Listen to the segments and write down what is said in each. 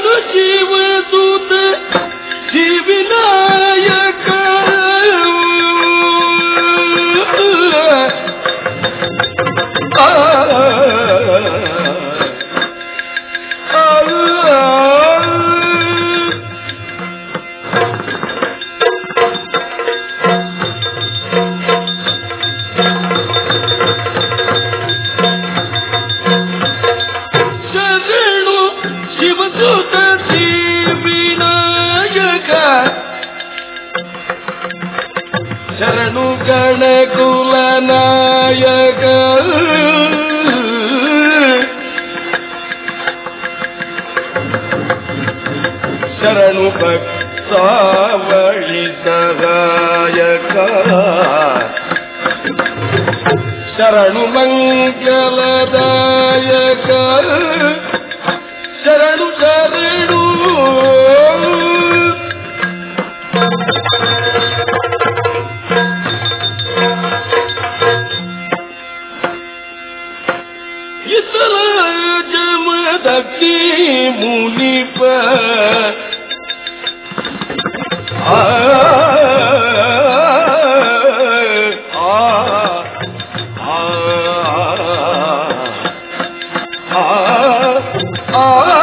ಶರಣು ಶಿವದೂತ ಶಿವಿನಾಯಕ ಆ, ಆ, ಶರಣು ಶಿವಸುತ ವಿನಾಯಕ ಶರಣು ಗಣಕುಲ ನಾಯಕ ಶರಣು ಭಕ್ತಾವಳಿ ಸಹಾಯಕ ಶರಣು ಮಂಗಲದಾಯಕ ಶರಣು ಶರಣು ಇತರ ಜಮದಗ್ನಿ ಮುನಿಪ ಆ ಆ ಆ ಆ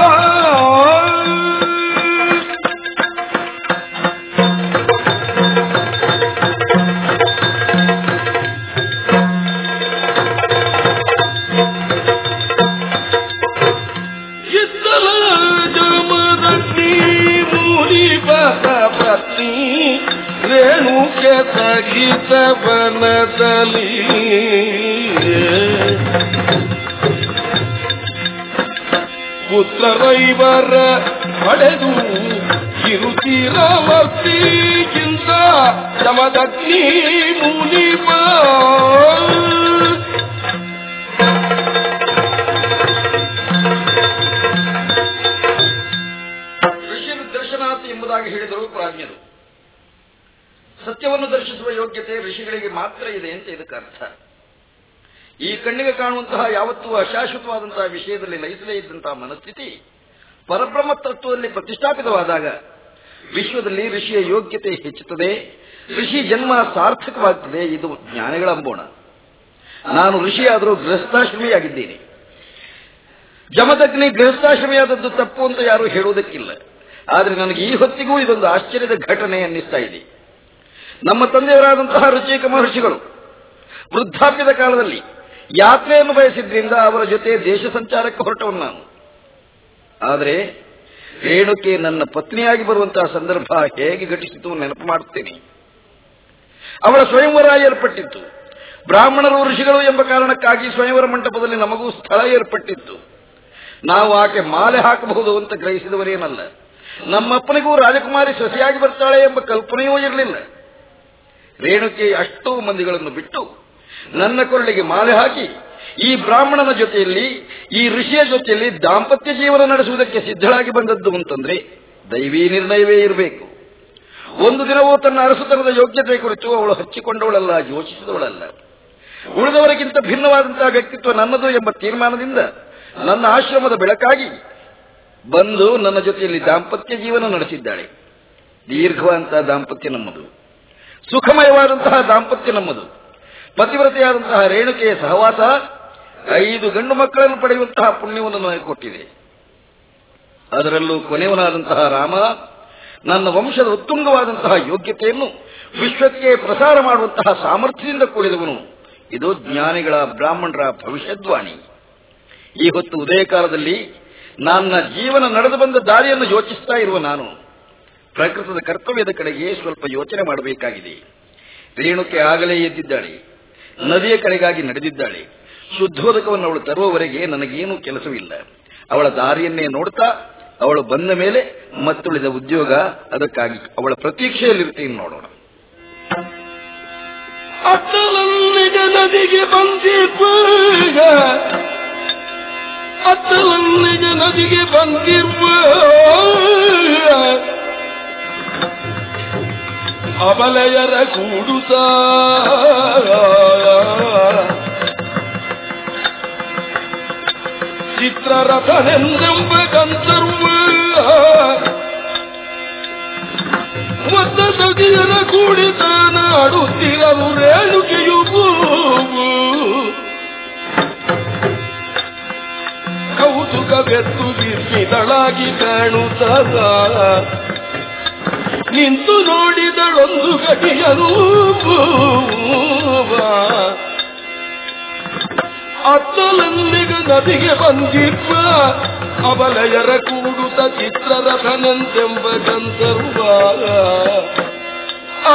ಇದ್ದಲ ಜಮದಗ್ನಿ ಮುನಿ ಬಸ ಪತ್ನಿ ರೇಣುಕೆ ಸಹಿತ ವನದಲ್ಲಿ ಪುತ್ರರೈವರ ಪಡೆದು ಕಿರುತಿರವರ್ತಿಗಿಂತ ಜಮದಗ್ನಿ ಮುನಿಪ ಋಷಿರು ದರ್ಶನಾರ್ಥಿ ಎಂಬುದಾಗಿ ಹೇಳಿದರು ಪ್ರಾಜ್ಞರು ಸತ್ಯವನ್ನು ದರ್ಶಿಸುವ ಯೋಗ್ಯತೆ ಋಷಿಗಳಿಗೆ ಮಾತ್ರ ಇದೆ ಅಂತ ಇದಕ್ಕೆ ಅರ್ಥ ಈ ಕಣ್ಣಿಗೆ ಕಾಣುವಂತಹ ಯಾವತ್ತೂ ಅಶಾಶ್ವತವಾದಂತಹ ವಿಷಯದಲ್ಲಿ ಲಯಿಸಲೇ ಇದ್ದಂತಹ ಮನಸ್ಥಿತಿ ಪರಬ್ರಹ್ಮ ತತ್ವದಲ್ಲಿ ಪ್ರತಿಷ್ಠಾಪಿತವಾದಾಗ ವಿಶ್ವದಲ್ಲಿ ಋಷಿಯ ಯೋಗ್ಯತೆ ಹೆಚ್ಚುತ್ತದೆ ಋಷಿ ಜನ್ಮ ಸಾರ್ಥಕವಾಗ್ತದೆ ಇದು ಜ್ಞಾನಿಗಳ ಅಂಬೋಣ ನಾನು ಋಷಿಯಾದರೂ ಗೃಹಸ್ಥಾಶ್ರಮಿಯಾಗಿದ್ದೀನಿ ಜಮದಗ್ನಿ ಗೃಹಸ್ಥಾಶ್ರಮಿಯಾದದ್ದು ತಪ್ಪು ಅಂತ ಯಾರೂ ಹೇಳುವುದಕ್ಕಿಲ್ಲ ಆದರೆ ನನಗೆ ಈ ಹೊತ್ತಿಗೂ ಇದೊಂದು ಆಶ್ಚರ್ಯದ ಘಟನೆ ಅನ್ನಿಸ್ತಾ ಇದೆ ನಮ್ಮ ತಂದೆಯವರಾದಂತಹ ರುಚಿಕ ಮಹರ್ಷಿಗಳು ವೃದ್ಧಾಪ್ಯದ ಕಾಲದಲ್ಲಿ ಯಾತ್ರೆಯನ್ನು ಬಯಸಿದ್ರಿಂದ ಅವರ ಜೊತೆ ದೇಶ ಸಂಚಾರಕ್ಕೆ ಹೊರಟವನು ನಾನು ಆದರೆ ರೇಣುಕೆ ನನ್ನ ಪತ್ನಿಯಾಗಿ ಬರುವಂತಹ ಸಂದರ್ಭ ಹೇಗೆ ಘಟಿಸಿತು ನೆನಪು ಮಾಡುತ್ತೇನೆ ಅವಳ ಸ್ವಯಂವರ ಏರ್ಪಟ್ಟಿತ್ತು ಬ್ರಾಹ್ಮಣರು ಋಷಿಗಳು ಎಂಬ ಕಾರಣಕ್ಕಾಗಿ ಸ್ವಯಂವರ ಮಂಟಪದಲ್ಲಿ ನಮಗೂ ಸ್ಥಳ ಏರ್ಪಟ್ಟಿತ್ತು ನಾವು ಆಕೆ ಮಾಲೆ ಹಾಕಬಹುದು ಅಂತ ಗ್ರಹಿಸಿದವರೇನಲ್ಲ ನಮ್ಮಪ್ಪನಿಗೂ ರಾಜಕುಮಾರಿ ಸೊಸೆಯಾಗಿ ಬರ್ತಾಳೆ ಎಂಬ ಕಲ್ಪನೆಯೂ ಇರಲಿಲ್ಲ ರೇಣುಕೆ ಅಷ್ಟೋ ಮಂದಿಗಳನ್ನು ಬಿಟ್ಟು ನನ್ನ ಕೊರಳಿಗೆ ಮಾಲೆ ಹಾಕಿ ಈ ಬ್ರಾಹ್ಮಣನ ಜೊತೆಯಲ್ಲಿ ಈ ಋಷಿಯ ಜೊತೆಯಲ್ಲಿ ದಾಂಪತ್ಯ ಜೀವನ ನಡೆಸುವುದಕ್ಕೆ ಸಿದ್ಧಳಾಗಿ ಬಂದದ್ದು ಅಂತಂದ್ರೆ ದೈವೀ ನಿರ್ಣಯವೇ ಇರಬೇಕು ಒಂದು ದಿನವೂ ತನ್ನ ಅರಸುತನದ ಯೋಗ್ಯತೆ ಕುರಿತು ಅವಳು ಹಚ್ಚಿಕೊಂಡವಳಲ್ಲ ಯೋಚಿಸಿದವಳಲ್ಲ ಉಳಿದವರಿಗಿಂತ ಭಿನ್ನವಾದಂತಹ ವ್ಯಕ್ತಿತ್ವ ನನ್ನದು ಎಂಬ ತೀರ್ಮಾನದಿಂದ ನನ್ನ ಆಶ್ರಮದ ಬೆಳಕಾಗಿ ಬಂದು ನನ್ನ ಜೊತೆಯಲ್ಲಿ ದಾಂಪತ್ಯ ಜೀವನ ನಡೆಸಿದ್ದಾಳೆ ದೀರ್ಘವಾದಂತಹ ದಾಂಪತ್ಯ ನಮ್ಮದು ಸುಖಮಯವಾದಂತಹ ದಾಂಪತ್ಯ ನಮ್ಮದು ಪತಿವ್ರತೆಯಾದಂತಹ ರೇಣುಕೆಯ ಸಹವಾಸ ಐದು ಗಂಡು ಮಕ್ಕಳನ್ನು ಪಡೆಯುವಂತಹ ಪುಣ್ಯವನ್ನು ನನಗೆ ಕೊಟ್ಟಿದೆ ಅದರಲ್ಲೂ ಕೊನೆಯವನಾದಂತಹ ರಾಮ ನನ್ನ ವಂಶದ ಉತ್ತುಂಗವಾದಂತಹ ಯೋಗ್ಯತೆಯನ್ನು ವಿಶ್ವಕ್ಕೆ ಪ್ರಸಾರ ಮಾಡುವಂತಹ ಸಾಮರ್ಥ್ಯದಿಂದ ಕೂಡಿದವನು ಇದು ಜ್ಞಾನಿಗಳ ಬ್ರಾಹ್ಮಣರ ಭವಿಷ್ಯದ್ವಾಣಿ ಈ ಹೊತ್ತು ಉದಯ ಕಾಲದಲ್ಲಿ ನನ್ನ ಜೀವನ ನಡೆದು ಬಂದ ದಾರಿಯನ್ನು ಯೋಚಿಸ್ತಾ ಇರುವ ನಾನು ಪ್ರಕೃತದ ಕರ್ತವ್ಯದ ಕಡೆಗೆ ಸ್ವಲ್ಪ ಯೋಚನೆ ಮಾಡಬೇಕಾಗಿದೆ ರೇಣುಕೆ ಆಗಲೇ ಎದ್ದಿದ್ದಾಳೆ ನದಿಯ ಕಡೆಗಾಗಿ ನಡೆದಿದ್ದಾಳೆ ಶುದ್ಧೋದಕವನ್ನು ಅವಳು ತರುವವರೆಗೆ ನನಗೇನೂ ಕೆಲಸವಿಲ್ಲ ಅವಳ ದಾರಿಯನ್ನೇ ನೋಡ್ತಾ ಅವಳು ಬಂದ ಮೇಲೆ ಮತ್ತುಳಿದ ಉದ್ಯೋಗ ಅದಕ್ಕಾಗಿ ಅವಳ ಪ್ರತೀಕ್ಷೆಯಲ್ಲಿರ್ತೀನಿ ನೋಡೋಣ ಅತ್ತಲನ್ನಿಗ ನದಿಗೆ ಬಂದಿರ್ಬ ಅತ್ತಲನ್ನಿಗ ನದಿಗೆ ಬಂದಿರ್ಬ ಅಬಲೆಯರ ಕೂಡುತ್ತ ಚಿತ್ರರಥನೆಂದೆಂಬ ಗಂಧರ್ವ ಒದ್ದ ಸತಿಯರ ಕೂಡಿತ ನಾಡುತ್ತಿರಲು ರೇಣುಕೆಯು ಕೌತುಕವೆತ್ತು ಬಿರ್ಮಿದಳಾಗಿ ಕಾಣುತ್ತದ ನಿಂತು ನೋಡಿದಳೊಂದು ಗಡಿಯನು ಅತ್ತಲಲ್ಲಿಗ ನದಿಗೆ ಬಂದಿಪ್ಪ ಅಬಲಯರ ಕೂಡುತ್ತ ಚಿತ್ರರಥನಂತೆಂಬ ಗಂಧರ್ವ ಆ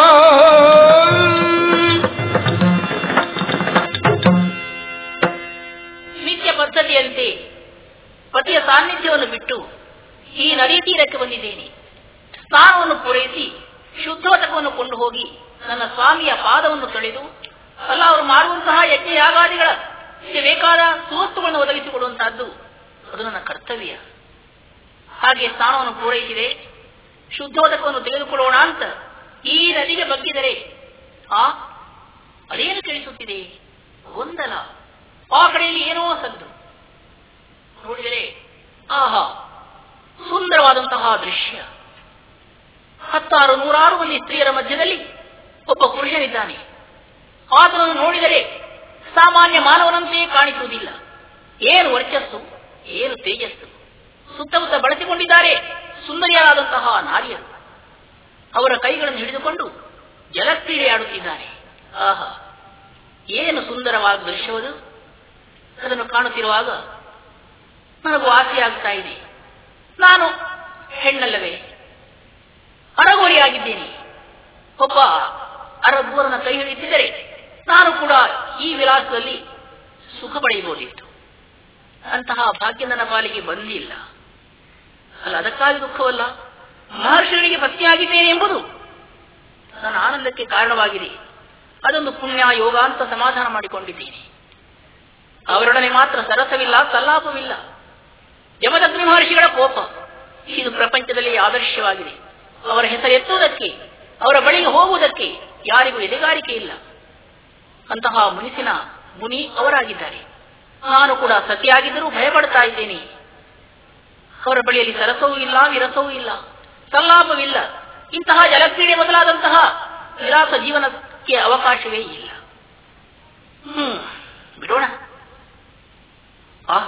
ನಿತ್ಯ ಪದ್ಧತಿಯಂತೆ ಪತಿಯ ಸಾನ್ನಿಧ್ಯವನ್ನು ಬಿಟ್ಟು ಈ ನದಿ ತೀರಕ್ಕೆ ಬಂದಿದ್ದೇನೆ ಸ್ನಾನವನ್ನು ಪೂರೈಸಿ ಶುದ್ಧೋದಕವನ್ನು ಕೊಂಡು ಹೋಗಿ ನನ್ನ ಸ್ವಾಮಿಯ ಪಾದವನ್ನು ತೊಳೆದು ಅಲ್ಲ ಅವರು ಮಾಡುವಂತಹ ಯಜ್ಞ ಯಾಗಾದಿಗಳ ಬೇಕಾದ ಸುವಸ್ತುಗಳನ್ನು ಒದಗಿಸಿಕೊಡುವಂತಹದ್ದು ಅದು ನನ್ನ ಕರ್ತವ್ಯ ಹಾಗೆ ಸ್ನಾನವನ್ನು ಪೂರೈಸಿದೆ ಶುದ್ಧೋದಕವನ್ನು ತೆಗೆದುಕೊಳ್ಳೋಣ ಅಂತ ಈ ನದಿಗೆ ಬಗ್ಗಿದರೆ ಆ ಅದೇನು ಕೇಳಿಸುತ್ತಿದೆ ಗೊಂದಲ ಆ ಕಡೆಯಲ್ಲಿ ಏನೋ ಸದ್ದು ನೋಡಿದರೆ ಆಹಾ ಸುಂದರವಾದಂತಹ ದೃಶ್ಯ ಹತ್ತಾರು ನೂರಾರು ಮಂದಿ ಸ್ತ್ರೀಯರ ಮಧ್ಯದಲ್ಲಿ ಒಬ್ಬ ಪುರುಷನಿದ್ದಾನೆ ಆತನನ್ನು ನೋಡಿದರೆ ಸಾಮಾನ್ಯ ಮಾನವನಂತೆಯೇ ಕಾಣಿಸುವುದಿಲ್ಲ ಏನು ವರ್ಚಸ್ಸು ಏನು ತೇಜಸ್ಸು ಸುತ್ತಮುತ್ತ ಬಳಸಿಕೊಂಡಿದ್ದಾರೆ ಸುಂದರಿಯರಾದಂತಹ ನಾರಿಯರು ಅವರ ಕೈಗಳನ್ನು ಹಿಡಿದುಕೊಂಡು ಜಲಕ್ರೀಡೆ ಆಡುತ್ತಿದ್ದಾರೆ ಆಹಾ ಏನು ಸುಂದರವಾದ ದೃಶ್ಯವದು ಅದನ್ನು ಕಾಣುತ್ತಿರುವಾಗ ನನಗೂ ಆಸೆಯಾಗ್ತಾ ಇದೆ ನಾನು ಹೆಣ್ಣಲ್ಲವೇ ಅರಗೋರಿಯಾಗಿದ್ದೇನೆ ಒಬ್ಬ ಅರಬ್ಬೂರನ ಕೈ ಹಿಡಿಯುತ್ತಿದ್ದರೆ ನಾನು ಕೂಡ ಈ ವಿಲಾಸದಲ್ಲಿ ಸುಖ ಪಡೆಯಬಹುದಿತ್ತು ಅಂತಹ ಭಾಗ್ಯ ನನ್ನ ಪಾಲಿಗೆ ಬಂದಿಲ್ಲ ಅಲ್ಲ ಅದಕ್ಕಾಗಿ ದುಃಖವಲ್ಲ ಮಹರ್ಷಿಗಳಿಗೆ ಪತ್ನಿಯಾಗಿದ್ದೇನೆ ಎಂಬುದು ನನ್ನ ಆನಂದಕ್ಕೆ ಕಾರಣವಾಗಿದೆ ಅದೊಂದು ಪುಣ್ಯ ಯೋಗ ಅಂತ ಸಮಾಧಾನ ಮಾಡಿಕೊಂಡಿದ್ದೇನೆ ಅವರೊಡನೆ ಮಾತ್ರ ಸರಸವಿಲ್ಲ ಸಲ್ಲಾಪವಿಲ್ಲ ಯಮದಗ್ನಿ ಮಹರ್ಷಿಗಳ ಕೋಪ ಇದು ಪ್ರಪಂಚದಲ್ಲಿ ಆದರ್ಶವಾಗಿದೆ ಅವರ ಹೆಸರು ಎತ್ತುವುದಕ್ಕೆ ಅವರ ಬಳಿಗೆ ಹೋಗುವುದಕ್ಕೆ ಯಾರಿಗೂ ಎದೆಗಾರಿಕೆ ಇಲ್ಲ ಅಂತಹ ಮುನಿಸಿನ ಮುನಿ ಅವರಾಗಿದ್ದಾರೆ ನಾನು ಕೂಡ ಸತಿಯಾಗಿದ್ದರೂ ಭಯಪಡ್ತಾ ಇದ್ದೇನೆ ಅವರ ಬಳಿಯಲ್ಲಿ ಸರಸವೂ ಇಲ್ಲ ವಿರಸವೂ ಇಲ್ಲ ಸಲ್ಲಾಪವಿಲ್ಲ ಇಂತಹ ಜಲಕ್ರೀಡೆ ಮೊದಲಾದಂತಹ ವಿಲಾಸ ಜೀವನಕ್ಕೆ ಅವಕಾಶವೇ ಇಲ್ಲ ಹ್ಮ್ ಬಿಡೋಣ ಆ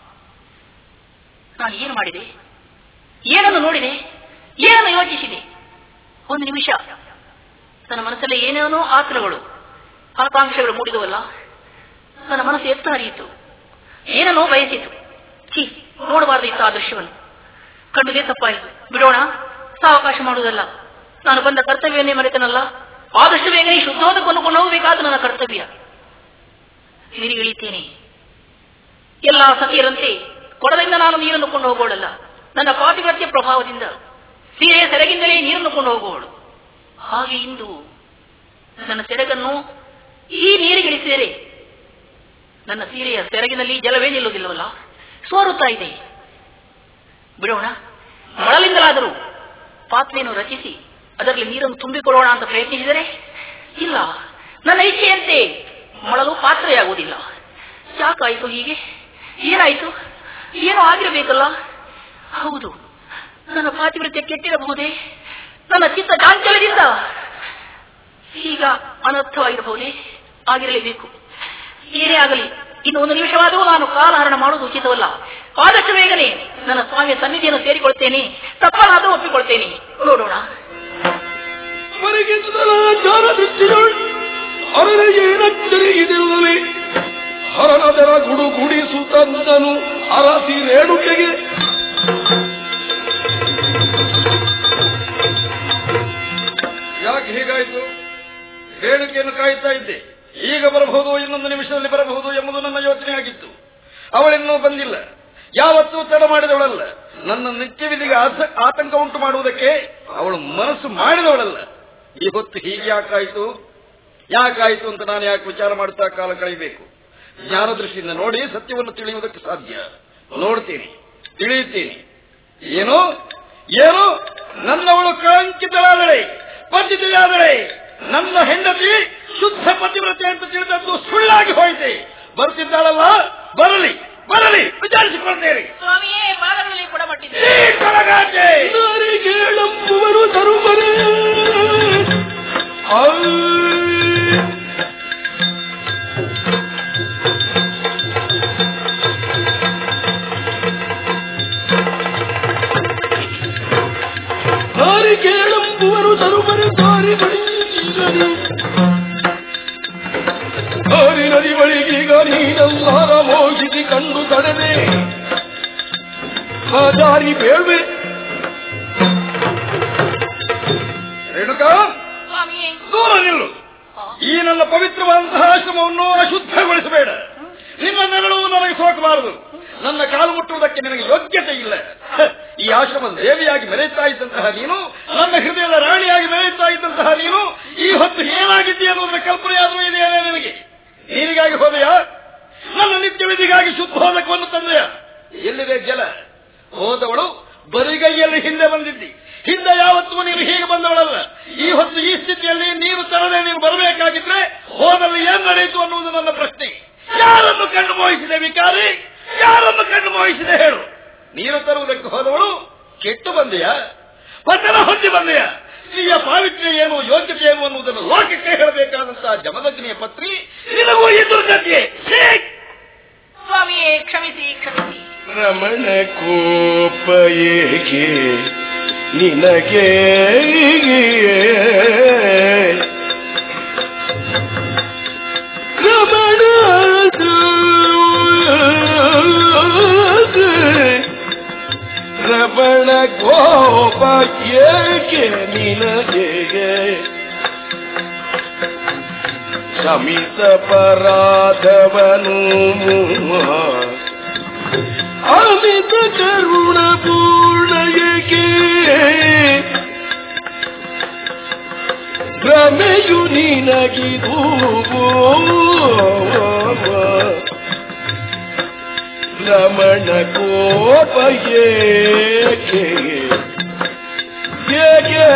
ನಾನು ಏನು ಮಾಡಿದೆ ಏನನ್ನು ನೋಡಿದೆ ಏನನ್ನು ಯೋಚಿಸಿದೆ ಒಂದು ನಿಮಿಷ ನನ್ನ ಮನಸ್ಸಲ್ಲಿ ಏನೇನೋ ಆತರಗಳು ಆಕಾಂಕ್ಷೆಗಳು ಮೂಡಿದವಲ್ಲ ನನ್ನ ಮನಸ್ಸು ಎತ್ತ ಹರಿಯಿತು ಏನನ್ನೋ ಬಯಸಿತು ಛೀ ನೋಡಬಾರದಿತ್ತು ಆ ದೃಶ್ಯವನ್ನು ಕಂಡುದೇ ತಪ್ಪಾಯಿತು ಬಿಡೋಣ ಸಾವಕಾಶ ಮಾಡುವುದಲ್ಲ ನಾನು ಬಂದ ಕರ್ತವ್ಯವನ್ನೇ ಮರೆತನಲ್ಲ ಆದಷ್ಟು ಬೇಗನೆ ಶುದ್ಧೋದಕವನ್ನು ಕೊಂಡು ಹೋಗಬೇಕಾದ ನನ್ನ ಕರ್ತವ್ಯ ನೀರಿಗಿಳಿತೇನೆ ಎಲ್ಲ ಸತಿಯರಂತೆ ಕೊಡದಿಂದ ನಾನು ನೀರನ್ನು ಕೊಂಡು ಹೋಗೋಳಲ್ಲ ನನ್ನ ಪಾತಿವ್ರತ್ಯ ಪ್ರಭಾವದಿಂದ ಸೀರೆಯ ಸೆರಗಿಂದಲೇ ನೀರನ್ನು ಕೊಂಡು ಹೋಗುವಳು ಹಾಗೆ ಇಂದು ನನ್ನ ಸೆರಗನ್ನು ಈ ನೀರಿಗಿಳಿಸಿದರೆ ನನ್ನ ಸೀರೆಯ ಸೆರಗಿನಲ್ಲಿ ಜಲವೇ ನಿಲ್ಲುವುದಿಲ್ಲವಲ್ಲ ಸೋರುತ್ತಾ ಇದೆ ಬಿಡೋಣ ಮೊಳಲಿಂದಲಾದರೂ ಪಾತ್ರೆಯನ್ನು ರಚಿಸಿ ಅದರಲ್ಲಿ ನೀರನ್ನು ತುಂಬಿಕೊಳ್ಳೋಣ ಅಂತ ಪ್ರಯತ್ನಿಸಿದರೆ ಇಲ್ಲ ನನ್ನ ಇಚ್ಛೆಯಂತೆ ಮೊಳಲು ಪಾತ್ರೆಯಾಗುವುದಿಲ್ಲ ಯಾಕಾಯಿತು ಹೀಗೆ ಏನಾಯಿತು ಏನೋ ಆಗಿರಬೇಕಲ್ಲ ಹೌದು ನನ್ನ ಪಾತಿವೃತ್ಯ ಕೆಟ್ಟಿರಬಹುದೇ ನನ್ನ ಚಿತ್ತ ಚಾಂಚಲ್ಯದಿಂದ ಈಗ ಅನರ್ಥವಾಗಿರಬಹುದೇ ಆಗಿರಲೇಬೇಕು ಏನೇ ಆಗಲಿ ಇನ್ನು ಒಂದು ನಿಮಿಷವಾದರೂ ನಾನು ಕಾಲಹರಣ ಮಾಡುವುದು ಉಚಿತವಲ್ಲ ಆದಷ್ಟು ಬೇಗನೆ ನನ್ನ ಸ್ವಾಮಿಯ ಸನ್ನಿಧಿಯನ್ನು ಸೇರಿಕೊಳ್ತೇನೆ ತಪ್ಪನಾದರೂ ಒಪ್ಪಿಕೊಳ್ತೇನೆ ನೋಡೋಣ ಮರಿಗಿಂದಲಾಚಾರ ದೃಷ್ಟಿಗಳು ಅರನಿಗೆ ಏನಚ್ಚರಿಗಿದಿರುವಲಿ ಹರನದರ ಗುಡು ಗುಡಿಸುತ್ತಂದನು ಅರಸಿ ರೇಣುಕೆಗೆ ಯಾಕೆ ಹೀಗಾಯ್ತು ರೇಣುಕೆಯನ್ನು ಕಾಯುತ್ತಾ ಇದ್ದೆ ಈಗ ಬರಬಹುದು ಇನ್ನೊಂದು ನಿಮಿಷದಲ್ಲಿ ಬರಬಹುದು ಎಂಬುದು ನನ್ನ ಯೋಚನೆ ಆಗಿತ್ತು ಅವಳಿನ್ನೂ ಬಂದಿಲ್ಲ ಯಾವತ್ತೂ ತಡ ಮಾಡಿದವಳಲ್ಲ ನನ್ನ ನಿತ್ಯವಿಧಿಗೆ ಆಸ- ಆತಂಕ ಉಂಟು ಮಾಡುವುದಕ್ಕೆ ಅವಳು ಮನಸ್ಸು ಮಾಡಿದವಳಲ್ಲ ಈ ಹೊತ್ತು ಹೀಗೆ ಯಾಕಾಯ್ತು ಯಾಕಾಯ್ತು ಅಂತ ನಾನು ಯಾಕೆ ವಿಚಾರ ಮಾಡುತ್ತಾ ಕಾಲ ಕಳೆಯಬೇಕು ಜ್ಞಾನದೃಷ್ಟಿಯಿಂದ ನೋಡಿ ಸತ್ಯವನ್ನು ತಿಳಿಯುವುದಕ್ಕೆ ಸಾಧ್ಯ ನೋಡ್ತೀನಿ ತಿಳಿಯುತ್ತೀನಿ ಏನು ಏನು ನನ್ನವಳು ಕಳಂಕಿತಳಾದಳೆ ಪತಿತೆಯಾದಳೆ ನನ್ನ ಹೆಂಡತಿ ಶುದ್ಧ ಪತಿವ್ರತೆ ಅಂತ ತಿಳಿದದ್ದು ಸುಳ್ಳಾಗಿ ಹೋಯಿತೆ ಬರ್ತಿದ್ದಾಳಲ್ಲ ಬರಲಿ ಬರಲಿ ವಿಚಾರಿಸಿಕೊಳ್ತೇನೆ ಸ್ವಾಮಿಯೇ ಪಾದಗಳಲ್ಲಿ ಕೂಡ ಮಟ್ಟಿದೆ ಈ ಕೊಳಗಾಜೆ ನಾರಿಗೇಳಂಬುವರು ತರುವರೆ ನಾರಿಗೇಳಂಬುವರು ತರುವರೆ ದಾರಿ ಬಳಿಗೀಗನಿ ದಾರಿ ನದಿ ಬಳಿಗೀಗ ನೀನಲ್ಲಾರ ಮೋಹಿಸಿ ಕಂಡು ತಡೆದೆ ಆ ದಾರಿ ಬೇಳ್ವೆ ರೇಣುಕಾ ಸ್ವಾಮಿಯೇ ದೂರ ನಿಲ್ಲು ಈ ನನ್ನ ಪವಿತ್ರವಾದಂತಹ ಆಶ್ರಮವನ್ನು ಅಶುದ್ಧಗೊಳಿಸಬೇಡ ನಿನ್ನ ನೆರಳು ನನಗೆ ಸೋಕಬಾರದು ನನ್ನ ಕಾಲು ಮುಟ್ಟುವುದಕ್ಕೆ ನಿನಗೆ ಯೋಗ್ಯತೆ ಇಲ್ಲ ಹ, ಈ ಆಶ್ರಮದ ದೇವಿಯಾಗಿ ಮೆರೆಯುತ್ತಾ ಇದ್ದಂತಹ ನೀನು ನನ್ನ ಹೃದಯದ ರಾಣಿಯಾಗಿ ಮೆರೆಯುತ್ತಾ ಇದ್ದಂತಹ ನೀನು ಈ ಹೊತ್ತು ಏನಾಗಿದ್ದೀಯ ಅನ್ನೋದರ ಕಲ್ಪನೆಯಾದರೂ ಇದೆಯೇ ನಿನಗೆ ನೀರಿಗಾಗಿ ಹೋದೆಯಾ ನನ್ನ ನಿತ್ಯ ವಿಧಿಗಾಗಿ ಶುದ್ಧೋದಕವನ್ನು ತಂದೆಯ ಎಲ್ಲಿದೆ ಜಲ ಹೋದವಳು ಬರಿಗೈಯಲ್ಲಿ ಹಿಂದೆ ಬಂದಿದ್ದಿ ಹಿಂದೆ ಯಾವತ್ತೂ ನೀನು ಹೀಗೆ ಬಂದವಳಲ್ಲ ಈ ಹೊತ್ತು ಈ ಸ್ಥಿತಿಯಲ್ಲಿ ನೀರು ತರದೆ ನೀನು ಬರಬೇಕಾಗಿದ್ರೆ ಹೋದಲ್ಲಿ ಏನ್ ನಡೆಯಿತು ಅನ್ನುವುದು ನನ್ನ ಪ್ರಶ್ನೆ ಯಾರನ್ನು ಕಣ್ಣು ಮೋಹಿಸಿದೆ ವಿಕಾರಿ ಯಾರನ್ನು ಕಣ್ಣು ಮೋಹಿಸಿದೆ ಹೇಳು ನೀರು ತರುವುದಕ್ಕೆ ಹೋದವಳು ಕೆಟ್ಟು ಬಂದೆಯಾ ಪತನ ಹೊಂದಿ ಬಂದೆಯಾ ಸ್ತ್ರೀಯ ಪಾವಿತ್ರ್ಯ ಏನು ಯೋಗ್ಯತೆ ಏನು ಅನ್ನುವುದನ್ನು ಲೋಕಕ್ಕೆ ಹೇಳಬೇಕಾದಂತಹ ಜಮದಗ್ನಿಯ ಪತ್ನಿ ನಿನಗೂ ಈ ದುರ್ಗತಿಯೇ ಛೀ! ಸ್ವಾಮಿಯೇ ಕ್ಷಮಿಸಿ ಕ್ಷಮಿಸಿ ರಮಣ ಕೋಪ ಏಕೆ ನಿನಗೆ ರಮಣ ರಮಣ ಕೋಪ ಏಕೆ ನಿನಗೆ ಶಮಿತ ಪರಾಧವನು ಅಮಿತ ಕರುಣ ಪೂರ್ಣಯಕ್ಕೆ ಭ್ರಮೆಯು ನಿನಗಿದು ರಮಣ ಕೋಪ ಏಕೆ ಏಕೆ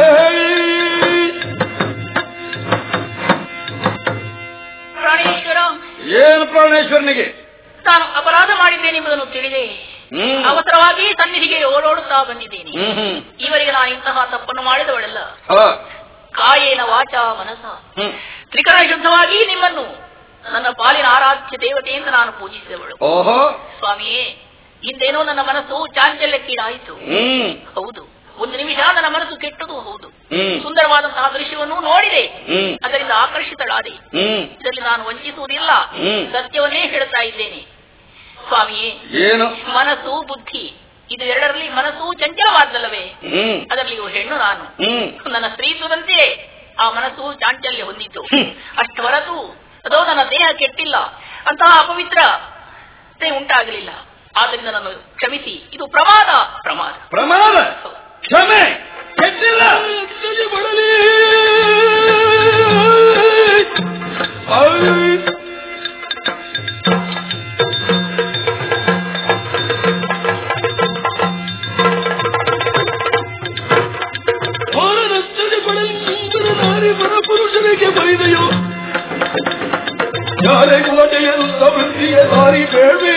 ಪ್ರಾಣೇಶ್ವರ ಏನು ಪ್ರಾಣೇಶ್ವರನಿಗೆ ತಾನು ಅಪರಾಧ ಮಾಡಿದ್ದೇನೆಂಬುದನ್ನು ತಿಳಿದೆ ಹ್ಮ್. ಅವಸರವಾಗಿ ಸನ್ನಿಧಿಗೆ ಓಡೋಡುತ್ತಾ ಬಂದಿದ್ದೇನೆ ಹ್ಮ್ ಹ್ಮ್ ಈವರೆಗೆ ನಾನು ಇಂತಹ ತಪ್ಪನ್ನು ಮಾಡಿದವಳಲ್ಲ ಹ. ಕಾಯೇನ ವಾಚ ಮನಸ ಹ್ಮ್ ತ್ರಿಕರ ಶುದ್ಧವಾಗಿ ನಿಮ್ಮನ್ನು ನನ್ನ ಪಾಲಿನ ಆರಾಧ್ಯ ದೇವತೆ ಎಂದು ನಾನು ಪೂಜಿಸಿದವಳು ಓಹೋ ಸ್ವಾಮಿಯೇ ಹಿಂದೇನೋ ನನ್ನ ಮನಸ್ಸು ಚಾಂಚಲ್ಯಕ್ಕೀಡಾಯಿತು ಹ್ಮ್ ಹೌದು ಒಂದು ನಿಮಿಷ ನನ್ನ ಮನಸ್ಸು ಕೆಟ್ಟದು ಹೌದು ಹ್ಮ್ ಸುಂದರವಾದಂತಹ ದೃಶ್ಯವನ್ನು ನೋಡಿದೆ ಹ್ಮ್ ಅದರಿಂದ ಆಕರ್ಷಿತಳಾದೆ ಹ್ಮ್ ಇದರಲ್ಲಿ ನಾನು ವಂಚಿಸುವುದಿಲ್ಲ ಹ್ಮ್. ಸತ್ಯವನ್ನೇ ಹೇಳುತ್ತಾ ಇದ್ದೇನೆ ಸ್ವಾಮಿಯೇ ಏನು ಮನಸ್ಸು ಬುದ್ಧಿ ಇದು ಎರಡರಲ್ಲಿ ಮನಸ್ಸು ಚಂಚಲವಾದ್ದಲ್ಲವೇ ಹ್ಮ್ ಅದರಲ್ಲಿಯೂ ಹೆಣ್ಣು ನಾನು ಹ್ಮ್ ನನ್ನ ಸ್ತ್ರೀತ್ವದಂತೆ ಆ ಮನಸ್ಸು ಚಾಂಚಲ್ಯ ಹೊಂದಿತ್ತು ಹ್ಮ್. ಅಷ್ಟು ಹೊರತು ಅದೋ ನನ್ನ ದೇಹ ಕೆಟ್ಟಿಲ್ಲ ಅಂತಹ ಅಪವಿತ್ರ ಉಂಟಾಗಲಿಲ್ಲ ಆದ್ದರಿಂದ ನಾನು ಕ್ಷಮಿಸಿ ಇದು ಪ್ರಮಾದ ಪ್ರಮಾದ ಪ್ರಮಾದ ಕ್ಷಮೆ ಕೆಟ್ಟಿಲ್ಲ ತಲೆ ಬಡಲಿ ಐ ಭಾರತದಲ್ಲಿ ಬಡಲಿ ಸುಂದರ ನಾರಿ ಪರ ಪುರುಷನಿಗೆ ಬೈದೆಯೋ ಯಾರೇ ಗುಣತೆಯರು ಸಮೃದ್ಧಿಯ ದಾರಿ ಬೇಡ್ವೆ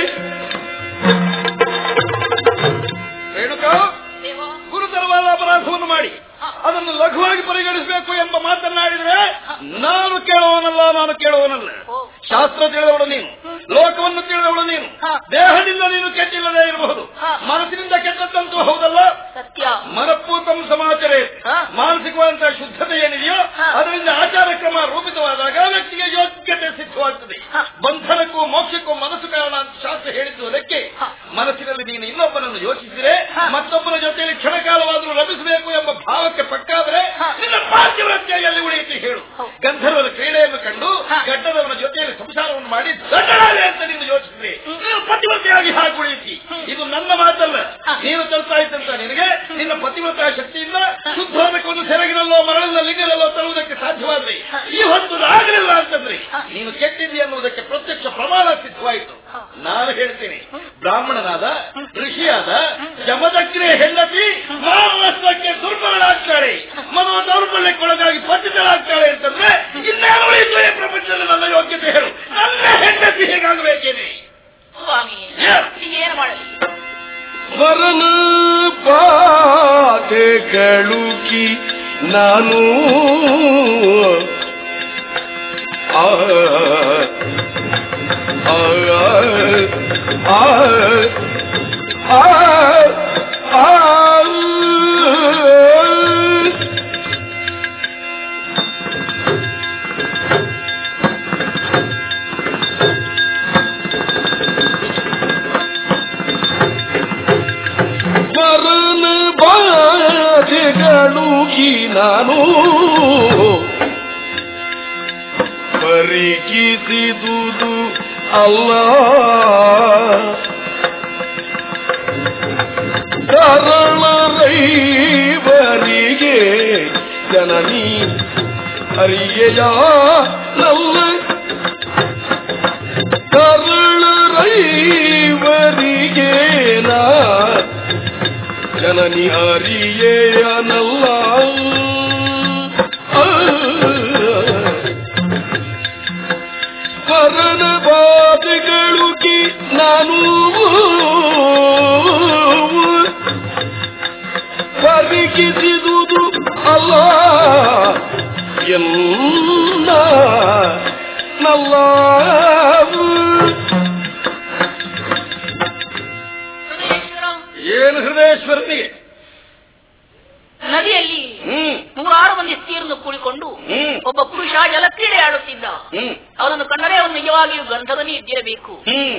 ರೇಣುಕಾ ದೇವ ಗುರುತರವಾದ ಅಪರಾಧವನ್ನು ಮಾಡಿ ಅದನ್ನು ಲಘುವಾಗಿ ಪರಿಗಣಿಸಬೇಕು ಎಂಬ ಮಾತನ್ನಾಡಿದ್ರೆ ನಾನು ಕೇಳುವವನಲ್ಲ ನಾನು ಕೇಳುವವನಲ್ಲ ಓ. ಶಾಸ್ತ್ರ ತಿಳಿದವಳು ನೀನು ಲೋಕವನ್ನು ತಿಳಿದವಳು ನೀನು ಹ. ದೇಹದಿಂದ ನೀನು ಕೆಟ್ಟಿಲ್ಲದೆ ಇರಬಹುದು ಹ. ಮನಸ್ಸಿನಿಂದ ಕೆಟ್ಟದ್ದಂತೂ ಹೌದಲ್ಲ ಸತ್ಯ ಮನಪೂತಂ ಸಮಾಚಾರ ಹ. ಮಾನಸಿಕವಾದಂತಹ ಶುದ್ಧತೆ ಏನಿದೆಯೋ ಹ. ಅದರಿಂದ ಆಚಾರ ಕ್ರಮ ರೂಪಿತವಾದಾಗ ವ್ಯಕ್ತಿಗೆ ಯೋಗ್ಯತೆ ಸಿದ್ಧವಾಗ್ತದೆ ಹ. ಬಂಧನಕ್ಕೂ ಮೋಕ್ಷಕ್ಕೂ ಮನಸ್ಸು ಕಾರಣ ಅಂತ ಶಾಸ್ತ್ರ ಹೇಳಿದ್ದು ಅದಕ್ಕೆ ಹ. ಮನಸ್ಸಿನಲ್ಲಿ ನೀನು ಇನ್ನೊಬ್ಬನನ್ನು ಯೋಚಿಸಿದರೆ ಹ. ಮತ್ತೊಬ್ಬನ ಜೊತೆಯಲ್ಲಿ ಕ್ಷಣಕಾಲವಾದರೂ ಲಭಿಸಬೇಕು ಎಂಬ ಭಾವಕ್ಕೆ ಪಕ್ಕಾದರೆ ಹ. ನಿನ್ನ ಪಾರ್ಥಿವ್ರತ್ಯ ಎಲ್ಲಿ ಉಳಿಯುತ್ತೆ ಹೇಳು ಹೌದು. ಗಂಧರ್ವರ ಕ್ರೀಡೆಯನ್ನು ಕಂಡು ಹ. ಗಡ್ಡದವನ ಜೊತೆಯಲ್ಲಿ ಸಂಸಾರವನ್ನು ಮಾಡಿ ದಡ್ಡನಾದೆ ಅಂತ ನೀನು ಯೋಚಿಸಿದ್ರೆ ನೀನು ಪತಿವ್ರತೆಯಾಗಿ ಹಾಗೆ ಉಳಿಯುತ್ತಿ ಇದು ನನ್ನ ಮಾತಲ್ಲ ಹ. ನೀನು ತರ್ತಾ ಇದ್ದಂತ ನಿನಗೆ ನಿನ್ನ ಪತಿವ್ರತ ಶಕ್ತಿಯಿಂದ ಶುದ್ಧೋದಕ್ಕೊಂದು ಸೆರಗಿನಲ್ಲೋ ಮರಳಿನ ಲಿಂಗದಲ್ಲೋ ತರುವುದಕ್ಕೆ ಸಾಧ್ಯವಾದ್ರೆ ಈ ಹೊತ್ತು ಆಗಲಿಲ್ಲ ಅಂತಂದ್ರೆ ನೀನು ಕೆಟ್ಟಿದ್ದಿ ಅನ್ನುವುದಕ್ಕೆ ಪ್ರತ್ಯಕ್ಷ ಪ್ರಮಾಣ ಸಿದ್ಧವಾಯಿತು ನಾನು ಹೇಳ್ತೇನೆ ಬ್ರಾಹ್ಮಣನಾದ ಋಷಿಯಾದ ಜಮದಗ್ನಿಯ ಹೆಂಡತಿ ಮಾನವಕ್ಕೆ ದುರ್ಬಲಳಾಗ್ತಾಳೆ ಮನೋ ದೌರ್ಬಲ್ಯಕ್ಕೊಳಗಾಗಿ ಪತಿತಳಾಗ್ತಾಳೆ ಅಂತಂದ್ರೆ ಇನ್ನೇನು ಉಳಿಯುತ್ತೆ ಈ ಪ್ರಪಂಚದಲ್ಲಿ ನನ್ನ ಯೋಗ್ಯತೆ ಹೇಳು ನನ್ನ ಹೆಂಡತಿ ಹೇಗಾಗಬೇಕೇನೆ ಸ್ವಾಮಿ ಏನು ಮಾಡಲಿ ವರನ ಪಾತೆ ಕಳುಕಿ ನಾನು ಆ ಆ ಆ ಆ ಆ ಮರಣ ಬಾಧೆಗಳುಗಿ ನಾನು ಪರಿಕಿಸಿದುದು ಅಲ್ಲ ಕರಳರೈವರಿಗೆ ಜನನಿ ಅರಿಯೆಯ ನಲ್ಲ ಕರಳರೈವರಿಗೆ ನಾ ಜನನಿ ಹರಿಯೇಯನಲ್ಲ ಕರಣ ಬಾಧೆಗಳುಗಿ ನಾನು ಪರಿಗಿಸಿದುದು ಅಲ್ಲ ಎಲ್ಲ ನಲ್ಲ ಹೃದಯೇಶ್ವರ, ಏನು ಹೃದಯೇಶ್ವರನಿಗೆ ನದಿಯಲ್ಲಿ ಹ್ಮ್ ನೂರಾರು ಮಂದಿ ಸ್ತ್ರೀಯರನ್ನು ಕೂಡಿಕೊಂಡು ಹ್ಮ್ ಒಬ್ಬ ಪುರುಷ ಜಲಕ್ರೀಡೆ ಆಡುತ್ತಿದ್ದ ಹ್ಮ್ ಅವನನ್ನು ಕಂಡರೆ ಅವನು ನಿಜವಾಗಿಯೂ ಗಂಧದಲ್ಲಿ ಇದ್ದಿರಬೇಕು ಹ್ಮ್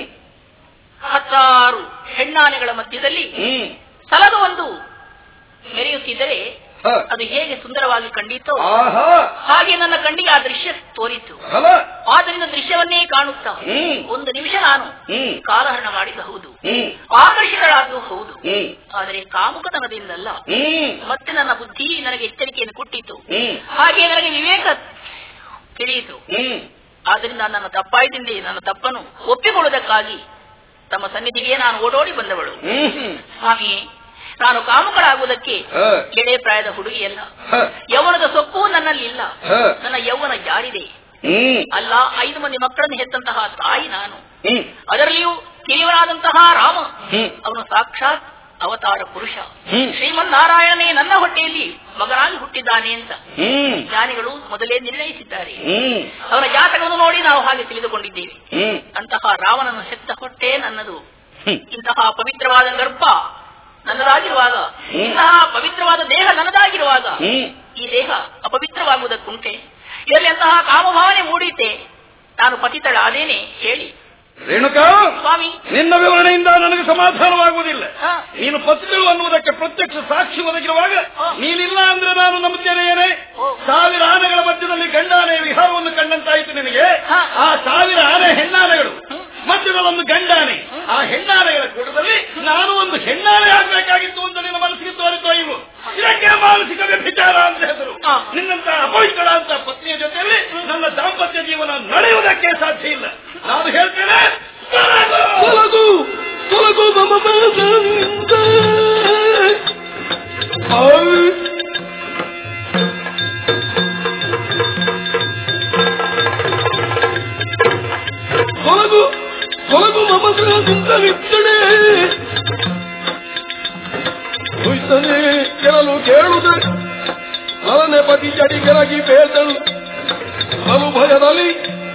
ಹತ್ತಾರು ಹೆಣ್ಣಾನೆಗಳ ಮಧ್ಯದಲ್ಲಿ ಹ್ಮ್ ಸಲಗ ಒಂದು ಮೆರೆಯುತ್ತಿದ್ದರೆ ಹ. ಅದು ಹೇಗೆ ಸುಂದರವಾಗಿ ಕಂಡಿತೋ ಆಹಾ ಹಾಗೆ ನನ್ನ ಕಣ್ಣಿಗೆ ಆ ದೃಶ್ಯ ತೋರಿತು ಫಲ ಆದ್ದರಿಂದ ದೃಶ್ಯವನ್ನೇ ಕಾಣುತ್ತಾ ಹ್ಮ್ ಒಂದು ನಿಮಿಷ ನಾನು ಹ್ಮ್ ಕಾಲಹರಣ ಮಾಡಿದ ಹೌದು ಹ್ಮ್ ಆಕರ್ಷಿತಳಾದ್ದು ಹೌದು ಹ್ಮ್ ಆದರೆ ಕಾಮುಕತನದಿಂದಲ್ಲ ಹ್ಮ್ ಮತ್ತೆ ನನ್ನ ಬುದ್ಧಿ ನನಗೆ ಎಚ್ಚರಿಕೆಯನ್ನು ಕೊಟ್ಟಿತು ಹ್ಮ್ ಹಾಗೆ ನನಗೆ ವಿವೇಕ ತಿಳಿಯಿತು ಹ್ಮ್ ಆದ್ದರಿಂದ ನನ್ನ ತಪ್ಪಾಯ್ತಿಂದೆ ನನ್ನ ತಪ್ಪನ್ನು ಒಪ್ಪಿಕೊಳ್ಳುವುದಕ್ಕಾಗಿ ತಮ್ಮ ಸನ್ನಿಧಿಗೆ ನಾನು ಓಡೋಡಿ ಬಂದವಳು ಹ್ಮ್ ಹ್ಮ್ ಸ್ವಾಮಿ ನಾನು ಕಾಮುಕಳಾಗುವುದಕ್ಕೆ ಹ. ಎಳೆ ಪ್ರಾಯದ ಹುಡುಗಿಯಲ್ಲ ಹ. ಯೌವನದ ಸೊಪ್ಪು ನನ್ನಲ್ಲಿಲ್ಲ ಹ. ನನ್ನ ಯೌವನ ಜಾರಿದೆ ಹ್ಮ್ ಅಲ್ಲ ಐದು ಮಂದಿ ಮಕ್ಕಳನ್ನು ಹೆತ್ತಂತಹ ತಾಯಿ ನಾನು ಹ್ಮ್ ಅದರಲ್ಲಿಯೂ ಕಿರಿಯವರಾದಂತಹ ರಾಮ ಹ್ಮ್. ಅವನು ಸಾಕ್ಷಾತ್ ಅವತಾರ ಪುರುಷ ಹ್ಮ್. ಶ್ರೀಮನ್ನಾರಾಯಣನೇ ನನ್ನ ಹೊಟ್ಟೆಯಲ್ಲಿ ಮಗನಾಗಿ ಹುಟ್ಟಿದ್ದಾನೆ ಅಂತ ಹ್ಮ್ ಜ್ಞಾನಿಗಳು ಮೊದಲೇ ನಿರ್ಣಯಿಸಿದ್ದಾರೆ ಹ್ಮ್ ಅವನ ಜಾತಕವನ್ನು ನೋಡಿ ನಾವು ಹಾಗೆ ತಿಳಿದುಕೊಂಡಿದ್ದೇವೆ ಹ್ಮ್ ಅಂತಹ ರಾವಣನ ಹೆತ್ತ ಹೊಟ್ಟೆ ನನ್ನದು ಹ್ಮ್ ಇಂತಹ ಪವಿತ್ರವಾದ ಗರ್ಭ ನನ್ನದಾಗಿರುವಾಗ ಹ್ಮ್. ಇಂತಹ ಪವಿತ್ರವಾದ ದೇಹ ನನ್ನದಾಗಿರುವಾಗ ಹ್ಮ್ ಈ ದೇಹ ಅಪವಿತ್ರವಾಗುವುದಕ್ಕುಂಟೆ ಇದರಲ್ಲಿ ಅಂತಹ ಕಾಮಭಾವನೆ ಮೂಡಿತೆ ನಾನು ಪತಿತಳಾದೇನೆ ಹೇಳಿ ರೇಣುಕಾ ಸ್ವಾಮಿ ನಿನ್ನ ವಿವರಣೆಯಿಂದ ನನಗೆ ಸಮಾಧಾನವಾಗುವುದಿಲ್ಲ ಹಾ. ನೀನು ಪತಿಗಳು ಅನ್ನುವುದಕ್ಕೆ ಪ್ರತ್ಯಕ್ಷ ಸಾಕ್ಷಿ ಒದಗಿರುವಾಗ ಹಾ. ನೀನಿಲ್ಲ ಅಂದ್ರೆ ನಾನು ನಂಬುತ್ತೇನೆ ಏನೇ ಓ. ಸಾವಿರ ಆನೆಗಳ ಮಧ್ಯದಲ್ಲಿ ಗಂಡಾನೆ ವಿಹಾರವನ್ನು ಕಂಡಂತಾಯಿತು ನಿನಗೆ ಹಾ. ಆ ಸಾವಿರ ಆನೆ ಹೆಣ್ಣಾನೆಗಳು ಹ್ಮ್. ಮಧ್ಯದಲ್ಲಿ ಒಂದು ಗಂಡಾನೆ ಆ ಹೆಣ್ಣಾನೆಗಳ ಕೂಟದಲ್ಲಿ ನಾನು ಒಂದು ಹೆಣ್ಣಾನೆ ಆಗ್ಬೇಕಾಗಿತ್ತು ಅಂತ ನಿನ್ನ ಮನಸ್ಸಿಗೆ ತೋರಿತೋ ಇವು ಇದಕ್ಕೆ ಮಾನಸಿಕ ವ್ಯಭಿಚಾರ ಅಂತ ಹೆಸರು ಹಾ. ನಿನ್ನಂತ ಅಪವಿತ್ರ ಅಂತ ಪತ್ನಿಯ ಜೊತೆಯಲ್ಲಿ ನನ್ನ ದಾಂಪತ್ಯ ಜೀವನ ನಡೆಯುವುದಕ್ಕೆ ಸಾಧ್ಯ ಇಲ್ಲ ನಾನು ಹೇಳ್ತೇನೆ ತೊಲಗು ತೊಲಗು ಮಮ ಮನದಿಂದ ಆ. ತೊಲಗು ತೊಲಗು ಮಮ ಮನದಿಂದ ನಿತ್ತಡೆ ಹುಯ್ತನೆ ಕೆರಲು ಕೇಳುದೆ ನಲನೆ ಪತಿ ಜಡಿಗರಾಗಿ ಬೇದಳು ಬಲು ಭಯದಲ್ಲಿ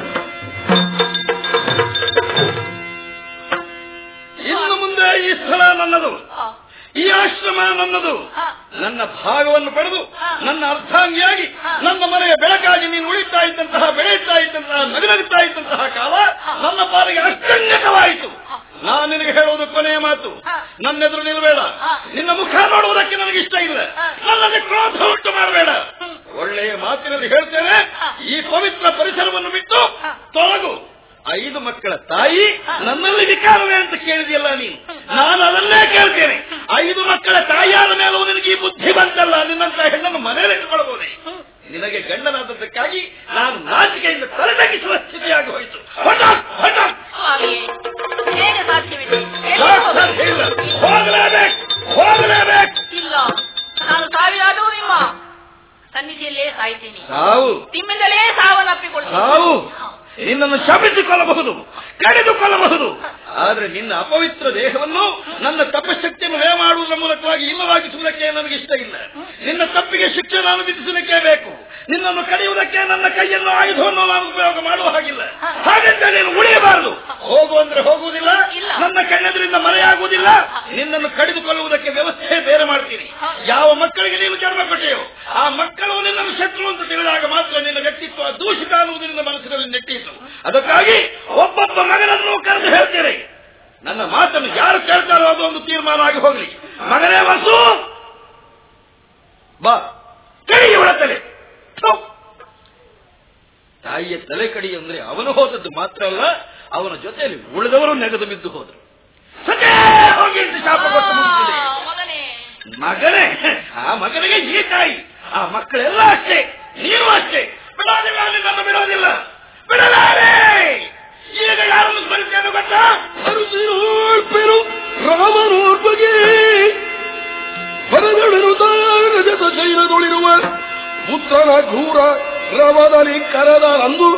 ಇನ್ನು ಮುಂದೆ ಈ ಸ್ಥಳ ನನ್ನದು ಆ, ಈ ಆಶ್ರಮ ನನ್ನದು ಆ, ನನ್ನ ಭಾಗವನ್ನು ಪಡೆದು ನನ್ನ ಅರ್ಥಾಂಗಿಯಾಗಿ ನನ್ನ ಮನೆಯ ಬೆಳಕಾಗಿ ನೀನು ಉಳಿತಾ ಇದ್ದಂತಹ ಬೆಳೆಯುತ್ತಾ ಇದ್ದಂತಹ ನಗನಗುತ್ತಾ ಇದ್ದಂತಹ ಕಾಲ ನನ್ನ ಪಾಲಿಗೆ ಅಷ್ಟಂಗತವಾಯಿತು ನಾನು ನಿನಗೆ ಹೇಳುವುದು ಕೊನೆಯ ಮಾತು ನನ್ನೆದುರು ನಿಲ್ಲಬೇಡ ನಿನ್ನ ಮುಖ ನೋಡುವುದಕ್ಕೆ ನನಗೆ ಇಷ್ಟ ಇಲ್ಲ ನನ್ನಲ್ಲಿ ಕ್ರೋಧ ಉಂಟು ಮಾಡಬೇಡ ಒಳ್ಳೆಯ ಮಾತಿನಲ್ಲಿ ಹೇಳ್ತೇನೆ ಈ ಪವಿತ್ರ ಪರಿಸರವನ್ನು ಬಿಟ್ಟು ತೊಲಗು ಐದು ಮಕ್ಕಳ ತಾಯಿ ನನ್ನಲ್ಲಿ ವಿಕಾರವೇ ಅಂತ ಕೇಳಿದೆಯಲ್ಲ ನೀನು ನಾನು ಅದನ್ನೇ ಕೇಳ್ತೇನೆ ಐದು ಮಕ್ಕಳ ತಾಯಿಯಾದ ಮೇಲೂ ನಿನಗೆ ಈ ಬುದ್ಧಿ ಬಂತಲ್ಲ ನಿನ್ನಂತ ಹೆಣ್ಣನ್ನು ಮನೆಯಲ್ಲಿ ಇಟ್ಟುಕೊಳ್ಳಬಹುದೇ ನಿನಗೆ ಗಂಡನಾದದ್ದಕ್ಕಾಗಿ ನಾನು ನಾಚಿಕೆಯಿಂದ ತಲೆ ತಗ್ಗಿಸುವ ಸ್ಥಿತಿಯಾಗಿ ಹೋಯಿತು ಹೊಟ ಹೊಟ ಸ್ವಾಮಿಯೇ ಹೇಗೆ ಸಾಧ್ಯವಿದೆ ಎಲ್ಲಿ ಹೋಗಬೇಕು? ಇಲ್ಲ ಹೋಗಲೇಬೇಕು ಹೋಗಲೇಬೇಕು ಇಲ್ಲ ನಾನು ಸಾವಿರಾದರೂ ನಿಮ್ಮ ಸನ್ನಿಧಿಯಲ್ಲೇ ಸಾಯ್ತೀನಿ ಸಾವು ನಿಮ್ಮಿಂದಲೇ ಸಾವನ್ನಪ್ಪಿಕೊಳ್ತೀನಿ ಸಾವು ನಿನ್ನನ್ನು ಶಪಿಸಿಕೊಳ್ಳಬಹುದು ಕಡಿದುಕೊಳ್ಳಬಹುದು ಆದ್ರೆ ನಿನ್ನ ಅಪವಿತ್ರ ದೇಹವನ್ನು ನನ್ನ ತಪಶಕ್ತಿಯನ್ನು ವ್ಯಯ ಮಾಡುವುದರ ಮೂಲಕವಾಗಿ ಇಲ್ಲವಾಗಿಸುವುದಕ್ಕೆ ನನಗೆ ಇಷ್ಟ ಇಲ್ಲ ನಿನ್ನ ತಪ್ಪಿಗೆ ಶಿಕ್ಷೆ ನಾನು ವಿಧಿಸಲಿಕ್ಕೆ ಬೇಕು ನಿನ್ನನ್ನು ಕಡಿಯುವುದಕ್ಕೆ ನನ್ನ ಕೈಯನ್ನು ಆಯುಧವನ್ನು ನಾನು ಉಪಯೋಗ ಮಾಡುವ ಹಾಗಿಲ್ಲ ಹಾಗಂತ ನೀನು ಉಳಿಯಬಾರದು ಹೋಗು ಅಂದ್ರೆ ಹೋಗುವುದಿಲ್ಲ ಇಲ್ಲ. ನನ್ನ ಕಣ್ಣೆದುರಿಂದ ಮರೆಯಾಗುವುದಿಲ್ಲ ನಿನ್ನನ್ನು ಕಡಿದುಕೊಳ್ಳುವುದಕ್ಕೆ ವ್ಯವಸ್ಥೆ ಬೇರೆ ಮಾಡ್ತೀನಿ ಯಾವ ಮಕ್ಕಳಿಗೆ ನೀನು ಜನ್ಮ ಕೊಟ್ಟೆಯೋ ಆ ಮಕ್ಕಳು ನಿನ್ನನ್ನು ಶತ್ರು ಅಂತ ತಿಳಿದಾಗ ಮಾತ್ರ ನಿನ್ನ ವ್ಯಕ್ತಿತ್ವ ದೂಷಿತ ಅನ್ನುವುದು ನಿನ್ನ ಮನಸ್ಸಿನಲ್ಲಿ ನೆಟ್ಟಿತು ಅದಕ್ಕಾಗಿ ಒಬ್ಬೊಬ್ಬ ಮಗನನ್ನು ಕರೆದು ಹೇಳ್ತೀರಿ ನನ್ನ ಮಾತನ್ನು ಯಾರು ಕೇಳ್ತಾರೋ ಅದು ಒಂದು ತೀರ್ಮಾನ ಆಗಿ ಹೋಗಲಿ ಮಗನೇ ವಸು ಬಾ ಕಡಿ ಇವಳ ತಲೆ ಥು. ತಾಯಿಯ ತಲೆ ಕಡಿ ಅಂದ್ರೆ ಅವನು ಹೋದದ್ದು ಮಾತ್ರ ಅಲ್ಲ ಅವನ ಜೊತೆಯಲ್ಲಿ ಉಳಿದವರು ನೆಗೆದು ಬಿದ್ದು ಹೋದರು ಸತ್ಯ ಹೋಗಿ ಅಂತ ಶಾಪ ಕೊಟ್ಟು ಮುಗಿಸಿದೆ ಆ, ಮಗನೇ ಮಗನೇ ಆ ಮಗನಿಗೆ ಈ ತಾಯಿ ಆ ಮಕ್ಕಳೆಲ್ಲ ಅಷ್ಟೇ ನೀನು ಅಷ್ಟೇ ಬಿಡೋದಿಲ್ಲ ನಿನ್ನನ್ನು ಬಿಡೋದಿಲ್ಲ ಬಿಡಲಾರೆ ಈಗ ಯಾರನ್ನು ಸ್ಮರಿಸ್ತೇನೆ ಗೊತ್ತಾ ಅರಸಿನೋಳ್ ಪೆರು ರಾಮನೋರ್ ಬಗೆ ಪರದೊಡನು ತಾರಜತ ಶೈಲದೊಳಿರುವ ಪುತ್ರನ ಕ್ರೂರ ರವದಲ್ಲಿ ಕರೆದ ಅಂದು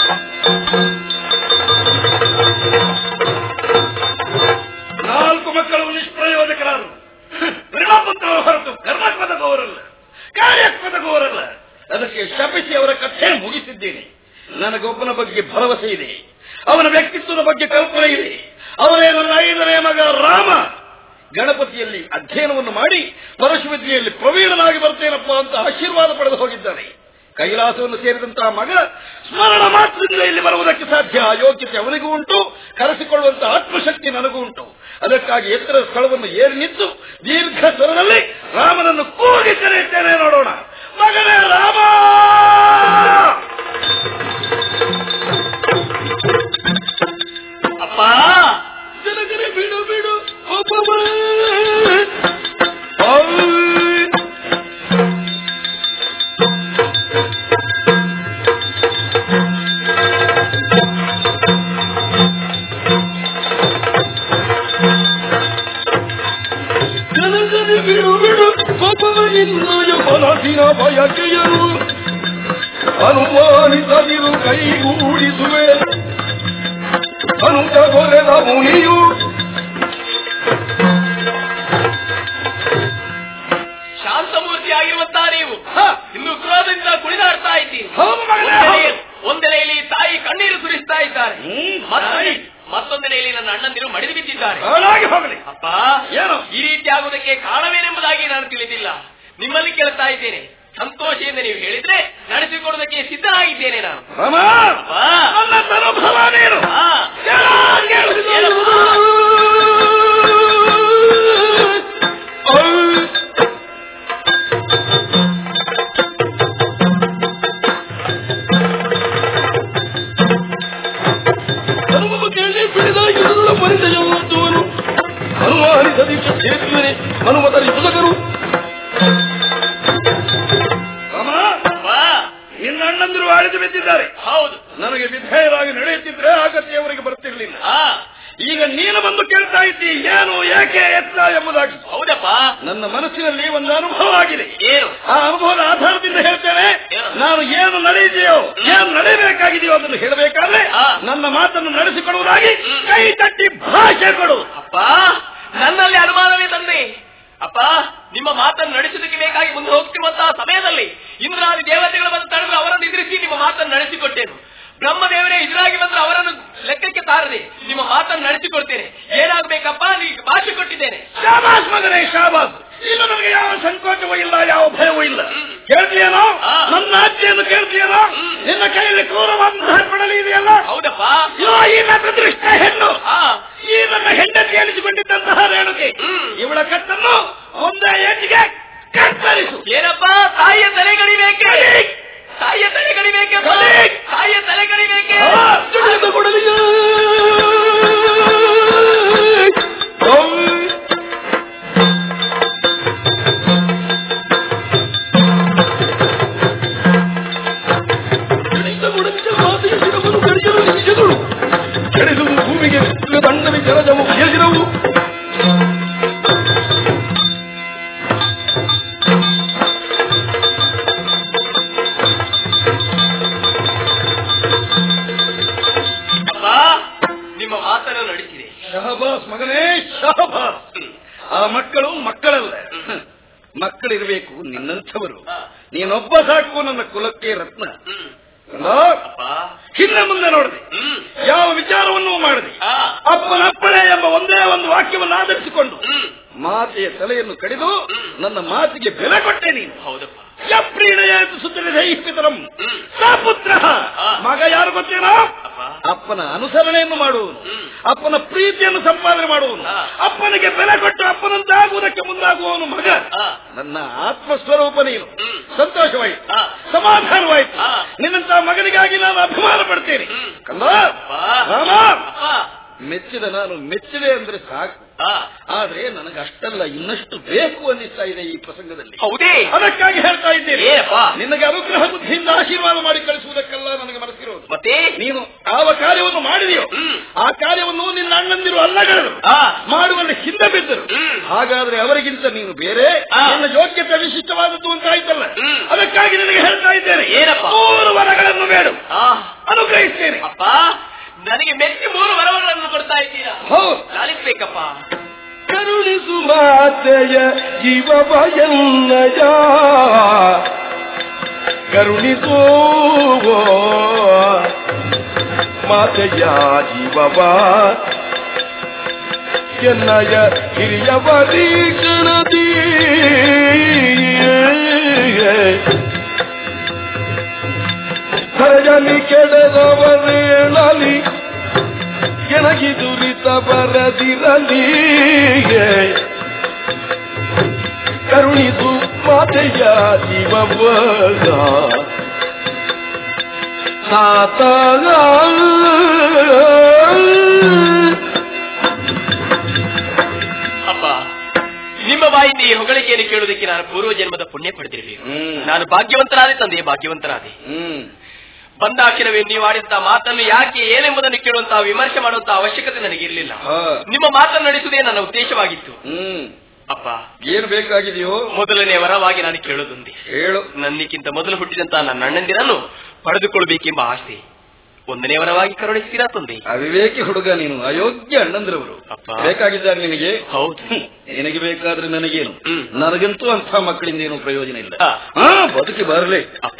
ನಾಲ್ಕು ಮಕ್ಕಳು ನಿಷ್ಪ್ರಯೋಜಕರಾದರು ಋಣಪುತ್ರರು ಹೊರತು ಕರ್ಮಾತ್ಮಕವರಲ್ಲ ಕಾರ್ಯಾತ್ಮಕವರಲ್ಲ ಅದಕ್ಕೆ ಶಪಿಸಿ ಅವರ ಕಥೆ ಮುಗಿಸಿದ್ದೇನೆ ನನಗೊಬ್ಬನ ಬಗ್ಗೆ ಭರವಸೆ ಇದೆ ಅವನ ವ್ಯಕ್ತಿತ್ವದ ಬಗ್ಗೆ ಕಲ್ಪನೆ ಇದೆ ಅವರೇ ನನ್ನ ಐದನೇ ಮಗ ರಾಮ ಗಣಪತಿಯಲ್ಲಿ ಅಧ್ಯಯನವನ್ನು ಮಾಡಿ ಪರಶುವಿದ್ಯೆಯಲ್ಲಿ ಪ್ರವೀಣನಾಗಿ ಬರ್ತೇನಪ್ಪ ಅಂತ ಆಶೀರ್ವಾದ ಪಡೆದು ಹೋಗಿದ್ದಾನೆ ಕೈಲಾಸವನ್ನು ಸೇರಿದಂತಹ ಮಗ ಸ್ಮರಣ ಮಾತ್ರದಿಂದ ಇಲ್ಲಿ ಬರುವುದಕ್ಕೆ ಸಾಧ್ಯ ಆ ಯೋಗ್ಯತೆ ಅವನಿಗೂ ಉಂಟು ಕರೆಸಿಕೊಳ್ಳುವಂತಹ ಆತ್ಮಶಕ್ತಿ ನನಗೂ ಉಂಟು ಅದಕ್ಕಾಗಿ ಎತ್ತರ ಸ್ಥಳವನ್ನು ಏರಿ ನಿಂತು ದೀರ್ಘ ಸ್ವರದಲ್ಲಿ ರಾಮನನ್ನು ಕೂಗಿ ಕರೆಯುತ್ತೇನೆ ನೋಡೋಣ ಮಗನೇ ರಾಮ ಅಪ್ಪ ಜನಗರೆ ಬಿಡು ಬಿಡು ಒಬ್ಬವ ಜನಗರೆ ಬಿಡು ಬಿಡು ಒಬ್ಬವ ನಿನ್ನಯ ಮನಸ್ಸಿನ ಬಯಕೆಯರು ಅನುಮಾನಿಸದಿರು ಕೈಗೂಡಿಸುವೆ ಅನುಜ ಗೊರೆದ ಮುನಿಯು ಶಾಂತಮೂರ್ತಿ ಆಗಿರುವಂತಹ ನೀವು ಹ, ಇನ್ನು ಕ್ರೋಧದಿಂದ ಕುಣಿದಾಡ್ತಾ ಇದ್ದೀರಿ ಹೌದು ಮಗನೇ, ಒಂದೆಡೆ- ಹೌದು. ಒಂದೆಡೆಯಲ್ಲಿ ತಾಯಿ ಕಣ್ಣೀರು ಸುರಿಸ್ತಾ ಇದ್ದಾರೆ ಹ್ಮ್, ಮತ್ತೊಂದೆ ತಾಯಿ. ಮತ್ತೊಂದೆಡೆಯಲ್ಲಿ ನನ್ನ ಅಣ್ಣಂದಿರು ಮಡಿದು ಬಿದ್ದಿದ್ದಾರೆ ಹಾಳಾಗಿ ಹೋಗಲಿ ಅಪ್ಪ ಏನು ಈ ರೀತಿ ಆಗುವುದಕ್ಕೆ ಕಾರಣವೇನೆಂಬುದಾಗಿ ನಾನು ತಿಳಿದಿಲ್ಲ ನಿಮ್ಮಲ್ಲಿ ಕೇಳ್ತಾ ಇದ್ದೇನೆ ಸಂತೋಷದಿಂದ ನೀವು ಹೇಳಿದ್ರೆ ನಡೆಸಿಕೊಡುವುದಕ್ಕೆ ಸಿದ್ಧನಾಗಿದ್ದೇನೆ ನಾನು ರಾಮ ಅಪ್ಪ ನನ್ನ ತನುಭವ ನೀನು ಹಾ. ಕೇಳು, ಕೇಳು. ಏನಪ್ಪ? ಧರ್ಮವ ಕೇಳಿ ಬಿಡಿದ ಎಲ್ಲ ಪರಿಚಯವಂತವನು ಹನುಮಾನಿಸದಿ ಸೇರಿಸುವನೆ ಹನುಮತರಿ ಸುಲಗರು ರಾಮ ಅಪ್ಪ ನಿನ್ನ ಅಣ್ಣಂದಿರು ಆಳಿದು ಬಿದ್ದಿದ್ದಾರೆ ಹೌದು ನನಗೆ ವಿಧೇಯರಾಗಿ ನಡೆಯುತ್ತಿದ್ರೆ ಆಗತ್ತೆ ಅವರಿಗೆ ಬರ್ತಿರ್ಲಿಲ್ಲ ಹಾ ಈಗ ನೀನು ಬಂದು ಕೇಳ್ತಾ ಇದ್ದಿ ಏನು ಏಕೆ ಎತ್ತ ಎಂಬುದಾಗಿ ಹೌದಪ್ಪ ನನ್ನ ಮನಸ್ಸಿನಲ್ಲಿ ಒಂದು ಅನುಭವ ಆಗಿದೆ ಏನು ಆ ಅನುಭವದ ಆಧಾರದಿಂದ ಹೇಳ್ತೇನೆ ಏನು? ನಾನು ಏನು ನಡೆಯಿದೆಯೋ ಏನು ನಡೆಯಬೇಕಾಗಿದೆಯೋ ಅದನ್ನು ಹೇಳಬೇಕಾದ್ರೆ ಹಾ. ನನ್ನ ಮಾತನ್ನು ನಡೆಸಿಕೊಡುವುದಾಗಿ ಹ್ಮ್. ಕೈ ತಟ್ಟಿ ಭಾಷೆ ಕೊಡು ಅಪ್ಪ ನನ್ನಲ್ಲಿ ಅನುಮಾನವೇ ತಂದೆ ಅಪ್ಪ ನಿಮ್ಮ ಮಾತನ್ನು ನಡೆಸುವುದಕ್ಕೆ ಬೇಕಾಗಿ ಮುಂದೆ ಹೋಗ್ತಿರುವಂತಹ ಸಮಯದಲ್ಲಿ ಇಂದ್ರಾದಿ ದೇವತೆಗಳು ಬಂದು ತಡೆದು ಅವರನ್ನು ಎದುರಿಸಿ ನಿಮ್ಮ ಮಾತನ್ನು ನಡೆಸಿಕೊಟ್ಟೇನು ಬ್ರಹ್ಮದೇವರೇ ಎದುರಾಗಿ ಬಂದ್ರೆ ಅವರನ್ನು ಲೆಕ್ಕಕ್ಕೆ ತಾರದೆ ನಿಮ್ಮ ಮಾತನ್ನು ನಡೆಸಿಕೊಡ್ತೇನೆ ಏನಾಗಬೇಕಪ್ಪ ನೀವು ಭಾಷೆ ಕೊಟ್ಟಿದ್ದೇನೆ ಶಾಬಾಸ್ ಮಗನೇ ಶಾಬಾಸ್ ಇನ್ನು ನನಗೆ ಯಾವ ಸಂಕೋಚವೂ ಇಲ್ಲ ಯಾವ ಭಯವೂ ಇಲ್ಲ ಕೇಳ್ತೀಯೇನೋ ಹಾ. ನನ್ನ ಅಜ್ಜಿಯನ್ನು ಕೇಳ್ತೀಯೇನೋ ಹ್ಮ್. ನಿನ್ನ ಕೈಯಲ್ಲಿ ಕ್ರೂರವಾದಂತಹ ಕೊಡಲಿ ಇದೆಯಲ್ಲ ಹೌದಪ್ಪ ಇವ ಈ ನನ್ನ ದೃಷ್ಟ ಹೆಣ್ಣು ಹಾ ಈ ನನ್ನ ಹೆಂಡತಿ ಎನಿಸಿಕೊಂಡಿದ್ದಂತಹ ರೇಣುಕೆ ಹ್ಮ್. ಇವಳ ಕತ್ತನ್ನು ಒಂದೇ ಏಟಿಗೆ ಕತ್ತರಿಸು ಏನಪ್ಪ ತಾಯಿಯ ತಲೆ ಗಡಿಬೇಕೆ ಕಡಿ. ತಾಯಿಯ ತಲೆ ಗಡಿಬೇಕೆ ಕಡಿ. ತಾಯಿಯ ತಲೆ ಗಡಿಬೇಕೆ ಹಾ. ಜಡಿದ ಕೊಡಲಿಯ ಜಡಿದ ಕೊಡಲಿಯ ಮಾತೆಯ ಶಿರವನ್ನು ಕಡಿಯಲು ನಿಜಗಳು ಕೆಡಿಸುವುದು ಭೂಮಿಗೆ ದಂಡವಿ ಜಲಜವು ಎಸಿರವು ಅಪ್ಪ ಮಕ್ಕಳು ಮಕ್ಕಳಲ್ಲ ಮಕ್ಕಳಿರಬೇಕು ನಿನ್ನಂಥವರು ಹಾ. ನೀನೊಬ್ಬ ಸಾಕು ನನ್ನ ಕುಲಕ್ಕೆ ರತ್ನ ಹ್ಮ್ ಅಲ್ಲ? ಅಪ್ಪ ಹಿಂದೆ ಮುಂದೆ ನೋಡಿದೆ ಹ್ಮ್ ಯಾವ ವಿಚಾರವನ್ನು ಮಾಡಿದೆ ಆ. ಅಪ್ಪನಪ್ಪಣೆ ಎಂಬ ಒಂದೇ ಒಂದು ವಾಕ್ಯವನ್ನು ಆಧರಿಸಿಕೊಂಡು ಹ್ಮ್ ಮಾತೆಯ ತಲೆಯನ್ನು ಕಡಿದು ನನ್ನ ಮಾತಿಗೆ ಬೆಲೆ ಕೊಟ್ಟೆ ನೀನು ಹೌದಪ್ಪ ಯಪ್ರೀಣಯಾತು ಸುತರಿದೈಹಿತರಂ ಹ್ಮ್. ಸಾಪುತ್ರ ಆ. ಮಗ ಯಾರು ಗೊತ್ತೇನೋ ಅಪ್ಪ ಅಪ್ಪನ ಅನುಸರಣೆಯನ್ನು ಮಾಡುವನು ಹ್ಮ್. ಅಪ್ಪನ ಪ್ರೀತಿಯನ್ನು ಸಂಪಾದನೆ ಮಾಡುವನು ಆ. ಅಪ್ಪನಿಗೆ ಬೆಲೆ ಕೊಟ್ಟು ಅಪ್ಪನಂತಾಗುವುದಕ್ಕೆ ಮುಂದಾಗುವವನು ಮಗ ಆ. ನನ್ನ ಆತ್ಮಸ್ವರೂಪ ನೀನು ಹ್ಮ್. ಸಂತೋಷವಾಯಿತು ಆ. ಸಮಾಧಾನವಾಯಿತು ಆ. ನಿನ್ನಂತ ಮಗನಿಗಾಗಿ ನಾನು ಅಭಿಮಾನ ಪಡ್ತೇನೆ ಹ್ಮ್. ಕಂದ ಅಪ್ಪ ರಾಮ ಅಪ್ಪ ಮೆಚ್ಚಿದ ನಾನು ಮೆಚ್ಚಿದೆ ಅಂದ್ರೆ ಸಾಕು ಆ. ಆದ್ರೆ ನನಗೆ ಅಷ್ಟಲ್ಲ ಇನ್ನಷ್ಟು ಬೇಕು ಅನ್ನಿಸ್ತಾ ಇದೆ ಈ ಪ್ರಸಂಗದಲ್ಲಿ ಹೌದೇ ಅದಕ್ಕಾಗಿ ಹೇಳ್ತಾ ಇದ್ದೇನೆ ಏನಪ್ಪ ನಿನಗೆ ಅನುಗ್ರಹ ಬುದ್ಧಿಯಿಂದ ಆಶೀರ್ವಾದ ಮಾಡಿ ಕಳಿಸುವುದಕ್ಕೆಲ್ಲ ನನಗೆ ಮನಸ್ಸಿರೋದು ಮತ್ತೆ ನೀನು ಯಾವ ಕಾರ್ಯವನ್ನು ಮಾಡಿದೆಯೋ ಹ್ಮ್. ಆ ಕಾರ್ಯವನ್ನು ನಿನ್ನ ಅಣ್ಣಂದಿರು ಅಲ್ಲಗಳೆದರು ಆ. ಮಾಡುವಲ್ಲಿ ಹಿಂದೆ ಬಿದ್ದರು ಹ್ಮ್. ಹಾಗಾದ್ರೆ ಅವರಿಗಿಂತ ನೀನು ಬೇರೆ ಆ. ನಿನ್ನ ಯೋಗ್ಯತೆ ವಿಶಿಷ್ಟವಾದದ್ದು ಅಂತ ಆಯ್ತಲ್ಲ ಹ್ಮ್. ಅದಕ್ಕಾಗಿ ನಿನಗೆ ಹೇಳ್ತಾ ಇದ್ದೇನೆ ಏನಪ್ಪ? ಮೂರು ವರಗಳನ್ನು ಬೇಡು ಆ. ಅನುಗ್ರಹಿಸ್ತೇನೆ ಅಪ್ಪ ನನಗೆ ಮೆಚ್ಚಿ ಮೂರು ವರಗಳನ್ನು ಕೊಡ್ತಾ ಇದ್ದೀರಾ ಹೌದು ಲಾಲಿಸ್ಬೇಕಪ್ಪ ಕರುಣಿಸು ಮಾತೆಯ ಜೀವವಯನ್ನಯ ಕರುಣಿಸು ಮಾತೆಯ ಜೀವವ ಎನ್ನಯ ಹಿರಿಯವರೀಕ್ಷಣದಿ ಧರಜಲಿ ಕೆಡದವರೇಳಲಿ ಎನಗಿ ದುರಿತ ಬರದಿರಲಿ ಕರುಣಿಸು ಮಾತೆಯ ಜೀವವಗ ಸಾತಗ ಅಪ್ಪ ನಿಮ್ಮ ಬಾಯಿಂದ ಈ ಹೊಗಳಿಕೆಯನ್ನು ಕೇಳುವುದಕ್ಕೆ ನಾನು ಪೂರ್ವ ಜನ್ಮದ ಪುಣ್ಯ ಪಡೆದಿರಬೇಕು ಹ್ಮ್. ನಾನು ಭಾಗ್ಯವಂತನಾದೆ ತಂದೆ ಭಾಗ್ಯವಂತನಾದೆ ಹ್ಮ್ ಬಂದಾಕ್ಷರವೇ ನೀವು ಆಡಿದಂತಹ ಮಾತನ್ನು ಯಾಕೆ ಏನೆಂಬುದನ್ನು ಕೇಳುವಂತಹ ವಿಮರ್ಶೆ ಮಾಡುವಂತಹ ಅವಶ್ಯಕತೆ ನನಗಿರಲಿಲ್ಲ ಹಾ. ನಿಮ್ಮ ಮಾತನ್ನು ನಡೆಸುವುದೇ ನನ್ನ ಉದ್ದೇಶವಾಗಿತ್ತು ಹ್ಮ್ ಅಪ್ಪ ಏನು ಬೇಕಾಗಿದೆಯೋ ಮೊದಲನೇ ವರವಾಗಿ ನಾನು ಕೇಳೋದೊಂದೇ ಹೇಳು ನನ್ನಿಕ್ಕಿಂತ ಮೊದಲು ಹುಟ್ಟಿದಂತಹ ನನ್ನ ಅಣ್ಣಂದಿರನ್ನು ಪಡೆದುಕೊಳ್ಳಬೇಕೆಂಬ ಆಸೆ ಒಂದನೇ ವರವಾಗಿ ಕರುಣಿಸ್ತೀರಾ ತಂದೆ ಅವಿವೇಕಿ ಹುಡುಗ ನೀನು ಅಯೋಗ್ಯ ಅಣ್ಣಂದ್ರವರು ಅಪ್ಪ. ಬೇಕಾಗಿದ್ದಾರೆ ನಿನಗೆ ಹೌದು ಹ್ಮ್. ನಿನಗೆ ಬೇಕಾದ್ರೆ ನನಗೇನು ಹ್ಮ್. ನನಗಂತೂ ಅಂಥ ಮಕ್ಕಳಿಂದ ಏನು ಪ್ರಯೋಜನ ಇಲ್ಲ ಆ. ಹಾ ಬದುಕಿ ಬರಲಿ ಅಪ್ಪ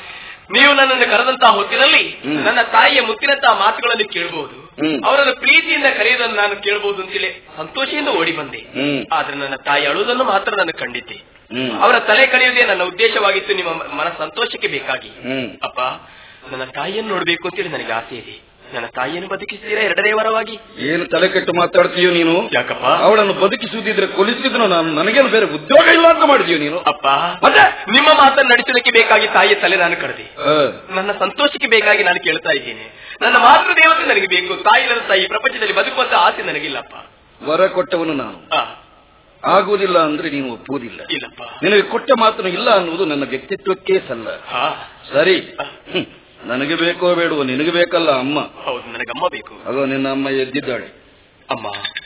ನೀವು ನನ್ನನ್ನು ಕರೆದಂತಹ ಹೊತ್ತಿನಲ್ಲಿ ಹ್ಮ್. ನನ್ನ ತಾಯಿಯ ಮುತ್ತಿನಂತಹ ಮಾತುಗಳನ್ನು ಕೇಳಬಹುದು ಹ್ಮ್. ಅವರನ್ನು ಪ್ರೀತಿಯಿಂದ ಕರೆಯುವುದನ್ನು ನಾನು ಕೇಳಬಹುದು ಅಂತೇಳಿ ಸಂತೋಷದಿಂದ ಓಡಿ ಬಂದೆ ಹ್ಮ್. ಆದ್ರೆ ನನ್ನ ತಾಯಿ ಅಳುವುದನ್ನು ಮಾತ್ರ ನಾನು ಕಂಡಿದ್ದೆ ಹ್ಮ್. ಅವರ ತಲೆ ಕಳೆಯುವುದೇ ನನ್ನ ಉದ್ದೇಶವಾಗಿತ್ತು ನಿಮ್ಮ ಮ- ಮನ ಸಂತೋಷಕ್ಕೆ ಬೇಕಾಗಿ ಹ್ಮ್. ಅಪ್ಪ ನನ್ನ ತಾಯಿಯನ್ನು ನೋಡಬೇಕು ಅಂತೇಳಿ ನನಗೆ ಆಸೆ ಇದೆ ನನ್ನ ತಾಯಿಯನ್ನು ಬದುಕಿಸ್ತೀರಾ ಎರಡನೇ ವರವಾಗಿ ಏನು ತಲೆ ಕೆಟ್ಟು ಮಾತಾಡ್ತೀಯೋ ನೀನು ಯಾಕಪ್ಪ ಅವಳನ್ನು ಬದುಕಿಸುವುದಿದ್ರೆ ಕೊಲಿಸಿದ್ರು ನಾನು ನನಗೇನು ಬೇರೆ ಉದ್ಯೋಗ ಇಲ್ಲ ಅಂತ ಮಾಡಿದೀಯ ನೀನು ಅಪ್ಪ ಮತ್ತೆ ನಿಮ್ಮ ಮಾತನ್ನು ನಡೆಸೋದಕ್ಕೆ ಬೇಕಾಗಿ ತಾಯಿಯ ತಲೆ ನಾನು ಕರೆದೆ ಆ, ನನ್ನ ಸಂತೋಷಕ್ಕೆ ಬೇಕಾಗಿ ನಾನು ಕೇಳ್ತಾ ಇದ್ದೇನೆ ನನ್ನ ಮಾತೃ ದೇವತೆ ನನಗೆ ಬೇಕು ತಾಯಿ ನನ್ನ ತಾಯಿ ಪ್ರಪಂಚದಲ್ಲಿ ಬದುಕುವಂತ ಆಸೆ ನನಗಿಲ್ಲಪ್ಪ ವರ ಕೊಟ್ಟವನು ನಾನು ಆ, ಆಗುವುದಿಲ್ಲ ಅಂದ್ರೆ ನೀನು ಒಪ್ಪುವುದಿಲ್ಲ ಇಲ್ಲಪ್ಪ ನಿನಗೆ ಕೊಟ್ಟ ಮಾತನ್ನು ಇಲ್ಲ ಅನ್ನುವುದು ನನ್ನ ವ್ಯಕ್ತಿತ್ವಕ್ಕೆ ಸಲ್ಲ ಹಾ ಸರಿ ಹ್ಮ್. ನನಗೆ ಬೇಕೋ ಬೇಡವೋ ನಿನಗೆ ಬೇಕಲ್ಲ ಅಮ್ಮ ಹೌದು ನನಗಮ್ಮ ಬೇಕು ಅದೋ ನಿನ್ನ ಅಮ್ಮ ಎದ್ದಿದ್ದಾಳೆ ಅಮ್ಮ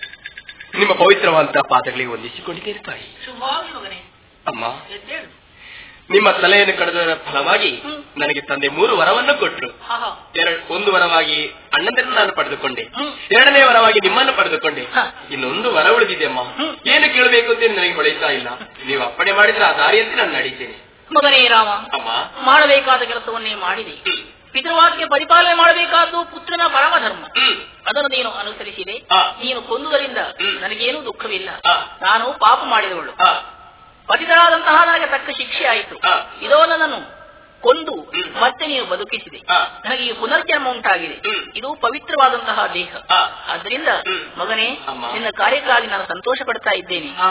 ನಿಮ್ಮ ಪವಿತ್ರವಾದಂತಹ ಪಾದಗಳಿಗೆ ವಂದಿಸಿಕೊಂಡಿದ್ದೇನೆ ತಾಯಿ ಶುಭವಾಗಿ ಮಗನೇ ಅಮ್ಮ ಎದ್ದೇಳು ನಿಮ್ಮ ತಲೆಯನ್ನು ಕಳೆದರ ಫಲವಾಗಿ ಹ್ಮ್. ನನಗೆ ತಂದೆ ಮೂರು ವರವನ್ನು ಕೊಟ್ಟರು ಹಾ ಹಾ ಎರಡು ಒಂದು ವರವಾಗಿ ಅಣ್ಣಂದನ್ನು ನಾನು ಪಡೆದುಕೊಂಡೆ ಹ್ಮ್. ಎರಡನೇ ವರವಾಗಿ ನಿಮ್ಮನ್ನು ಪಡೆದುಕೊಂಡೆ ಹ. ಇನ್ನೊಂದು ವರ ಉಳಿದಿದೆ ಅಮ್ಮ ಹ್ಮ್. ಏನು ಕೇಳಬೇಕು ಅಂತ ನನಗೆ ಹೊಳೆಯುತ್ತಾ ಇಲ್ಲ ನೀವು ಅಪ್ಪಣೆ ಮಾಡಿದ್ರೆ ಆ ದಾರಿಯಂತೆ ನಾನು ನಡೀತೇನೆ ಮಗನೇ ರಾಮ ಅಮ್ಮ ಮಾಡಬೇಕಾದ ಕೆಲಸವನ್ನೇ ಮಾಡಿದೆ ಹ್ಮ್. ಪಿತೃವಾಕ್ಯ ಪರಿಪಾಲನೆ ಮಾಡಬೇಕಾದ್ದು ಪುತ್ರನ ಪರಮ ಧರ್ಮ ಹ್ಮ್. ಅದನ್ನು ನೀನು ಅನುಸರಿಸಿದೆ ಆ. ನೀನು ಕೊಂದುದರಿಂದ ಹ್ಮ್. ನನಗೇನೂ ದುಃಖವಿಲ್ಲ ಆ. ನಾನು ಪಾಪ ಮಾಡಿದವಳು ಆ, ಪತಿತರಾದಂತಹ ನನಗೆ ತಕ್ಕ ಶಿಕ್ಷೆ ಆಯಿತು ಆ. ಇದೋ ನನ್ನನ್ನು ಕೊಂದು ಹ್ಮ್. ಮತ್ತೆ ನೀವು ಬದುಕಿಸಿದೆ ಆ. ನನಗೆ ಈ ಪುನರ್ಜನ್ಮ ಉಂಟಾಗಿದೆ ಹ್ಮ್. ಇದು ಪವಿತ್ರವಾದಂತಹ ದೇಹ ಆ. ಆದ್ದರಿಂದ ಹ್ಮ್. ಮಗನೇ ಅಮ್ಮ. ನಿನ್ನ ಕಾರ್ಯಕ್ಕಾಗಿ ನಾನು ಸಂತೋಷ ಪಡ್ತಾ ಇದ್ದೇನೆ ಆ,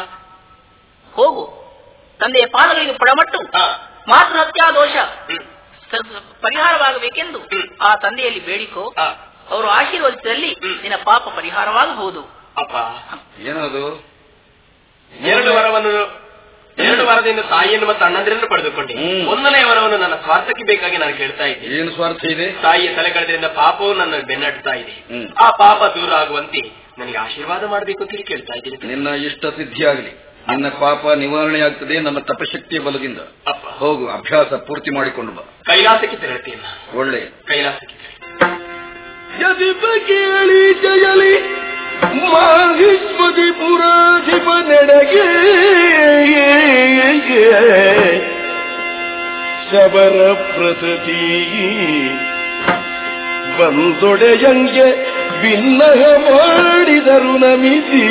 ಹೋಗು ತಂದೆಯ ಪಾದಗಳಿಗೆ ಪಡಮಟ್ಟು ಆ, ಮಾತೃ ಹತ್ಯಾ ದೋಷ ಹ್ಮ್. ಸ- ಪರಿಹಾರವಾಗಬೇಕೆಂದು ಹ್ಮ್. ಆ ತಂದೆಯಲ್ಲಿ ಬೇಡಿಕೋ ಆ, ಅವರು ಆಶೀರ್ವದಿಸಿದಲ್ಲಿ ಹ್ಮ್. ನಿನ್ನ ಪಾಪ ಪರಿಹಾರವಾಗಬಹುದು ಅಪ್ಪ ಏನದು ಎರಡು ವರವನ್ನು ಎರಡು ವರದಿಂದ ತಾಯಿಯನ್ನು ಮತ್ತು ಅಣ್ಣಂದಿರನ್ನು ಪಡೆದುಕೊಂಡೆ ಹ್ಮ್. ಒಂದನೇ ವರವನ್ನು ನನ್ನ ಸ್ವಾರ್ಥಕ್ಕೆ ಬೇಕಾಗಿ ನಾನು ಕೇಳ್ತಾ ಇದ್ದೆ ಏನು ಸ್ವಾರ್ಥ ಇದೆ ತಾಯಿಯ ತಲೆ ಕಳೆದ್ರಿಂದ ಪಾಪವು ನನ್ನ ಬೆನ್ನಟ್ಟುತ್ತಾ ಇದೆ ಹ್ಮ್. ಆ ಪಾಪ ದೂರ ಆಗುವಂತೆ ನನಗೆ ಆಶೀರ್ವಾದ ಮಾಡಬೇಕು ಅಂತ ಹೇಳಿ ಕೇಳ್ತಾ ಇದ್ದೀನಿ ನಿನ್ನ ಇಷ್ಟ ಸಿದ್ಧಿಯಾಗಲಿ ನಿನ್ನ ಪಾಪ ನಿವಾರಣೆಯಾಗ್ತದೆ ನನ್ನ ತಪಶಕ್ತಿಯ ಬಲದಿಂದ ಅಪ್ಪ ಹೋಗು ಅಭ್ಯಾಸ ಪೂರ್ತಿ ಮಾಡಿಕೊಂಡು ಬಾ ಕೈಲಾಸಕ್ಕೆ ತೆರಳುತ್ತೇನೆ ನಾನು. ಒಳ್ಳೆ ಕೈಲಾಸಕ್ಕೆ ತೆರಳಿ ಯದಿಪ ಕೇಳಿ ಜಯಲಿ ಮಾಹಿಷ್ಮತಿ ಪುರಾಧಿಪ ನೆಡಗೆ ಶಬರ ಪ್ರಸತಿ ಬಂದೊಡೆಯಂಗೆ ಭಿನ್ನಹ ಮಾಡಿದರು ನಮಿಸಿ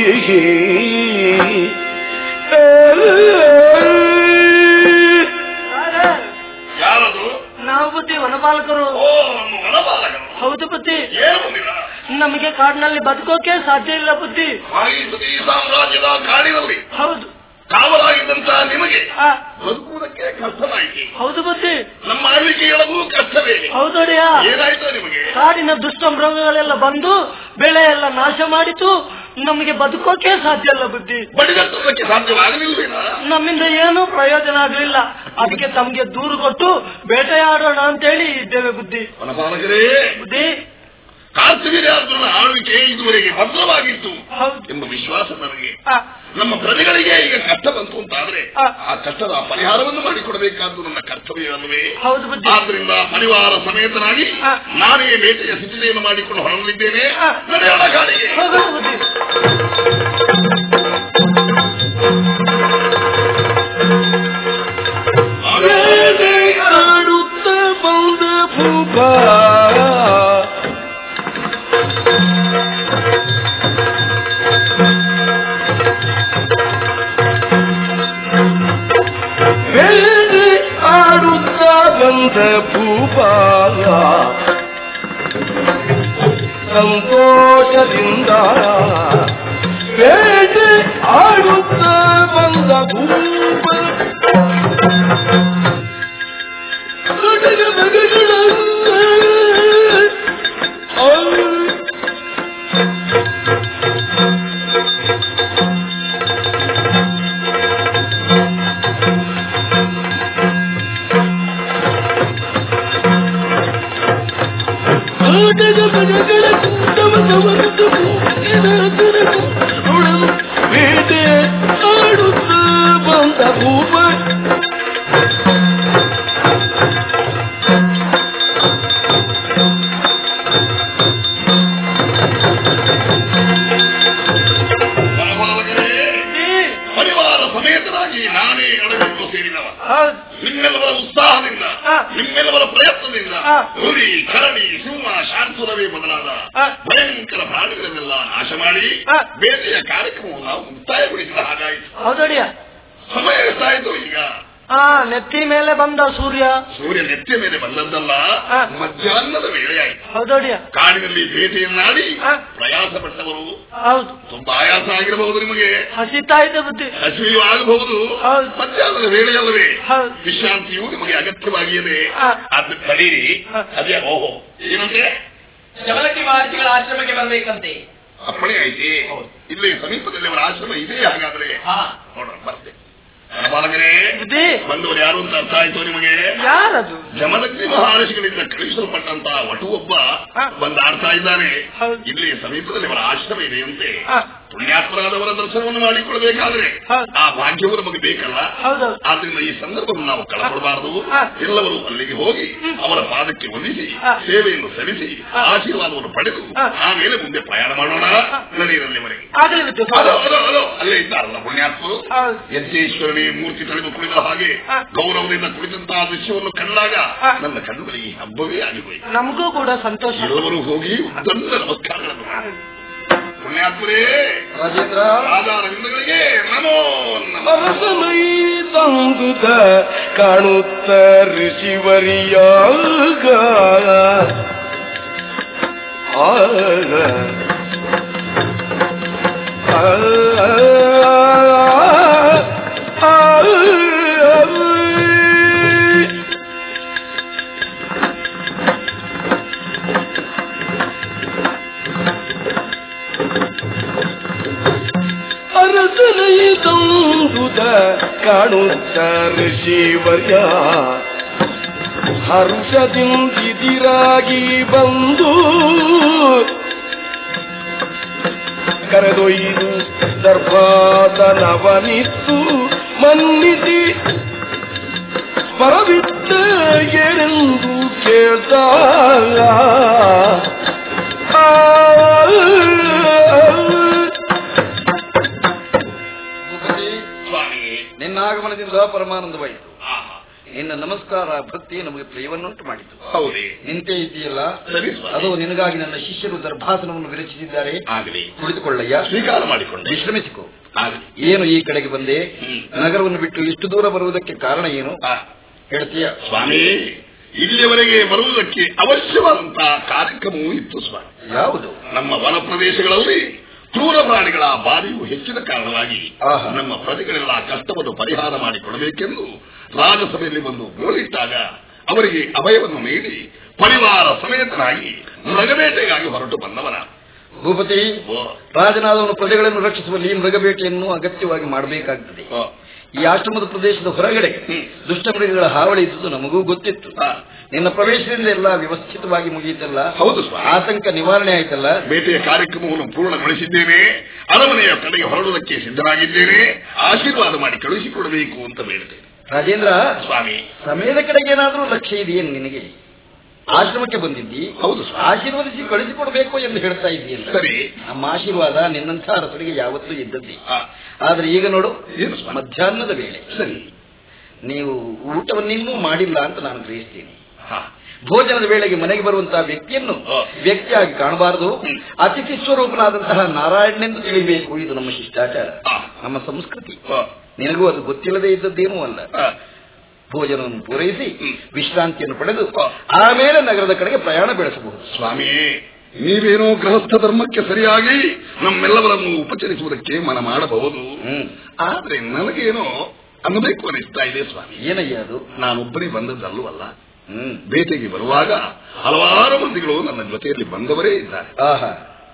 ಯಾರದು ನಾವು ಬುದ್ಧಿ ವನಪಾಲಕರು ಓ ನಮ್ಮ ವನಪಾಲಕರು ಹೌದು ಬುದ್ಧಿ ಏನು ಬಂದಿಲ್ಲ ನಮಗೆ ಕಾಡಿನಲ್ಲಿ ಬದುಕೋಕೆ ಸಾಧ್ಯ ಇಲ್ಲ ಬುದ್ಧಿ ಮಹೀಸುತಿ ಸಾಮ್ರಾಜ್ಯದ ಕಾಡಿನಲ್ಲಿ ಹೌದು ಕಾವಲಾಗಿದ್ದಂತ ನಿಮಗೆ ಆ, ಬದುಕುವುದಕ್ಕೆ ಕಷ್ಟವಾಯಿತು ಹೌದು ಬುದ್ಧಿ ನಮ್ಮ ಆಳ್ವಿಕೆಯೊಳಗೂ ಕಷ್ಟವೇ ಹೌದೊಡೆಯ ಏನಾಯ್ತು ನಿಮಗೆ ಕಾಡಿನ ದುಷ್ಟ ಮೃಗಗಳೆಲ್ಲ ಬಂದು ಬೆಳೆ ಎಲ್ಲ ನಾಶ ಮಾಡಿತು ನಮಗೆ ಬದುಕೋಕೆ ಸಾಧ್ಯ ಇಲ್ಲ ಬುದ್ಧಿ ಬಡಿಗಟ್ಟುವುದಕ್ಕೆ ಸಾಧ್ಯವಾಗಲಿಲ್ವೇನಾ ನಮ್ಮಿಂದ ಏನೂ ಪ್ರಯೋಜನ ಆಗಲಿಲ್ಲ ಅದಕ್ಕೆ ತಮ್ಗೆ ದೂರು ಕೊಟ್ಟು ಬೇಟೆಯಾಡೋಣ ಅಂತೇಳಿ ಇದ್ದೇವೆ ಬುದ್ಧಿ ವನಪಾಲಕರೇ ಬುದ್ಧಿ ಕಾರ್ತಿವೀರ್ಯಾರ್ಜುನ ಆಳ್ವಿಕೆ ಇದುವರೆಗೆ ಭದ್ರವಾಗಿತ್ತು ಹೌದು ಎಂಬ ವಿಶ್ವಾಸ ನನಗೆ ಆ, ನಮ್ಮ ಪ್ರಜೆಗಳಿಗೆ ಈಗ ಕಷ್ಟ ಬಂತು ಅಂತಾದ್ರೆ ಆ. ಆ ಕಷ್ಟದ ಪರಿಹಾರವನ್ನು ಮಾಡಿಕೊಡಬೇಕಾದ್ದು ನನ್ನ ಕರ್ತವ್ಯವಲ್ಲವೇ ಹೌದು ಬುದ್ಧಿ ಆದ್ರಿಂದ ಪರಿವಾರ ಸಮೇತನಾಗಿ ಆ. ನಾನೇ ಬೇಟೆಯ ಸಿದ್ಧತೆಯನ್ನು ಮಾಡಿಕೊಂಡು ಹೊರಡಲಿದ್ದೇನೆ ಆ. ನಡೆಯೋಣ ಕಾಡಿಗೆ ಹೋಗೋಣ ಬುದ್ಧಿ ಆಡುತ್ತ ಬಂದ ಭೂಪ ಬೇರೆ ಆಡುತ್ತ ಬಂದ ಭೂಪ ಸಂತೋಷದಿಂದ ಬೇಟೆ ಆಡುತ್ತ ಬಂದ ಭೂಪ ಬೇಟೆ ಆಡುತ್ತ ಬಂದ ಭೂಪ ವನಪಾಲಕರೇ, ಪರಿವಾರ ಸಮೇತನಾಗಿ ನಾನೇ ಅಡಗಲು ಸೇರಿದವ ಹೌದು ನಿಮ್ಮೆಲ್ಲವರ ಉತ್ಸಾಹದಿಂದ ಆ. ನಿಮ್ಮೆಲ್ಲವರ ಪ್ರಯತ್ನದಿಂದ ಆ. ಹುಲಿ ಕರಡಿ ಸಿಂಹ ಶಾರ್ಸುರವೇ ಬದಲಾದ ಆ. ಭಯಂಕರ ಪ್ರಾಣಿಗಳನ್ನೆಲ್ಲ ನಾಶ ಮಾಡಿ ಆ. ಬೇಟೆಯ ಕಾರ್ಯಕ್ರಮವನ್ನು ನಾವು ಮುಕ್ತಾಯಗೊಳಿಸಿದ ಹಾಗಾಯಿತು ಹೌದೊಡೆಯ ಸಮಯ ಎಷ್ಟಾಯ್ತು ಈಗ ಆ ನೆತ್ತಿ ಮೇಲೆ ಬಂದ ಸೂರ್ಯ ಸೂರ್ಯ ನೆತ್ತಿಯ ಮೇಲೆ ಬಂದದ್ದಲ್ಲ ಆ. ಮಧ್ಯಾಹ್ನದ ವೇಳೆಯಾಯಿತು ಹೌದೊಡೆಯ ಕಾಡಿನಲ್ಲಿ ಬೇಟೆಯನ್ನಾಡಿ ಆ. ಪ್ರಯಾಸ ಪಟ್ಟವರು ಹೌದು ತುಂಬಾ ಆಯಾಸ ಆಗಿರಬಹುದು ನಿಮಗೆ ಹಸಿತಾ ಇದೆ ಬುದ್ಧಿ ಹಸಿವೆಯೂ ಆಗಬಹುದು ಹೌದು. ಮಧ್ಯಾಹ್ನದ ವೇಳೆಯಲ್ಲವೇ ಹೌದು. ವಿಶ್ರಾಂತಿಯು ನಿಮಗೆ ಅಗತ್ಯವಾಗಿಯದೆ ಆ. ಅದು ಕಲೀರಿ ಆ. ಅದೇ ಓಹೋ ಏನಂತೆ ಶಬರಟಿ ಮಹರ್ಷಿಗಳ ಆಶ್ರಮಕ್ಕೆ ಬರ್ಬೇಕಂತೆ ಅಪ್ಪಣೆ ಐತಿ ಇಲ್ಲಿ ಸಮೀಪದಲ್ಲಿ ಅವರ ಆಶ್ರಮ ಇದೆ ಹಾಗಾದ್ರೆ ಹಾ ನೋಡೋಣ ಬರ್ತೆ ಬಾಲಕರೇ ಬುದ್ಧಿ ಬಂದವರು ಯಾರು ಅಂತ ಅರ್ಥ ಆಯ್ತು ನಿಮಗೆ ಯಾರದು ಜಮದಗ್ನಿ ಮಹರ್ಷಿಗಳಿಂದ ಕಳುಹಿಸಲ್ಪಟ್ಟಂತ ವಟು ಒಬ್ಬ ಆ. ಬಂದಾಡ್ತಾ ಇದ್ದಾನೆ ಹೌದು. ಇಲ್ಲಿ ಸಮೀಪದಲ್ಲಿ ಅವರ ಆಶ್ರಮ ಇದೆಯಂತೆ ಆ. ಪುಣ್ಯಾತ್ಮರಾದವರ ದರ್ಶನವನ್ನು ಮಾಡಿಕೊಳ್ಬೇಕಾದ್ರೆ ಹೌದು. ಆ ಭಾಗ್ಯವು ನಮಗೆ ಬೇಕಲ್ಲ ಹೌದೌದು ಆದ್ರಿಂದ ಈ ಸಂದರ್ಭವನ್ನು ನಾವು ಕಳಕೊಡಬಾರದು ಆ. ಎಲ್ಲವರು ಅಲ್ಲಿಗೆ ಹೋಗಿ ಅವರ ಪಾದಕ್ಕೆ ವಂದಿಸಿ ಆ. ಸೇವೆಯನ್ನು ಸಲ್ಲಿಸಿ ಆ. ಆಶೀರ್ವಾದವನ್ನು ಪಡೆದು ಆ. ಆಮೇಲೆ ಮುಂದೆ ಪ್ರಯಾಣ ಮಾಡೋಣ ನಡೆಯಿರಲ್ಲಿವರೆಗೆ ಆಗಲಿ ಬುದ್ಧಿ ಅದೋ ಅದೋ ಅದೋ ಅಲ್ಲೇ ಇದ್ದಾರಲ್ಲ ಪುಣ್ಯಾತ್ಮರು ಹೌದು. ಯಜ್ಞೇಶ್ವರನೇ ಮೂರ್ತಿ ತಳೆದು ಕುಳಿತ ಹಾಗೆ ಆ. ಗೌರವದಿಂದ ಕುಳಿತಂತಹ ದೃಶ್ಯವನ್ನು ಕಂಡಾಗ ಆ. ನನ್ನ ಕಣ್ಣುಗಳಿಗೆ ಹಬ್ಬವೇ ಆಗಿಹೋಯಿತು ನಮಗೂ ಕೂಡ ಸಂತೋಷ ಎಲ್ಲವರು ಹೋಗಿ ಉದ್ದಂಡ ನಮಸ್ಕಾರಗಳನ್ನು ಮಾಡಿ. ಪುಣ್ಯಾತ್ಮರೇ ರಾಜೇಂದ್ರ ರಾಜಾರವಿಂದಗಳಿಗೆ ನಮೋ ನಮಃ ಅರಸನೈ ತಂಗುದ ಕಾಣುತ್ತ ಋಷಿವರಿಯಾಗ ಆಗ ಆ, ಆ, ಆ. ಅರಸನೈ ತಂಗುದ ಕಾಣುತ್ತ ಋಷಿವರ್ಯ ಹರ್ಷದಿಂದಿದಿರಾಗಿ ಬಂದು ಕರೆದೊಯ್ದು ದರ್ಭಾಸನವನಿತ್ತು ಮನ್ನಿಸಿ ಬರವಿದ್ದ ಏನೆಂದು ಕೇಳ್ದ ಆ ನಿನ್ನ ಆಗಮನದಿಂದ ಪರಮಾನಂದವಾಯಿತು ಆಹಾ. ನಿನ್ನ ನಮಸ್ಕಾರ ಭಕ್ತಿ ನಮಗೆ ಪ್ರಿಯವನ್ನುಂಟು ಮಾಡಿತು ಹೌದೇ ನಿಂತೇ ಇದೆಯಲ್ಲ ಸರಿ ಸ್ವಾಮಿ. ಅದು ನಿನಗಾಗಿ ನನ್ನ ಶಿಷ್ಯರು ದರ್ಭಾಸನವನ್ನು ವಿರಚಿಸಿದ್ದಾರೆ ಆಗಲಿ ಕುಳಿತುಕೊಳ್ಳಯ್ಯ ಸ್ವೀಕಾರ ಮಾಡಿಕೊಂಡೆ ವಿಶ್ರಮಿಸಿಕೋ ಆಗಲಿ ಏನು ಈ ಕಡೆಗೆ ಬಂದೆ ಹ್ಮ್. ನಗರವನ್ನು ಬಿಟ್ಟು ಇಷ್ಟು ದೂರ ಬರುವುದಕ್ಕೆ ಕಾರಣ ಏನು ಆ, ಹೇಳ್ತೀಯ ಸ್ವಾಮಿ ಇಲ್ಲಿಯವರೆಗೆ ಬರುವುದಕ್ಕೆ ಅವಶ್ಯವಾದಂತಹ ಕಾರ್ಯಕ್ರಮವೂ ಇತ್ತು ಸ್ವಾಮಿ ಯಾವುದು ನಮ್ಮ ವನ ಪ್ರದೇಶಗಳಲ್ಲಿ ಕ್ರೂರ ಪ್ರಾಣಿಗಳ ಬಾಧೆಯು ಹೆಚ್ಚಿನ ಕಾರಣವಾಗಿ ಆಹಾ. ನಮ್ಮ ಪ್ರಜೆಗಳೆಲ್ಲ ಕಷ್ಟವನ್ನು ಪರಿಹಾರ ಮಾಡಿಕೊಡಬೇಕೆಂದು ರಾಜಸಭೆಯಲ್ಲಿ ಒಂದು ಗೋಳಿಟ್ಟಾಗ ಅವರಿಗೆ ಅಭಯವನ್ನು ನೀಡಿ ಪರಿವಾರ ಸಮೇತನಾಗಿ ಮೃಗಬೇಟೆಗಾಗಿ ಹೊರಟು ಬಂದವನ ಭೂಪತಿ ಓ, ರಾಜನಾದವನು ಪ್ರಜೆಗಳನ್ನು ರಕ್ಷಿಸುವಲ್ಲಿ ಮೃಗಬೇಟೆಯನ್ನು ಅಗತ್ಯವಾಗಿ ಮಾಡಬೇಕಾಗುತ್ತದೆ ಓ, ಈ ಆಶ್ರಮದ ಪ್ರದೇಶದ ಹೊರಗಡೆ ಹ್ಮ್. ದುಷ್ಟ ಮೃಗಗಳ ಹಾವಳಿ ಇದ್ದುದು ನಮಗೂ ಗೊತ್ತಿತ್ತು ಆ, ನಿನ್ನ ಪ್ರವೇಶದಿಂದ ಎಲ್ಲ ವ್ಯವಸ್ಥಿತವಾಗಿ ಮುಗಿಯಿತಲ್ಲ ಹೌದು ಸ್ವಾಮಿ ಆತಂಕ ನಿವಾರಣೆ ಆಯ್ತಲ್ಲ ಬೇಟೆಯ ಕಾರ್ಯಕ್ರಮವನ್ನು ಪೂರ್ಣಗೊಳಿಸಿದ್ದೇನೆ ಅರಮನೆಯ ಕಡೆಗೆ ಹೊರಡುವುದಕ್ಕೆ ಸಿದ್ಧರಾಗಿದ್ದೇನೆ ಆಶೀರ್ವಾದ ಮಾಡಿ ಕಳುಹಿಸಿಕೊಡಬೇಕು ಅಂತ ಬೇಡ್ತೇನೆ ರಾಜೇಂದ್ರ ಸ್ವಾಮಿ ಸಮಯದ ಕಡೆಗೆ ಏನಾದ್ರೂ ಲಕ್ಷ್ಯ ಇದೆಯೇನು ನಿನಗೆ ಆಶ್ರಮಕ್ಕೆ ಬಂದಿದ್ದಿ ಹೌದು ಸ್ವಾಮಿ ಆಶೀರ್ವದಿಸಿ ಕಳಿಸಿಕೊಡ್ಬೇಕು ಎಂದು ಹೇಳ್ತಾ ಇದೆಯಲ್ಲ ಸರಿ ನಮ್ಮ ಆಶೀರ್ವಾದ ನಿನ್ನಂಥ ಅರಸರಿಗೆ ಯಾವತ್ತೂ ಇದ್ದದ್ದೇ ಆ, ಆದ್ರೆ ಈಗ ನೋಡು ಏನು ಸ್ವಾಮಿ? ಮಧ್ಯಾಹ್ನದ ವೇಳೆ ಸರಿ ನೀವು ಊಟವನ್ನಿನ್ನೂ ಮಾಡಿಲ್ಲ ಅಂತ ನಾನು ಗ್ರಹಿಸ್ತೀನಿ ಹಾ ಭೋಜನದ ವೇಳೆಗೆ ಮನೆಗೆ ಬರುವಂತಹ ವ್ಯಕ್ತಿಯನ್ನು ಆ. ವ್ಯಕ್ತಿಯಾಗಿ ಕಾಣಬಾರದು ಹ್ಮ್. ಅತಿಥಿ ಸ್ವರೂಪನಾದಂತಹ ನಾರಾಯಣನೆಂದು ತಿಳಿಬೇಕು ಇದು ನಮ್ಮ ಶಿಷ್ಟಾಚಾರ ಆ. ನಮ್ಮ ಸಂಸ್ಕೃತಿ ಆ, ನಿನಗೂ ಅದು ಗೊತ್ತಿಲ್ಲದೆ ಇದ್ದದ್ದೇನೂ ಅಲ್ಲ ಆ, ಭೋಜನವನ್ನು ಪೂರೈಸಿ ಹ್ಮ್. ವಿಶ್ರಾಂತಿಯನ್ನು ಪಡೆದು ಆ. ಆಮೇಲೆ ನಗರದ ಕಡೆಗೆ ಪ್ರಯಾಣ ಬೆಳೆಸಬಹುದು ಸ್ವಾಮಿ ನೀವೇನೋ ಗೃಹಸ್ಥ ಧರ್ಮಕ್ಕೆ ಸರಿಯಾಗಿ ನಮ್ಮೆಲ್ಲವರನ್ನು ಉಪಚರಿಸುವುದಕ್ಕೆ ಮನ ಮಾಡಬಹುದು ಹ್ಮ್. ಆದ್ರೆ ನನಗೇನೋ ಅನ್ನಬೇಕು ಅನಿಸ್ತಾ ಇದೆ ಸ್ವಾಮಿ ಏನಯ್ಯ ಅದು ನಾನೊಬ್ಬನೇ ಬಂದದ್ದಲ್ಲವಲ್ಲ ಹ್ಮ್ ಬೇಟೆಗೆ ಬರುವಾಗ ಹಲವಾರು ಮಂದಿಗಳು ನನ್ನ ಜೊತೆಯಲ್ಲಿ ಬಂದವರೇ ಇದ್ದಾರೆ ಆಹಾ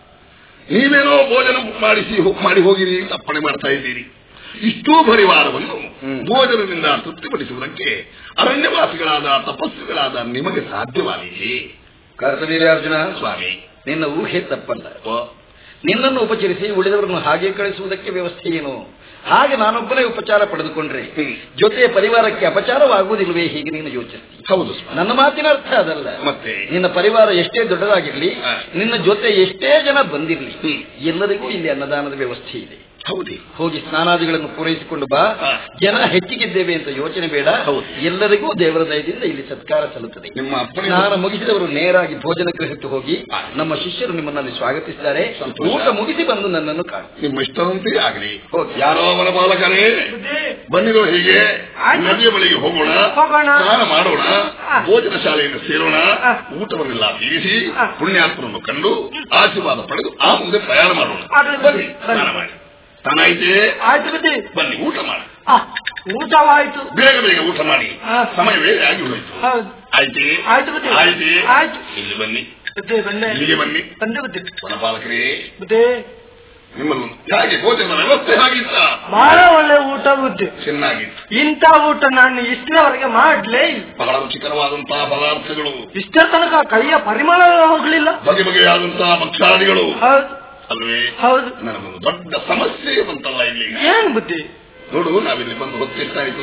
ನೀವೇನೋ ಭೋಜನ ಮಾಡಿಸಿ ಮಾಡಿ ಹೋಗಿರಿ ಅಂತ ಅಪ್ಪಣೆ ಮಾಡ್ತಾ ಇದ್ದೀರಿ ಇಷ್ಟೂ ಪರಿವಾರವನ್ನು ಹ್ಮ್. ಭೋಜನದಿಂದ ತೃಪ್ತಿಪಡಿಸುವುದಕ್ಕೆ ಅರಣ್ಯವಾಸಿಗಳಾದ ತಪಸ್ಸುಗಳಾದ ನಿಮಗೆ ಸಾಧ್ಯವಾಗಿದೆ ಕರ್ತವೀರ್ಯಾರ್ಜುನ ಸ್ವಾಮಿ ನಿನ್ನ ಊಹೆ ತಪ್ಪಲ್ಲ ಓ, ನಿನ್ನನ್ನು ಉಪಚರಿಸಿ ಉಳಿದವರನ್ನು ಹಾಗೆ ಕಳಿಸುವುದಕ್ಕೆ ವ್ಯವಸ್ಥೆ ಏನು ಹಾಗೆ ನಾನೊಬ್ಬನೇ ಉಪಚಾರ ಪಡೆದುಕೊಂಡ್ರೆ ಹ್ಮ್. ಜೊತೆ ಪರಿವಾರಕ್ಕೆ ಅಪಚಾರವಾಗುವುದಿಲ್ವೇ ಹೀಗೆ ನೀನು ಯೋಚಿಸ್ತೀನಿ ಹೌದು ಸ್ವಾಮಿ ನನ್ನ ಮಾತಿನ ಅರ್ಥ ಅದಲ್ಲ ಮತ್ತೆ ನಿನ್ನ ಪರಿವಾರ ಎಷ್ಟೇ ದೊಡ್ಡದಾಗಿರ್ಲಿ ಹಾ. ನಿನ್ನ ಜೊತೆ ಎಷ್ಟೇ ಜನ ಬಂದಿರ್ಲಿ ಹ್ಮ್. ಎಲ್ಲರಿಗೂ ಇಲ್ಲಿ ಅನ್ನದಾನದ ವ್ಯವಸ್ಥೆ ಇದೆ ಹೌದೇ ಹೋಗಿ ಸ್ನಾನಾದಿಗಳನ್ನು ಪೂರೈಸಿಕೊಂಡು ಬಾ ಹಾ. ಜನ ಹೆಚ್ಚಿಗಿದ್ದೇವೆ ಅಂತ ಯೋಚನೆ ಬೇಡ ಹೌದು. ಎಲ್ಲರಿಗೂ ದೇವರ ದಯದಿಂದ ಇಲ್ಲಿ ಸತ್ಕಾರ ಸಲ್ಲುತ್ತದೆ ನಿಮ್ಮ ಅಪ್ಪಣೆ ಸ್ನಾನ ಮುಗಿಸಿದವರು ನೇರಾಗಿ ಭೋಜನ ಗೃಹಕ್ಕೆ ಹೋಗಿ ಹಾ. ನಮ್ಮ ಶಿಷ್ಯರು ನಿಮ್ಮನ್ನಲ್ಲಿ ಸ್ವಾಗತಿಸಿದ್ದಾರೆ ಸಂತೋಷ. ಊಟ ಮುಗಿಸಿ ಬಂದು ನನ್ನನ್ನು ಕಾಣು ನಿಮ್ಮ ಇಷ್ಟದಂತೆ ಆಗಲಿ ಹೋಗಿ. ಯಾರೋ ಅವನ ಬಾಲಕರೇ ಬನ್ನಿರೋ ಹೀಗೆ ಆಯ್ತು. ನದಿಯ ಬಳಿಗೆ ಹೋಗೋಣ ಹೋಗೋಣ. ಸ್ನಾನ ಮಾಡೋಣ ಆ. ಭೋಜನ ಶಾಲೆಯನ್ನು ಸೇರೋಣ ಆ. ಊಟವನ್ನೆಲ್ಲ ತೀರಿಸಿ ಆ. ಪುಣ್ಯಾತ್ಮರನ್ನು ಕಂಡು ಆಶೀರ್ವಾದ ಪಡೆದು ಆ ಮುಂದೆ ಪ್ರಯಾಣ ಮಾಡೋಣ ಆಗ್ಲಿ, ಬನ್ನಿ ಬನ್ನಿ. ಸ್ನಾನ ಮಾಡಿ ಸ್ನಾನ ಐತೆ ಆಯ್ತು ಬುದ್ಧಿ ಬನ್ನಿ ಊಟ ಮಾಡಿ ಆ, ಊಟವಾಯ್ತು ಬೇಗ ಬೇಗ ಊಟ ಮಾಡಿ ಆ. ಸಮಯ ಬೇರೆ ಆಗಿ ಹೋಯ್ತು ಹೌದು ಆಯ್ತೆ ಆಯ್ತು ಬುದ್ಧಿ. ಆಯ್ತೆ ಆಯ್ತು. ಇಲ್ಲಿ ಬನ್ನಿ ಬುದ್ಧಿ ಬಂದೆ ಇಲ್ಲಿಗೆ ಬನ್ನಿ ಬಂದೆ ಬುದ್ಧಿ ವನಪಾಲಕರೇ ಬುದ್ಧಿ ನಿಮ್ಮನ್ನು ಹೇಗೆ ಭೋಜನ ವ್ಯವಸ್ಥೆ ಹಾಗಿತ್ತ ಬಹಳ ಒಳ್ಳೆ ಊಟ ಬುದ್ಧಿ ಚೆನ್ನಾಗಿತ್ತು ಇಂಥ ಊಟ ನಾನು ಇಷ್ಟರವರೆಗೆ ಮಾಡ್ಲೇ ಇಲ್ಲ ಬಹಳ ರುಚಿಕರವಾದಂತಹ ಪದಾರ್ಥಗಳು ಇಷ್ಟರ ತನಕ ಕೈಯ ಪರಿಮಳ ಹೋಗ್ಲಿಲ್ಲ ಬಗೆ ಬಗೆಯಾದಂತಹ ಭಕ್ಷಾದಿಗಳು ಹೌದು ಅಲ್ವೇ ಹೌದು ನನಗೊಂದು ದೊಡ್ಡ ಸಮಸ್ಯೆ ಬಂತಲ್ಲ ಇಲ್ಲಿ ಏನ್ ಬುದ್ಧಿ ನೋಡು ನಾವಿಲ್ಲಿ ಬಂದು ಹೊತ್ತಿರ್ತಾಯಿತು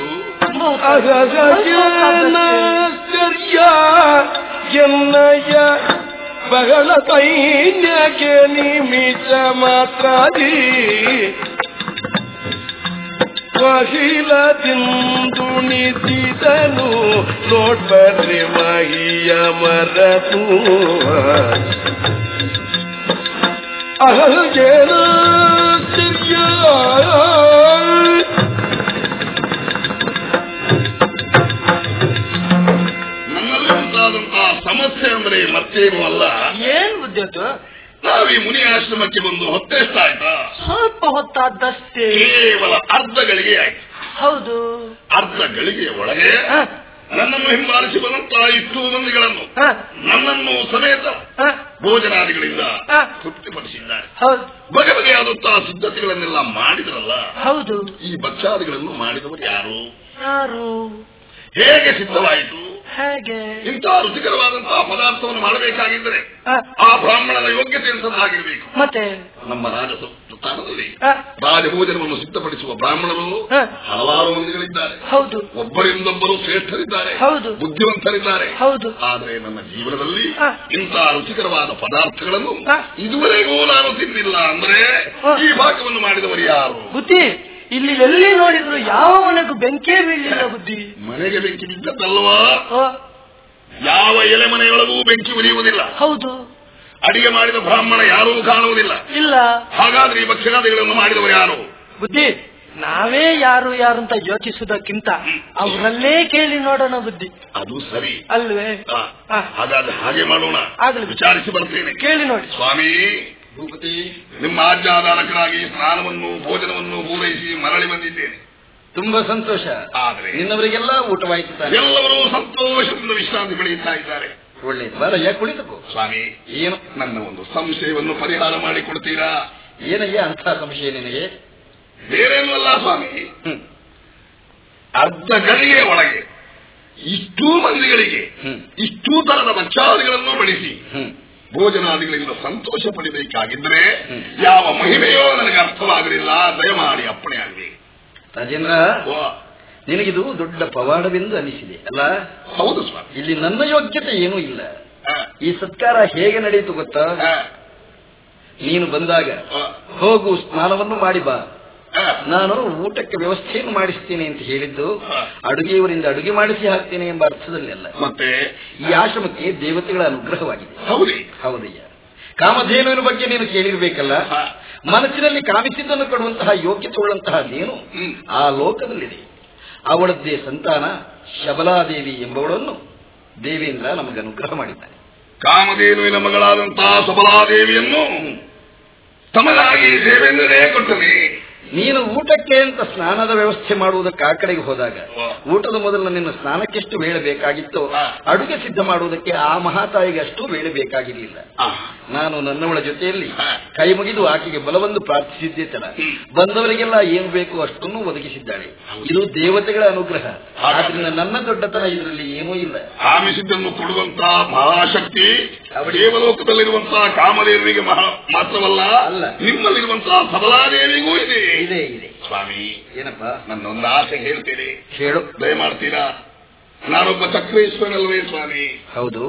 ಅಗಗಜನಶ್ಚರ್ಯ ಎನ್ನಯ್ಯ ಬಹಳ ಸೈನ್ಯಕ್ಕೆ ನಿಮಿಷ ಮಾತ್ರಾದಿ ಮಹಿಳದಿಂದುಣಿಸಿದನು ನೋಡ್ಬರ್ರಿ ಮಹಿಯ ಮರತು ಅಹಗೇನಾಶ್ಚರ್ಯ ನನ್ನಲ್ಲಿ ಉಂಟಾದಂತಹ ಸಮಸ್ಯೆ ಅಂದ್ರೆ ಮತ್ತೇನು ಅಲ್ಲ ಏನ್ ಬುದ್ಧಿ ಅದು ನಾವೀ ಮುನಿ ಆಶ್ರಮಕ್ಕೆ ಬಂದು ಹೊತ್ತೆಷ್ಟಾಯ್ತಾ ಸ್ವಲ್ಪ ಹೊತ್ತಾದಷ್ಟೇ ಕೇವಲ ಅರ್ಧ ಗಳಿಗೆ ಆಯ್ತು ಹೌದು ಅರ್ಧ ಗಳಿಗೆಯ ಒಳಗೆ ಹ, ನನ್ನನ್ನು ಹಿಂಬಾಲಿಸಿ ಬಂದಂತಹ ಇಷ್ಟು ಮಂದಿಗಳನ್ನು ಹ, ನನ್ನನ್ನು ಸಮೇತ ಹ, ಭೋಜನಾದಿಗಳಿಂದ ಹ. ತೃಪ್ತಿಪಡಿಸಿದ್ದಾರೆ ಹೌದು ಬಗೆ ಬಗೆಯಾದಂತಹ ಸಿದ್ಧತೆಗಳನ್ನೆಲ್ಲ ಮಾಡಿದ್ರಲ್ಲ ಹೌದು ಈ ಭಕ್ಷಾದಿಗಳನ್ನು ಮಾಡಿದವರು ಯಾರು ಯಾರು ಹೇಗೆ ಸಿದ್ಧವಾಯಿತು ಹೇಗೆ ಇಂತಹ ರುಚಿಕರವಾದಂತಹ ಪದಾರ್ಥವನ್ನು ಮಾಡಬೇಕಾಗಿದ್ದರೆ ಹ, ಆ ಬ್ರಾಹ್ಮಣನ ಯೋಗ್ಯತೆ ಅಂತದ್ದಾಗಿರಬೇಕು ಮತ್ತೆ ನಮ್ಮ ರಾಜ ಸ್ಥಾನದಲ್ಲಿ ಹ, ರಾಜಭೋಜನವನ್ನು ಸಿದ್ಧಪಡಿಸುವ ಬ್ರಾಹ್ಮಣರು ಹ. ಹಲವಾರು ಮಂದಿಗಳಿದ್ದಾರೆ ಹೌದು ಒಬ್ಬರಿಂದೊಬ್ಬರು ಶ್ರೇಷ್ಠರಿದ್ದಾರೆ ಹೌದು. ಬುದ್ಧಿವಂತರಿದ್ದಾರೆ ಹೌದು ಆದರೆ ನನ್ನ ಜೀವನದಲ್ಲಿ ಹ. ಇಂತಹ ರುಚಿಕರವಾದ ಪದಾರ್ಥಗಳನ್ನು ಹ. ಇದುವರೆಗೂ ನಾನು ತಿನ್ನಿಲ್ಲ ಅಂದ್ರೆ ಹ. ಈ ಭಾಗವನ್ನು ಮಾಡಿದವರು ಯಾರು ಬುದ್ಧಿ ಇಲ್ಲಿ ಎಲ್ಲಿ ನೋಡಿದ್ರು ಯಾವ ಮನೆಗೂ ಬೆಂಕಿಯೇ ಬೀಳಲಿಲ್ಲ ಬುದ್ಧಿ ಮನೆಗೆ ಬೆಂಕಿ ಬಿದ್ದದ್ದಲ್ವಾ ಆ, ಯಾವ ಎಲೆ ಮನೆಯೊಳಗೂ ಬೆಂಕಿ ಉರಿಯುವುದಿಲ್ಲ ಹೌದು ಅಡಿಗೆ ಮಾಡಿದ ಬ್ರಾಹ್ಮಣ ಯಾರೂ ಕಾಣುವುದಿಲ್ಲ ಇಲ್ಲ ಹಾಗಾದ್ರೆ ಈ ಭಕ್ಷಣಾದಿಗಳನ್ನು ಮಾಡಿದವರು ಯಾರು ಬುದ್ಧಿ ನಾವೇ ಯಾರು ಯಾರು ಅಂತ ಯೋಚಿಸುವುದಕ್ಕಿಂತ ಅವರಲ್ಲೇ ಕೇಳಿ ನೋಡೋಣ ಬುದ್ಧಿ ಅದು ಸರಿ ಅಲ್ವೇ ಆ, ಆ. ಹಾಗಾದ್ರೆ ಹಾಗೆ ಮಾಡೋಣ ಆಗಲಿ. ವಿಚಾರಿಸಿ ಬರ್ತೇನೆ ಕೇಳಿ ನೋಡಿ ಸ್ವಾಮಿ ಭೂಪತಿ ನಿಮ್ಮ ಆಜ್ಞಾಧಾರಕರಾಗಿ ಸ್ನಾನವನ್ನು ಭೋಜನವನ್ನು ಪೂರೈಸಿ ಮರಳಿ ಬಂದಿದ್ದೇನೆ ತುಂಬಾ ಸಂತೋಷ ಆದ್ರೆ ನಿನ್ನವರಿಗೆಲ್ಲ ಊಟವಾಯ್ತು ತಾನೆ ಎಲ್ಲರೂ ಸಂತೋಷದಿಂದ ವಿಶ್ರಾಂತಿ ಪಡೆಯುತ್ತಾ ಇದ್ದಾರೆ ಒಳ್ಳೇದು ಬಾರಯ್ಯ ಕುಳಿತುಕೋ ಸ್ವಾಮಿ ಏನು ನನ್ನ ಒಂದು ಸಂಶಯವನ್ನು ಪರಿಹಾರ ಮಾಡಿ ಕೊಡ್ತೀರಾ ಏನಯ್ಯ ಅಂಥ ಸಂಶಯ ನಿನಗೆ ಬೇರೇನೂ ಅಲ್ಲ ಸ್ವಾಮಿ ಹ್ಮ್ ಅರ್ಧ ಗಳಿಗೆ ಒಳಗೆ ಇಷ್ಟೂ ಮಂದಿಗಳಿಗೆ ಹ್ಮ್. ಇಷ್ಟೂ ತರದ ಭಕ್ಷಾದಿಗಳನ್ನು ಬಡಿಸಿ ಹ್ಮ್ ಭೋಜನಾದಿಗಳಿಂದ ಸಂತೋಷ ಪಡಿಬೇಕಾಗಿದ್ರೆ ಹ್ಮ್. ಯಾವ ಮಹಿಮೆಯೋ ನನಗೆ ಅರ್ಥವಾಗಲಿಲ್ಲ ದಯಮಾಡಿ ಅಪ್ಪಣೆ ಆಗಲಿ ರಾಜೇಂದ್ರ ನಿನಗಿದು ದೊಡ್ಡ ಪವಾಡವೆಂದು ಅನಿಸಿದೆ ಅಲ್ಲ ಹೌದು ಸ್ವಾಮಿ ಇಲ್ಲಿ ನನ್ನ ಯೋಗ್ಯತೆ ಏನೂ ಇಲ್ಲ ಆ, ಈ ಸತ್ಕಾರ ಹೇಗೆ ನಡೆಯಿತು ಗೊತ್ತಾ ಆ, ನೀನು ಬಂದಾಗ ಆ, ಹೋಗು ಸ್ನಾನವನ್ನು ಮಾಡಿ ಬಾ ಆ. ನಾನು ಊಟಕ್ಕೆ ವ್ಯವಸ್ಥೆಯನ್ನು ಮಾಡಿಸ್ತೇನೆ ಅಂತ ಹೇಳಿದ್ದು ಹಾ. ಅಡುಗೆಯವರಿಂದ ಅಡುಗೆ ಮಾಡಿಸಿ ಹಾಕ್ತೇನೆ ಎಂಬ ಅರ್ಥದಲ್ಲಿ ಅಲ್ಲ ಮತ್ತೆ ಈ ಆಶ್ರಮಕ್ಕೆ ದೇವತೆಗಳ ಅನುಗ್ರಹವಾಗಿದೆ ಹೌದಿ ಹೌದಯ್ಯ ಕಾಮಧೇನುವಿನ ಬಗ್ಗೆ ನೀನು ಕೇಳಿರ್ಬೇಕಲ್ಲ ಹಾ. ಮನಸ್ಸಿನಲ್ಲಿ ಕಾಮಿಸಿದ್ದನ್ನು ಕೊಡುವಂತಹ ಯೋಗ್ಯತೆ ಉಳ್ಳಂತಹ ನೇನು ಹ್ಮ್. ಆ ಲೋಕದಲ್ಲಿದೆ ಅವಳದ್ದೇ ಸಂತಾನ ಶಬಲಾದೇವಿ ಎಂಬವಳನ್ನು ದೇವೇಂದ್ರ ನಮಗೆ ಅನುಗ್ರಹ ಮಾಡಿದ್ದಾನೆ ಕಾಮಧೇನುವಿನ ಮಗಳಾದಂತಹ ಸಬಲಾದೇವಿಯನ್ನು ತಮಗಾಗಿ ದೇವೇಂದ್ರನೇ ಕೊಟ್ಟನೆ ನೀನು ಊಟಕ್ಕೆ ಅಂತ ಸ್ನಾನದ ವ್ಯವಸ್ಥೆ ಮಾಡುವುದಕ್ಕೆ ಆ ಕಡೆಗೆ ಹೋದಾಗ ವಾ. ಊಟದ ಮೊದಲು ನಿನ್ನ ಸ್ನಾನಕ್ಕೆಷ್ಟು ವೇಳೆ ಬೇಕಾಗಿತ್ತೋ ಹಾ. ಅಡುಗೆ ಸಿದ್ಧ ಮಾಡುವುದಕ್ಕೆ ಆ ಮಹಾತಾಯಿಗೆ ಅಷ್ಟು ವೇಳೆ ಬೇಕಾಗಿರಲಿಲ್ಲ ಆ, ನಾನು ನನ್ನವಳ ಜೊತೆಯಲ್ಲಿ ಹಾ. ಕೈ ಮುಗಿದು ಆಕೆಗೆ ಬಲವನ್ನು ಪ್ರಾರ್ಥಿಸಿದ್ದೇ ತಡ ಹ್ಮ್. ಬಂದವರಿಗೆಲ್ಲ ಏನು ಬೇಕು ಅಷ್ಟನ್ನು ಒದಗಿಸಿದ್ದಾಳೆ ಇದು ದೇವತೆಗಳ ಅನುಗ್ರಹ ಹಾಗಾದ್ರೆ- ಆದ್ರಿಂದ ನನ್ನ ದೊಡ್ಡತನ ಇದರಲ್ಲಿ ಏನೂ ಇಲ್ಲ ಆಮಿಸಿದ್ದನ್ನು ಕೊಡುವಂತಹ ಮಹಾಶಕ್ತಿ ದೇವಲೋಕದಲ್ಲಿರುವಂತಹ ಕಾಮದೇವಿಗೆ ಮಹಾ ಮಾತ್ರವಲ್ಲ ಅಲ್ಲ. ನಿಮ್ಮಲ್ಲಿರುವಂತಹ ಸಬಲಾದೇವಿಗೂ ಇದೆ ಇದೆ ಇದೆ ಸ್ವಾಮಿ ಏನಪ್ಪ ನನ್ನೊಂದು ಆಸೆ ಹೇಳ್ತೇನೆ ಹೇಳು ದಯಮಾಡ್ತೀರಾ ನಾನೊಬ್ಬ ಚಕ್ರೇಶ್ವರನಲ್ವೇ ಸ್ವಾಮಿ ಹೌದು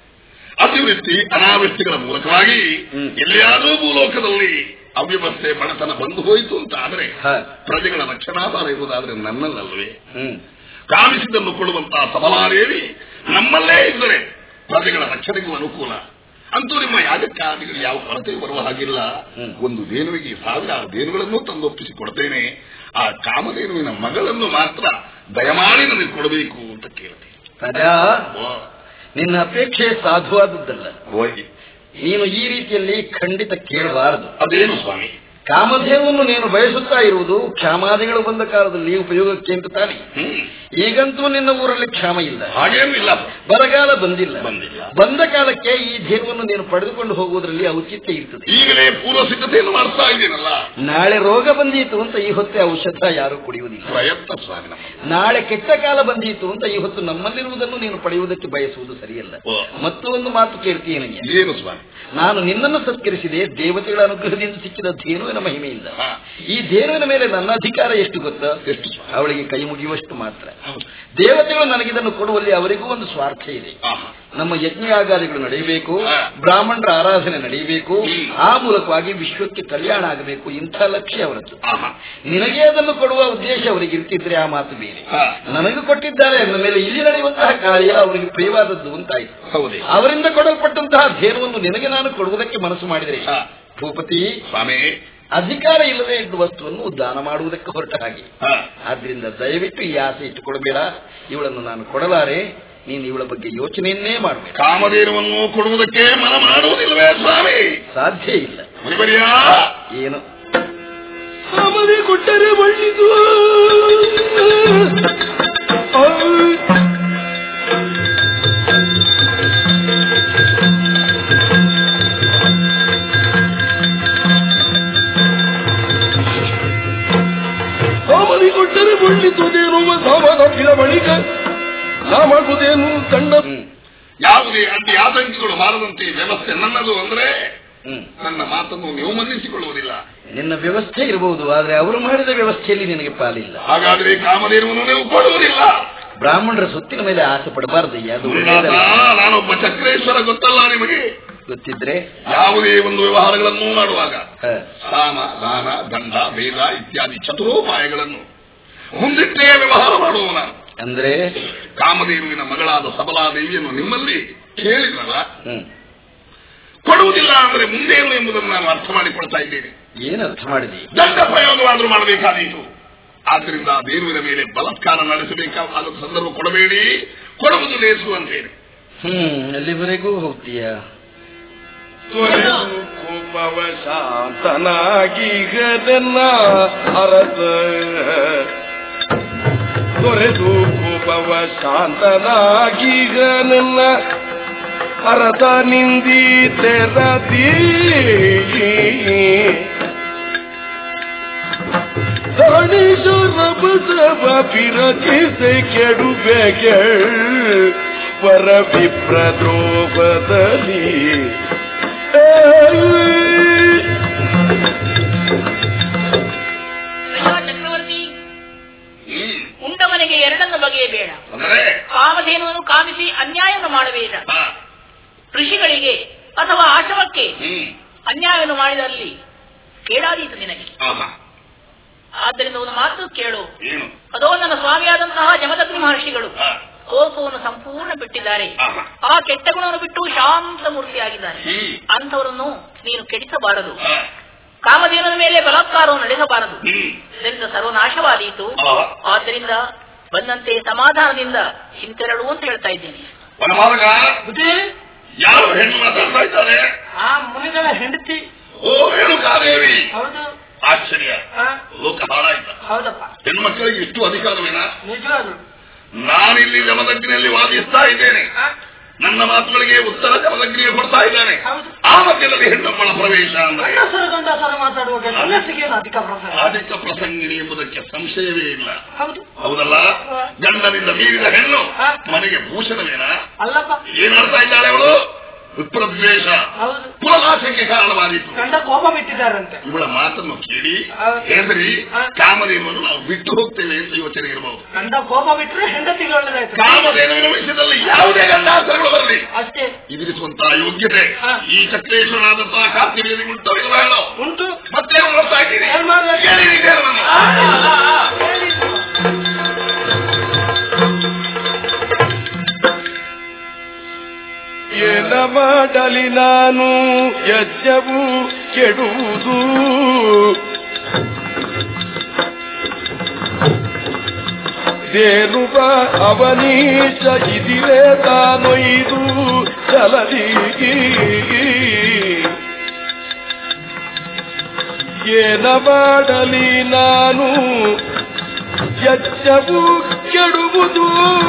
ಅತಿವೃಷ್ಟಿ ಅನಾವೃಷ್ಟಿಗಳ ಮೂಲಕವಾಗಿ ಹ್ಮ್. ಎಲ್ಲಿಯಾದರೂ ಭೂಲೋಕದಲ್ಲಿ ಅವ್ಯವಸ್ಥೆ ಬಡತನ ಬಂದು ಹೋಯಿತು ಅಂತ ಆದರೆ ಹ. ಪ್ರಜೆಗಳ ರಕ್ಷಣಾಧಾರ ಇರುವುದಾದ್ರೆ ನನ್ನಲ್ಲಲ್ವೇ ಹ್ಮ್ ಕಾಮಿಸಿದ್ದನ್ನು ಕೊಡುವಂತಹ ಸಬಲಾದೇವಿ ನಮ್ಮಲ್ಲೇ ಇದ್ದರೆ ಪ್ರಜೆಗಳ ರಕ್ಷಣೆಗೂ ಅನುಕೂಲ ಅಂತೂ ನಿಮ್ಮ ಯಾಗಕ್ಕಾದಿಗಳು ಯಾವ ಕೊರತೆ ಬರುವ ಹಾಗಿಲ್ಲ ಹ್ಮ್. ಒಂದು ದೇನುವಿಗೆ ಸಾವಿರಾರು ದೇನುಗಳನ್ನು ತಂದೊಪ್ಪಿಸಿ ಕೊಡ್ತೇನೆ ಆ ಕಾಮಧೇನುವಿನ ಮಗಳನ್ನು ಮಾತ್ರ ದಯಮಾಡಿ ನನಗೆ ಕೊಡಬೇಕು ಅಂತ ಕೇಳ್ತೇನೆ ರಾಜಾ ಓ, ನಿನ್ನ ಅಪೇಕ್ಷೆ ಸಾಧುವಾದದ್ದಲ್ಲ ಹೋಗಿ ನೀನು ಈ ರೀತಿಯಲ್ಲಿ ಖಂಡಿತ ಕೇಳಬಾರದು ಅದೇನು ಸ್ವಾಮಿ ಕಾಮಧೇವನ್ನು ನೀನು ಬಯಸುತ್ತಾ ಇರುವುದು ಕ್ಷಾಮಾದಿಗಳು ಬಂದ ಕಾಲದಲ್ಲಿ ಉಪಯೋಗಕ್ಕೆ ಅಂತ ತಾನೆ ಹ್ಮ್ ಈಗಂತೂ ನಿನ್ನ ಊರಲ್ಲಿ ಕ್ಷಾಮ ಇಲ್ಲ ಹಾಗೇನು ಇಲ್ಲ ಬರಗಾಲ ಬಂದಿಲ್ಲ ಬಂದಿಲ್ಲ. ಬಂದ ಕಾಲಕ್ಕೆ ಈ ಧೇನುವನ್ನು ನೀನು ಪಡೆದುಕೊಂಡು ಹೋಗುವುದರಲ್ಲಿ ಔಚಿತ್ಯ ಇರ್ತದೆ ಈಗಲೇ ಪೂರ್ವ ಸಿದ್ಧತೆಯನ್ನು ಮಾಡ್ತಾ ಇದ್ದೀನಲ್ಲ ನಾಳೆ ರೋಗ ಬಂದೀತು ಅಂತ ಈ ಹೊತ್ತೆ ಔಷಧ ಯಾರು ಕುಡಿಯುವುದಿಲ್ಲ ಪ್ರಯತ್ನ ಸ್ವಾಮಿ ನಮ್ಮ ನಾಳೆ ಕೆಟ್ಟ ಕಾಲ ಬಂದೀತು ಅಂತ ಈ ಹೊತ್ತು ನಮ್ಮಲ್ಲಿರುವುದನ್ನು ನೀನು ಪಡೆಯುವುದಕ್ಕೆ ಬಯಸುವುದು ಸರಿಯಲ್ಲ ಓ. ಮತ್ತೊಂದು ಮಾತು ಕೇಳ್ತೀಯ ನನಗೆ ಏನು ಸ್ವಾಮಿ ನಾನು ನಿನ್ನನ್ನು ಸತ್ಕರಿಸಿದೆ ದೇವತೆಗಳ ಅನುಗ್ರಹದಿಂದ ಸಿಕ್ಕಿದ ಧೇನುವಿನ ಮಹಿಮೆಯಿಂದ ಹಾ. ಈ ಧೇನುವಿನ ಮೇಲೆ ನನ್ನ ಅಧಿಕಾರ ಎಷ್ಟು ಗೊತ್ತಾ ಎಷ್ಟು ಸ್ವಾಮಿ ಅವಳಿಗೆ ಕೈ ಮುಗಿಯುವಷ್ಟು ಮಾತ್ರ ಹೌದು. ದೇವತೆಗಳು ನನಗಿದನ್ನು ಕೊಡುವಲ್ಲಿ ಅವರಿಗೂ ಒಂದು ಸ್ವಾರ್ಥ ಇದೆ ಆಹಾ. ನಮ್ಮ ಯಜ್ಞಯಾಗಾದಿಗಳು ನಡೆಯಬೇಕು ಹಾ. ಬ್ರಾಹ್ಮಣರ ಆರಾಧನೆ ನಡೆಯಬೇಕು ಹ್ಮ್. ಆ ಮೂಲಕವಾಗಿ ವಿಶ್ವಕ್ಕೆ ಕಲ್ಯಾಣ ಆಗಬೇಕು ಇಂಥ ಲಕ್ಷ್ಯ ಅವರದ್ದು ಆಹಾ. ನಿನಗೆ ಅದನ್ನು ಕೊಡುವ ಉದ್ದೇಶ ಅವರಿಗೆ ಇರ್ತಿದ್ರೆ ಆ ಮಾತು ಬೇರೆ ಹಾ. ನನಗೆ ಕೊಟ್ಟಿದ್ದಾರೆ ಅಂದ ಮೇಲೆ ಇಲ್ಲಿ ನಡೆಯುವಂತಹ ಕಾರ್ಯ ಅವರಿಗೆ ಪ್ರಿಯವಾದದ್ದು ಅಂತಾಯ್ತು ಹೌದೇ ಅವರಿಂದ ಕೊಡಲ್ಪಟ್ಟಂತಹ ಧೇನುವನ್ನು ನಿನಗೆ ನಾನು ಕೊಡುವುದಕ್ಕೆ ಮನಸ್ಸು ಮಾಡಿದರೆ ಹಾ. ಭೂಪತಿ ಸ್ವಾಮಿ ಅಧಿಕಾರ ಇಲ್ಲದೆ ಇದ್ದ ವಸ್ತುವನ್ನು ದಾನ ಮಾಡುವುದಕ್ಕೆ ಹೊರಟ ಹಾಗೆ ಹಾ. ಆದ್ರಿಂದ ದಯವಿಟ್ಟು ಈ ಆಸೆ ಇಟ್ಟುಕೊಡಬೇಡ ಇವಳನ್ನು ನಾನು ಕೊಡಲಾರೆ ನೀನು ಇವಳ ಬಗ್ಗೆ ಯೋಚನೆಯನ್ನೇ ಮಾಡಬೇಡ ಕಾಮಧೇನುವನ್ನು ಕೊಡುವುದಕ್ಕೆ ಮನ ಮಾಡುವುದಿಲ್ಲವೇ ಸ್ವಾಮಿ ಸಾಧ್ಯ ಇಲ್ಲ ಮುನಿವರ್ಯ ಏನು ಸಾಮನೆ ಕೊಟ್ಟರೆ ಒಳ್ಳಿದು ಸಾಮನೆ ಕೊಟ್ಟರೆ ಒಳ್ಳಿದುದೇನುವ ಸಾಮಾನಪ್ಪಿದ ಬಳಿಕ ನಾ ಮಾಡುವುದೇನು ಕಂಡ ಹ್ಮ್ ಯಾವುದೇ ಅಡ್ಡಿ ಆತಂಕಗಳು ಬಾರದಂತೆ ವ್ಯವಸ್ಥೆ ನನ್ನದು ಅಂದ್ರೆ ಹ್ಮ್ ನನ್ನ ಮಾತನ್ನು ನೀವು ಮನ್ನಿಸಿಕೊಳ್ಳುವುದಿಲ್ಲ ನಿನ್ನ ವ್ಯವಸ್ಥೆ ಇರಬಹುದು ಆದ್ರೆ ಅವರು ಮಾಡಿದ ವ್ಯವಸ್ಥೆಯಲ್ಲಿ ನಿನಗೆ ಪಾಲಿಲ್ಲ ಹಾಗಾದ್ರೆ ಕಾಮಧೇನುವನ್ನು ನೀವು ಕೊಡುವುದಿಲ್ಲ ಬ್ರಾಹ್ಮಣರ ಸೊತ್ತಿನ ಮೇಲೆ ಆಸೆ ಪಡಬಾರದಯ್ಯ ಅದು ಗುರುನಾಥ ಒಳ್ಳೆಯದಲ್ಲ ನಾನೊಬ್ಬ ಚಕ್ರೇಶ್ವರ ಗೊತ್ತಲ್ಲ ನಿಮಗೆ ಗೊತ್ತಿದ್ರೆ ಯಾವುದೇ ಒಂದು ವ್ಯವಹಾರಗಳನ್ನು ಮಾಡುವಾಗ ಹ, ಸಾಮ ದಾನ ದಂಡ ಭೇದ ಇತ್ಯಾದಿ ಚತುರೋಪಾಯಗಳನ್ನು ಮುಂದಿಟ್ಟೇ ವ್ಯವಹಾರ ಮಾಡುವ ನಾನು ಅಂದ್ರೆ ಕಾಮದೇವಿನ ಮಗಳಾದ ಸಬಲಾದೇವಿಯನ್ನು ನಿಮ್ಮಲ್ಲಿ ಕೇಳಿದ್ರಲ್ಲ ಹ್ಮ್ ಕೊಡುವುದಿಲ್ಲ ಅಂದ್ರೆ ಮುಂದೇನು ಎಂಬುದನ್ನು ನಾನು ಅರ್ಥ ಮಾಡಿಕೊಳ್ತಾ ಇದ್ದೇನೆ ಏನ್ ಅರ್ಥ ಮಾಡಿದಿ ದಂಡ ಪ್ರಯೋಗವಾದರೂ ಮಾಡಬೇಕಾದೀತು ಆದ್ದರಿಂದ ದೇವಿನ ಮೇಲೆ ಬಲಾತ್ಕಾರ ನಡೆಸಬೇಕಾದ ಸಂದರ್ಭ ಕೊಡಬೇಡಿ ಕೊಡುವುದು ಲೇಸು ಅಂತೇಳಿ ಹ್ಮ್ ಎಲ್ಲಿವರೆಗೂ ಹೋಗ್ತೀಯ ತೊರೆದು ಕೋಪವ ಶಾಂತನಾಗಿ ಗದನ್ನ ಅರಸ ತೊರೆದು ಕೋಪವ ಶಾಂತನಾಗಿ ಗನನ್ನ ಅರಸ ನಿಂದಿ ತೆರದಿ ಬಸವ ಬಿರಚಿಸೆ ಕೆಡುಬೆಗೆ ಪರ ವಿಪ್ರದ್ರೋಪದಲ್ಲಿ ಅಯ್ಯೋ ಚಕ್ರವರ್ತಿ ಹ್ಮ್ ಉಂಡವನಿಗೆ ಎರಡನ್ನು ಬಗೆಯಬೇಡ ಅಂದ್ರೆ ಕಾಮಧೇನುವನ್ನು ಕಾಮಿಸಿ ಅನ್ಯಾಯವನ್ನು ಮಾಡಬೇಡ ಹಾ, ಋಷಿಗಳಿಗೆ ಅಥವಾ ಆಶ್ರಮಕ್ಕೆ ಹ್ಮ್ ಅನ್ಯಾಯವನ್ನು ಮಾಡಿದಲ್ಲಿ ಕೇಳಾದೀತು ನಿನಗೆ ಆಹಾ ಆದ್ದರಿಂದ ಒಂದು ಮಾತು ಕೇಳು ಏನು ಅದೋ ನನ್ನ ಸ್ವಾಮಿಯಾದಂತಹ ಜಮದಗ್ನಿ ಮಹರ್ಷಿಗಳು ಹಾ, ಕೋಪವನ್ನು ಸಂಪೂರ್ಣ ಬಿಟ್ಟಿದ್ದಾರೆ ಆಹಾ. ಆ ಕೆಟ್ಟ ಗುಣವನ್ನು ಬಿಟ್ಟು ಶಾಂತ ಮೂರ್ತಿಯಾಗಿದ್ದಾರೆ ಹ್ಮ್ ಅಂಥವರನ್ನು ನೀನು ಕೆಡಿಸಬಾರದು ಹಾ, ಕಾಮಧೇನುವಿನ ಮೇಲೆ ಬಲಾತ್ಕಾರವನ್ನು ನಡೆಸಬಾರದು ಹ್ಮ್ ಇದರಿಂದ ಸರ್ವನಾಶವಾದೀತು ಆಹಾ. ಆದ್ದರಿಂದ ಬಂದಂತೆ ಸಮಾಧಾನದಿಂದ ಹಿಂತೆರಳು ಅಂತ ಹೇಳ್ತಾ ಇದ್ದೇನೆ ವನಮಾರ್ಗ ಬುದ್ಧಿ ಯಾರು ಹೆಣ್ಣು ಮಾತಾಡ್ತಾ ಇದ್ದಾರೆ ಆ ಮುನಿಗಳ ಹೆಂಡತಿ ಓ ರೇಣುಕಾದೇವಿ ಹೌದು ಆಶ್ಚರ್ಯ ಆ, ಲೋಕ ಹಾಳಾಯ್ತ ಹೌದಪ್ಪ ಹೆಣ್ಮಕ್ಕಳಿಗೆ ಇಷ್ಟು ಅಧಿಕಾರವೇನಾ ನಿಜವಾಗ್ಲು ನಾನಿಲ್ಲಿ ಜಮದಗ್ನಿಯಲ್ಲಿ ವಾದಿಸ್ತಾ ಇದ್ದೇನೆ ಆ, ನನ್ನ ಮಾತುಗಳಿಗೆ ಉತ್ತರ ಜಮದಗ್ನಿಗೆ ಕೊಡ್ತಾ ಇದ್ದಾನೆ ಹೌದು. ಆ ಮಧ್ಯದಲ್ಲಿ ಹೆಣ್ಣೊಬ್ಬಳ ಪ್ರವೇಶ ಅಂದ್ರೆ ಗಂಡಸರು ಗಂಡಸರು ಮಾತಾಡುವಾಗ ಗಂಡಸಿಗೆ ಏನು ಅಧಿಕ ಪ್ರಸಂಗ ಆದಿತ್ಯ ಪ್ರಸಂಗಿನಿ ಎಂಬುದಕ್ಕೆ ಸಂಶಯವೇ ಇಲ್ಲ ಹೌದು ಹೌದಲ್ಲ ಗಂಡನಿಂದ ಮೀರಿದ ಹೆಣ್ಣು ಹಾ. ಮನೆಗೆ ಭೂಷಣವೇನಾ ಅಲ್ಲಪ್ಪ ಏನಾಡ್ತಾ ಇದ್ದಾಳೆ ಅವಳು ವಿಪ್ರದ್ವೇಷ ಹೌದು ಕುಲನಾಶಕ್ಕೆ ಕಾರಣವಾದೀತು ಗಂಡ ಕೋಪ ಬಿಟ್ಟಿದ್ದಾರಂತೆ ಇವಳ ಮಾತನ್ನು ಕೇಳಿ ಹಾ. ಹೆದರಿ ಹಾ. ಕಾಮಧೇನುವನ್ನು ನಾವು ಬಿಟ್ಟು ಹೋಗ್ತೇವೆ ಅಂತ ಯೋಚನೆ ಇರಬಹುದು ಗಂಡ ಕೋಪ ಬಿಟ್ರೆ ಹೆಂಡತಿಗೆ ಒಳ್ಳೆದಾಯ್ತು ಕಾಮಧೇನುವಿನ ವಿಷಯದಲ್ಲಿ ಯಾವುದೇ ಗಂಡಾಸರಗಳು ಬರಲಿ ಅಷ್ಟೇ ಎದುರಿಸುವಂತಹ ಯೋಗ್ಯತೆ ಹಾ. ಈ ಚಕ್ರೇಶ್ವರನಾದಂತಹ ಕಾರ್ತಿಕೇಯನಿಗೆ ಉಂಟು ಇಲ್ಲ ಹೇಳೋ ಉಂಟು ಮತ್ತೆ ನೋಡ್ತಾ ಇದ್ದೀನಿ ಏನ್ ಮಾಡ್ಬೇಕು? ಕೇಳಿ ವಿಚಾರವನ್ನು. ಆ, ಆ, ಆ, ಹೇಳಿ. ಏನ ಮಾಡಲಿ ನಾನು ಯಜ್ಞವು ಕೆಡುವುದು ದೇನುಬ ಅವನೀಶ ಇದಿರೇ ತಾನೊಯ್ದು ಚಲದಿ ಏನ ಮಾಡಲಿ ನಾನು ಯಜ್ಞವು ಕೆಡುವುದು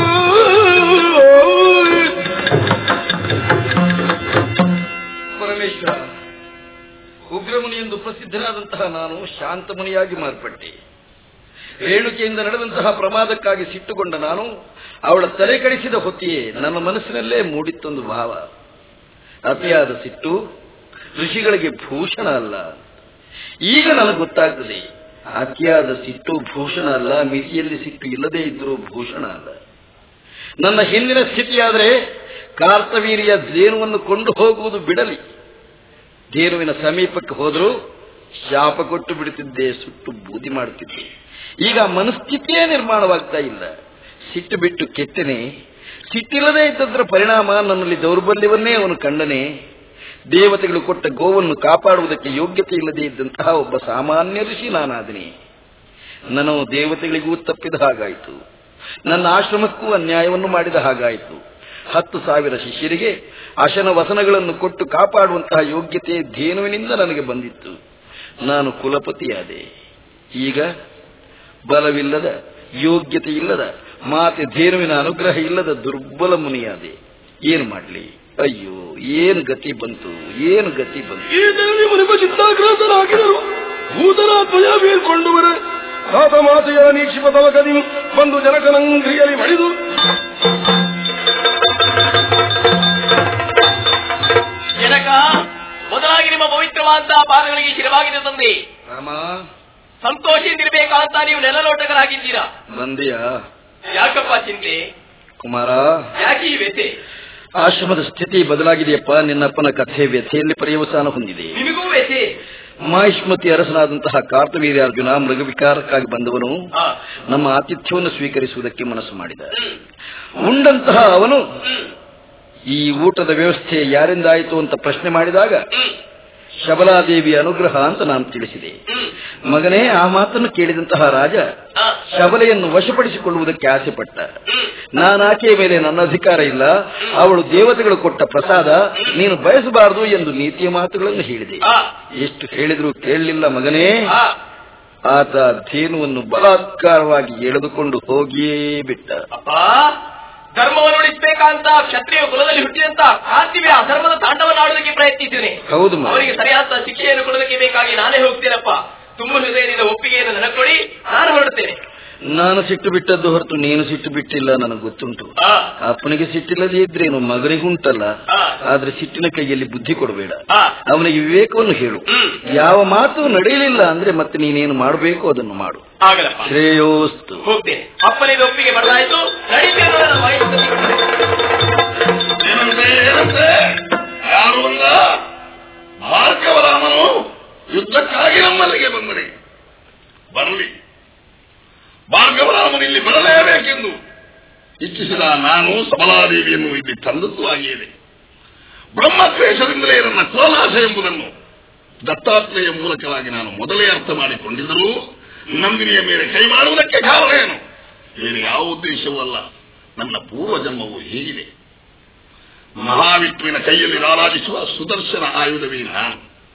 ಪರಮೇಶ್ವರ ಉಗ್ರಮುನಿ ಎಂದು ಪ್ರಸಿದ್ಧನಾದಂತಹ ನಾನು ಶಾಂತಮುನಿಯಾಗಿ ಮಾರ್ಪಟ್ಟೆ ರೇಣುಕೆಯಿಂದ ನಡೆದಂತಹ ಪ್ರಮಾದಕ್ಕಾಗಿ ಸಿಟ್ಟುಕೊಂಡ ನಾನು ಅವಳ ತಲೆ ಕಡಿಸಿದ ಹೊತ್ತಿಯೇ ನನ್ನ ಮನಸ್ಸಿನಲ್ಲೇ ಮೂಡಿತ್ತೊಂದು ಭಾವ ಅತಿಯಾದ ಸಿಟ್ಟು ಋಷಿಗಳಿಗೆ ಭೂಷಣ ಅಲ್ಲ ಈಗ ನನಗೆ ಗೊತ್ತಾಗ್ತದೆ ಅತಿಯಾದ ಸಿಟ್ಟು ಭೂಷಣ ಅಲ್ಲ ಮಿತಿಯಲ್ಲಿ ಸಿಟ್ಟು ಇಲ್ಲದೇ ಇದ್ದರೂ ಭೂಷಣ ಅಲ್ಲ ನನ್ನ ಹಿಂದಿನ ಸ್ಥಿತಿಯಾದರೆ ಕಾರ್ತವೀರ್ಯ ಧೇನುವನ್ನು ಕೊಂಡು ಹೋಗುವುದು ಬಿಡಲಿ ಧೇನುವಿನ ಸಮೀಪಕ್ಕೆ ಹೋದರೂ ಶಾಪ ಕೊಟ್ಟು ಬಿಡುತ್ತಿದ್ದೆ ಸುಟ್ಟು ಬೂದಿ ಮಾಡುತ್ತಿದ್ದೆ ಈಗ ಮನಸ್ಥಿತಿಯೇ ನಿರ್ಮಾಣವಾಗ್ತಾ ಇಲ್ಲ ಸಿಟ್ಟು ಬಿಟ್ಟು ಕೆಟ್ಟನೆ ಸಿಟ್ಟಿಲ್ಲದೆ ಇದ್ದದ್ರ ಪರಿಣಾಮ ನನ್ನಲ್ಲಿ ದೌರ್ಬಲ್ಯವನ್ನೇ ಅವನು ಕಂಡನೆ ದೇವತೆಗಳು ಕೊಟ್ಟ ಗೋವನ್ನು ಕಾಪಾಡುವುದಕ್ಕೆ ಯೋಗ್ಯತೆ ಇಲ್ಲದೆ ಇದ್ದಂತಹ ಒಬ್ಬ ಸಾಮಾನ್ಯ ಋಷಿ ನಾನಾದನೆ ನಾನು ದೇವತೆಗಳಿಗೂ ತಪ್ಪಿದ ಹಾಗಾಯಿತು ನನ್ನ ಆಶ್ರಮಕ್ಕೂ ಅನ್ಯಾಯವನ್ನು ಮಾಡಿದ ಹಾಗಾಯಿತು ಹತ್ತು ಸಾವಿರ ಶಿಷ್ಯರಿಗೆ ಅಶನ ವಸನಗಳನ್ನು ಕೊಟ್ಟು ಕಾಪಾಡುವಂತಹ ಯೋಗ್ಯತೆ ಧೇನುವಿನಿಂದ ನನಗೆ ಬಂದಿತ್ತು ನಾನು ಕುಲಪತಿಯಾದೆ ಈಗ ಬಲವಿಲ್ಲದ ಯೋಗ್ಯತೆ ಇಲ್ಲದ ಮಾತೆ ಧೇನುವಿನ ಅನುಗ್ರಹ ಇಲ್ಲದ ದುರ್ಬಲ ಮುನಿಯಾದೆ ಏನು ಮಾಡಲಿ ಅಯ್ಯೋ ಏನು ಗತಿ ಬಂತು ಏನು ಗತಿ ಬಂತು ಇದರಲ್ಲಿ ಮನೆಮ ಚಿತ್ತಾಗ್ರಸ್ತರಾಗಿದರು ಭೂತನ ಧ್ವಜ ಬೀಳ್ಕೊಂಡು ಬರ ತಾತ ಮಾತೆಯ ನೀಕ್ಷಿಪ ತವ ಕದಿ ಬಂದು ಜನಕನಂಗ್ರಿಯಲ್ಲಿ ಮಡಿದು ಜನಕ ಮೊದಲಾಗಿ ನಿಮ್ಮ ಪವಿತ್ರವಾದಂತಹ ಪಾದಗಳಿಗೆ ಶಿರವಾಗಿದೆ ತಂದೆ ರಾಮ ಸಂತೋಷದಿಂದಿರಬೇಕಂತ ನೀವು ನೆಲಲೋಟಕರಾಗಿದ್ದೀರಾ ಬಂದಿಯಾ ಯಾಕಪ್ಪ ಚಿಂತೆ ಕುಮಾರ ಯಾಕೆ ಈ ವ್ಯತೆ ಆಶ್ರಮದ ಸ್ಥಿತಿ ಬದಲಾಗಿದೆಯಪ್ಪ ನಿನ್ನಪ್ಪನ ಕಥೆ ವ್ಯಥೆಯಲ್ಲಿ ಪರ್ಯವಸಾನ ಹೊಂದಿದೆ ನಿಮಗೂ ವ್ಯಥೆ ಮಾಹಿಷ್ಮತಿ ಅರಸನಾದಂತಹ ಕಾರ್ತವೀರ್ಯಾರ್ಜುನ ಮೃಗವಿಕಾರಕ್ಕಾಗಿ ಬಂದವನು ಆ, ನಮ್ಮ ಆತಿಥ್ಯವನ್ನು ಸ್ವೀಕರಿಸುವುದಕ್ಕೆ ಮನಸ್ಸು ಮಾಡಿದ ಉಂಡಂತಹ ಅವನು ಈ ಊಟದ ವ್ಯವಸ್ಥೆ ಯಾರಿಂದಾಯಿತು ಅಂತ ಪ್ರಶ್ನೆ ಮಾಡಿದಾಗ ಶಬಲಾದೇವಿ ಅನುಗ್ರಹ ಅಂತ ನಾನು ತಿಳಿಸಿದೆ ಮಗನೇ ಆ ಮಾತನ್ನು ಕೇಳಿದಂತಹ ರಾಜ ಶಬಲೆಯನ್ನು ವಶಪಡಿಸಿಕೊಳ್ಳುವುದಕ್ಕೆ ಆಸೆ ಪಟ್ಟ ನಾನು ಆಕೆಯ ಮೇಲೆ ನನ್ನ ಅಧಿಕಾರ ಇಲ್ಲ ಅವಳು ದೇವತೆಗಳು ಕೊಟ್ಟ ಪ್ರಸಾದ ನೀನು ಬಯಸಬಾರದು ಎಂದು ನೀತಿಯ ಮಾತುಗಳನ್ನು ಹೇಳಿದೆ ಆ, ಎಷ್ಟು ಹೇಳಿದರೂ ಕೇಳಲಿಲ್ಲ ಮಗನೇ ಆ, ಆತ ಧೇನುವನ್ನು ಬಲಾತ್ಕಾರವಾಗಿ ಎಳೆದುಕೊಂಡು ಹೋಗಿಯೇ ಬಿಟ್ಟ ಅಪ್ಪ ಧರ್ಮವನ್ನು ಉಳಿಸಬೇಕಂತ ಕ್ಷತ್ರಿಯ ಕುಲದಲ್ಲಿ ಹುಟ್ಟಿದಂತ ಕಾರ್ತಿವೆ ಅಧರ್ಮದ ತಾಂಡವನ್ನಾಡುವುದಕ್ಕೆ ಪ್ರಯತ್ನಿಸಿದ್ದೇನೆ ಹೌದು ಮಗ. ಅವರಿಗೆ ಸರಿಯಾದ ಶಿಕ್ಷೆಯನ್ನು ಕೊಡೋದಕ್ಕೆ ಬೇಕಾಗಿ ನಾನೇ ಹೋಗ್ತೇನಪ್ಪ ತುಂಬ ಹೃದಯದಿಂದ ಒಪ್ಪಿಗೆಯನ್ನು ನನಗೆ ಕೊಡಿ ನಾನು ಹೊರಡುತ್ತೇನೆ ನಾನು ಸಿಟ್ಟು ಬಿಟ್ಟದ್ದು ಹೊರತು ನೀನು ಸಿಟ್ಟು ಬಿಟ್ಟಿಲ್ಲ ನನಗೆ ಗೊತ್ತುಂಟು ಆ, ಅಪ್ಪನಿಗೆ ಸಿಟ್ಟಿಲ್ಲದೆ ಇದ್ರೇನು ಮಗನಿಗುಂಟಲ್ಲ ಆ. ಆದ್ರೆ ಸಿಟ್ಟಿನ ಕೈಯಲ್ಲಿ ಬುದ್ಧಿ ಕೊಡಬೇಡ ಆ, ಅವನಿಗೆ ವಿವೇಕವನ್ನು ಹೇಳು ಹ್ಮ್. ಯಾವ ಮಾತು ನಡೆಯಲಿಲ್ಲ ಅಂದ್ರೆ ಮತ್ತೆ ನೀನೇನು ಮಾಡಬೇಕು ಅದನ್ನು ಮಾಡು ಆಗಲಪ್ಪ ಶ್ರೇಯೋಸ್ತು ಹೋಗ್ತೇನೆ ಅಪ್ಪನಿಗೆ ಒಪ್ಪಿಗೆ ಬರಲಾಯಿತು ನಡೀತೇನೆ ನನ್ನ ವಯಸ್ಸು ಏನಂತೆ ಏನಂತೆ ಯಾರು ಅಂದ ಭಾರ್ಗವರಾಮನು ಯುದ್ಧಕ್ಕಾಗಿ ನಮ್ಮಲ್ಲಿಗೆ ಬಂದನೆ ಬರಲಿ ಭಾರ್ಗವರಾಮನು ಇಲ್ಲಿ ಬರಲೇಬೇಕೆಂದು ಇಚ್ಛಿಸಿದ ನಾನು ಸಬಲಾದೇವಿಯನ್ನು ಇಲ್ಲಿ ತಂದದ್ದು ಆಗಿಯೇ ಬ್ರಹ್ಮದ್ವೇಷದಿಂದಲೇ ನನ್ನ ಕೋಲಾಸ ಎಂಬುದನ್ನು ದತ್ತಾತ್ರೇಯ ಮೂಲಕವಾಗಿ ನಾನು ಮೊದಲೇ ಅರ್ಥ ಮಾಡಿಕೊಂಡಿದ್ದರೂ ನಂದಿನಿಯ ಮೇಲೆ ಕೈ ಮಾಡುವುದಕ್ಕೆ ಕಾರಣ ಏನು ಬೇರೆ ಯಾವ ಉದ್ದೇಶವೂ ಅಲ್ಲ ನನ್ನ ಪೂರ್ವ ಜನ್ಮವು ಹೀಗಿದೆ ಮಹಾವಿಷ್ಣುವಿನ ಕೈಯಲ್ಲಿ ರಾರಾಜಿಸುವ ಸುದರ್ಶನ ಆಯುಧವೇ ನಾನು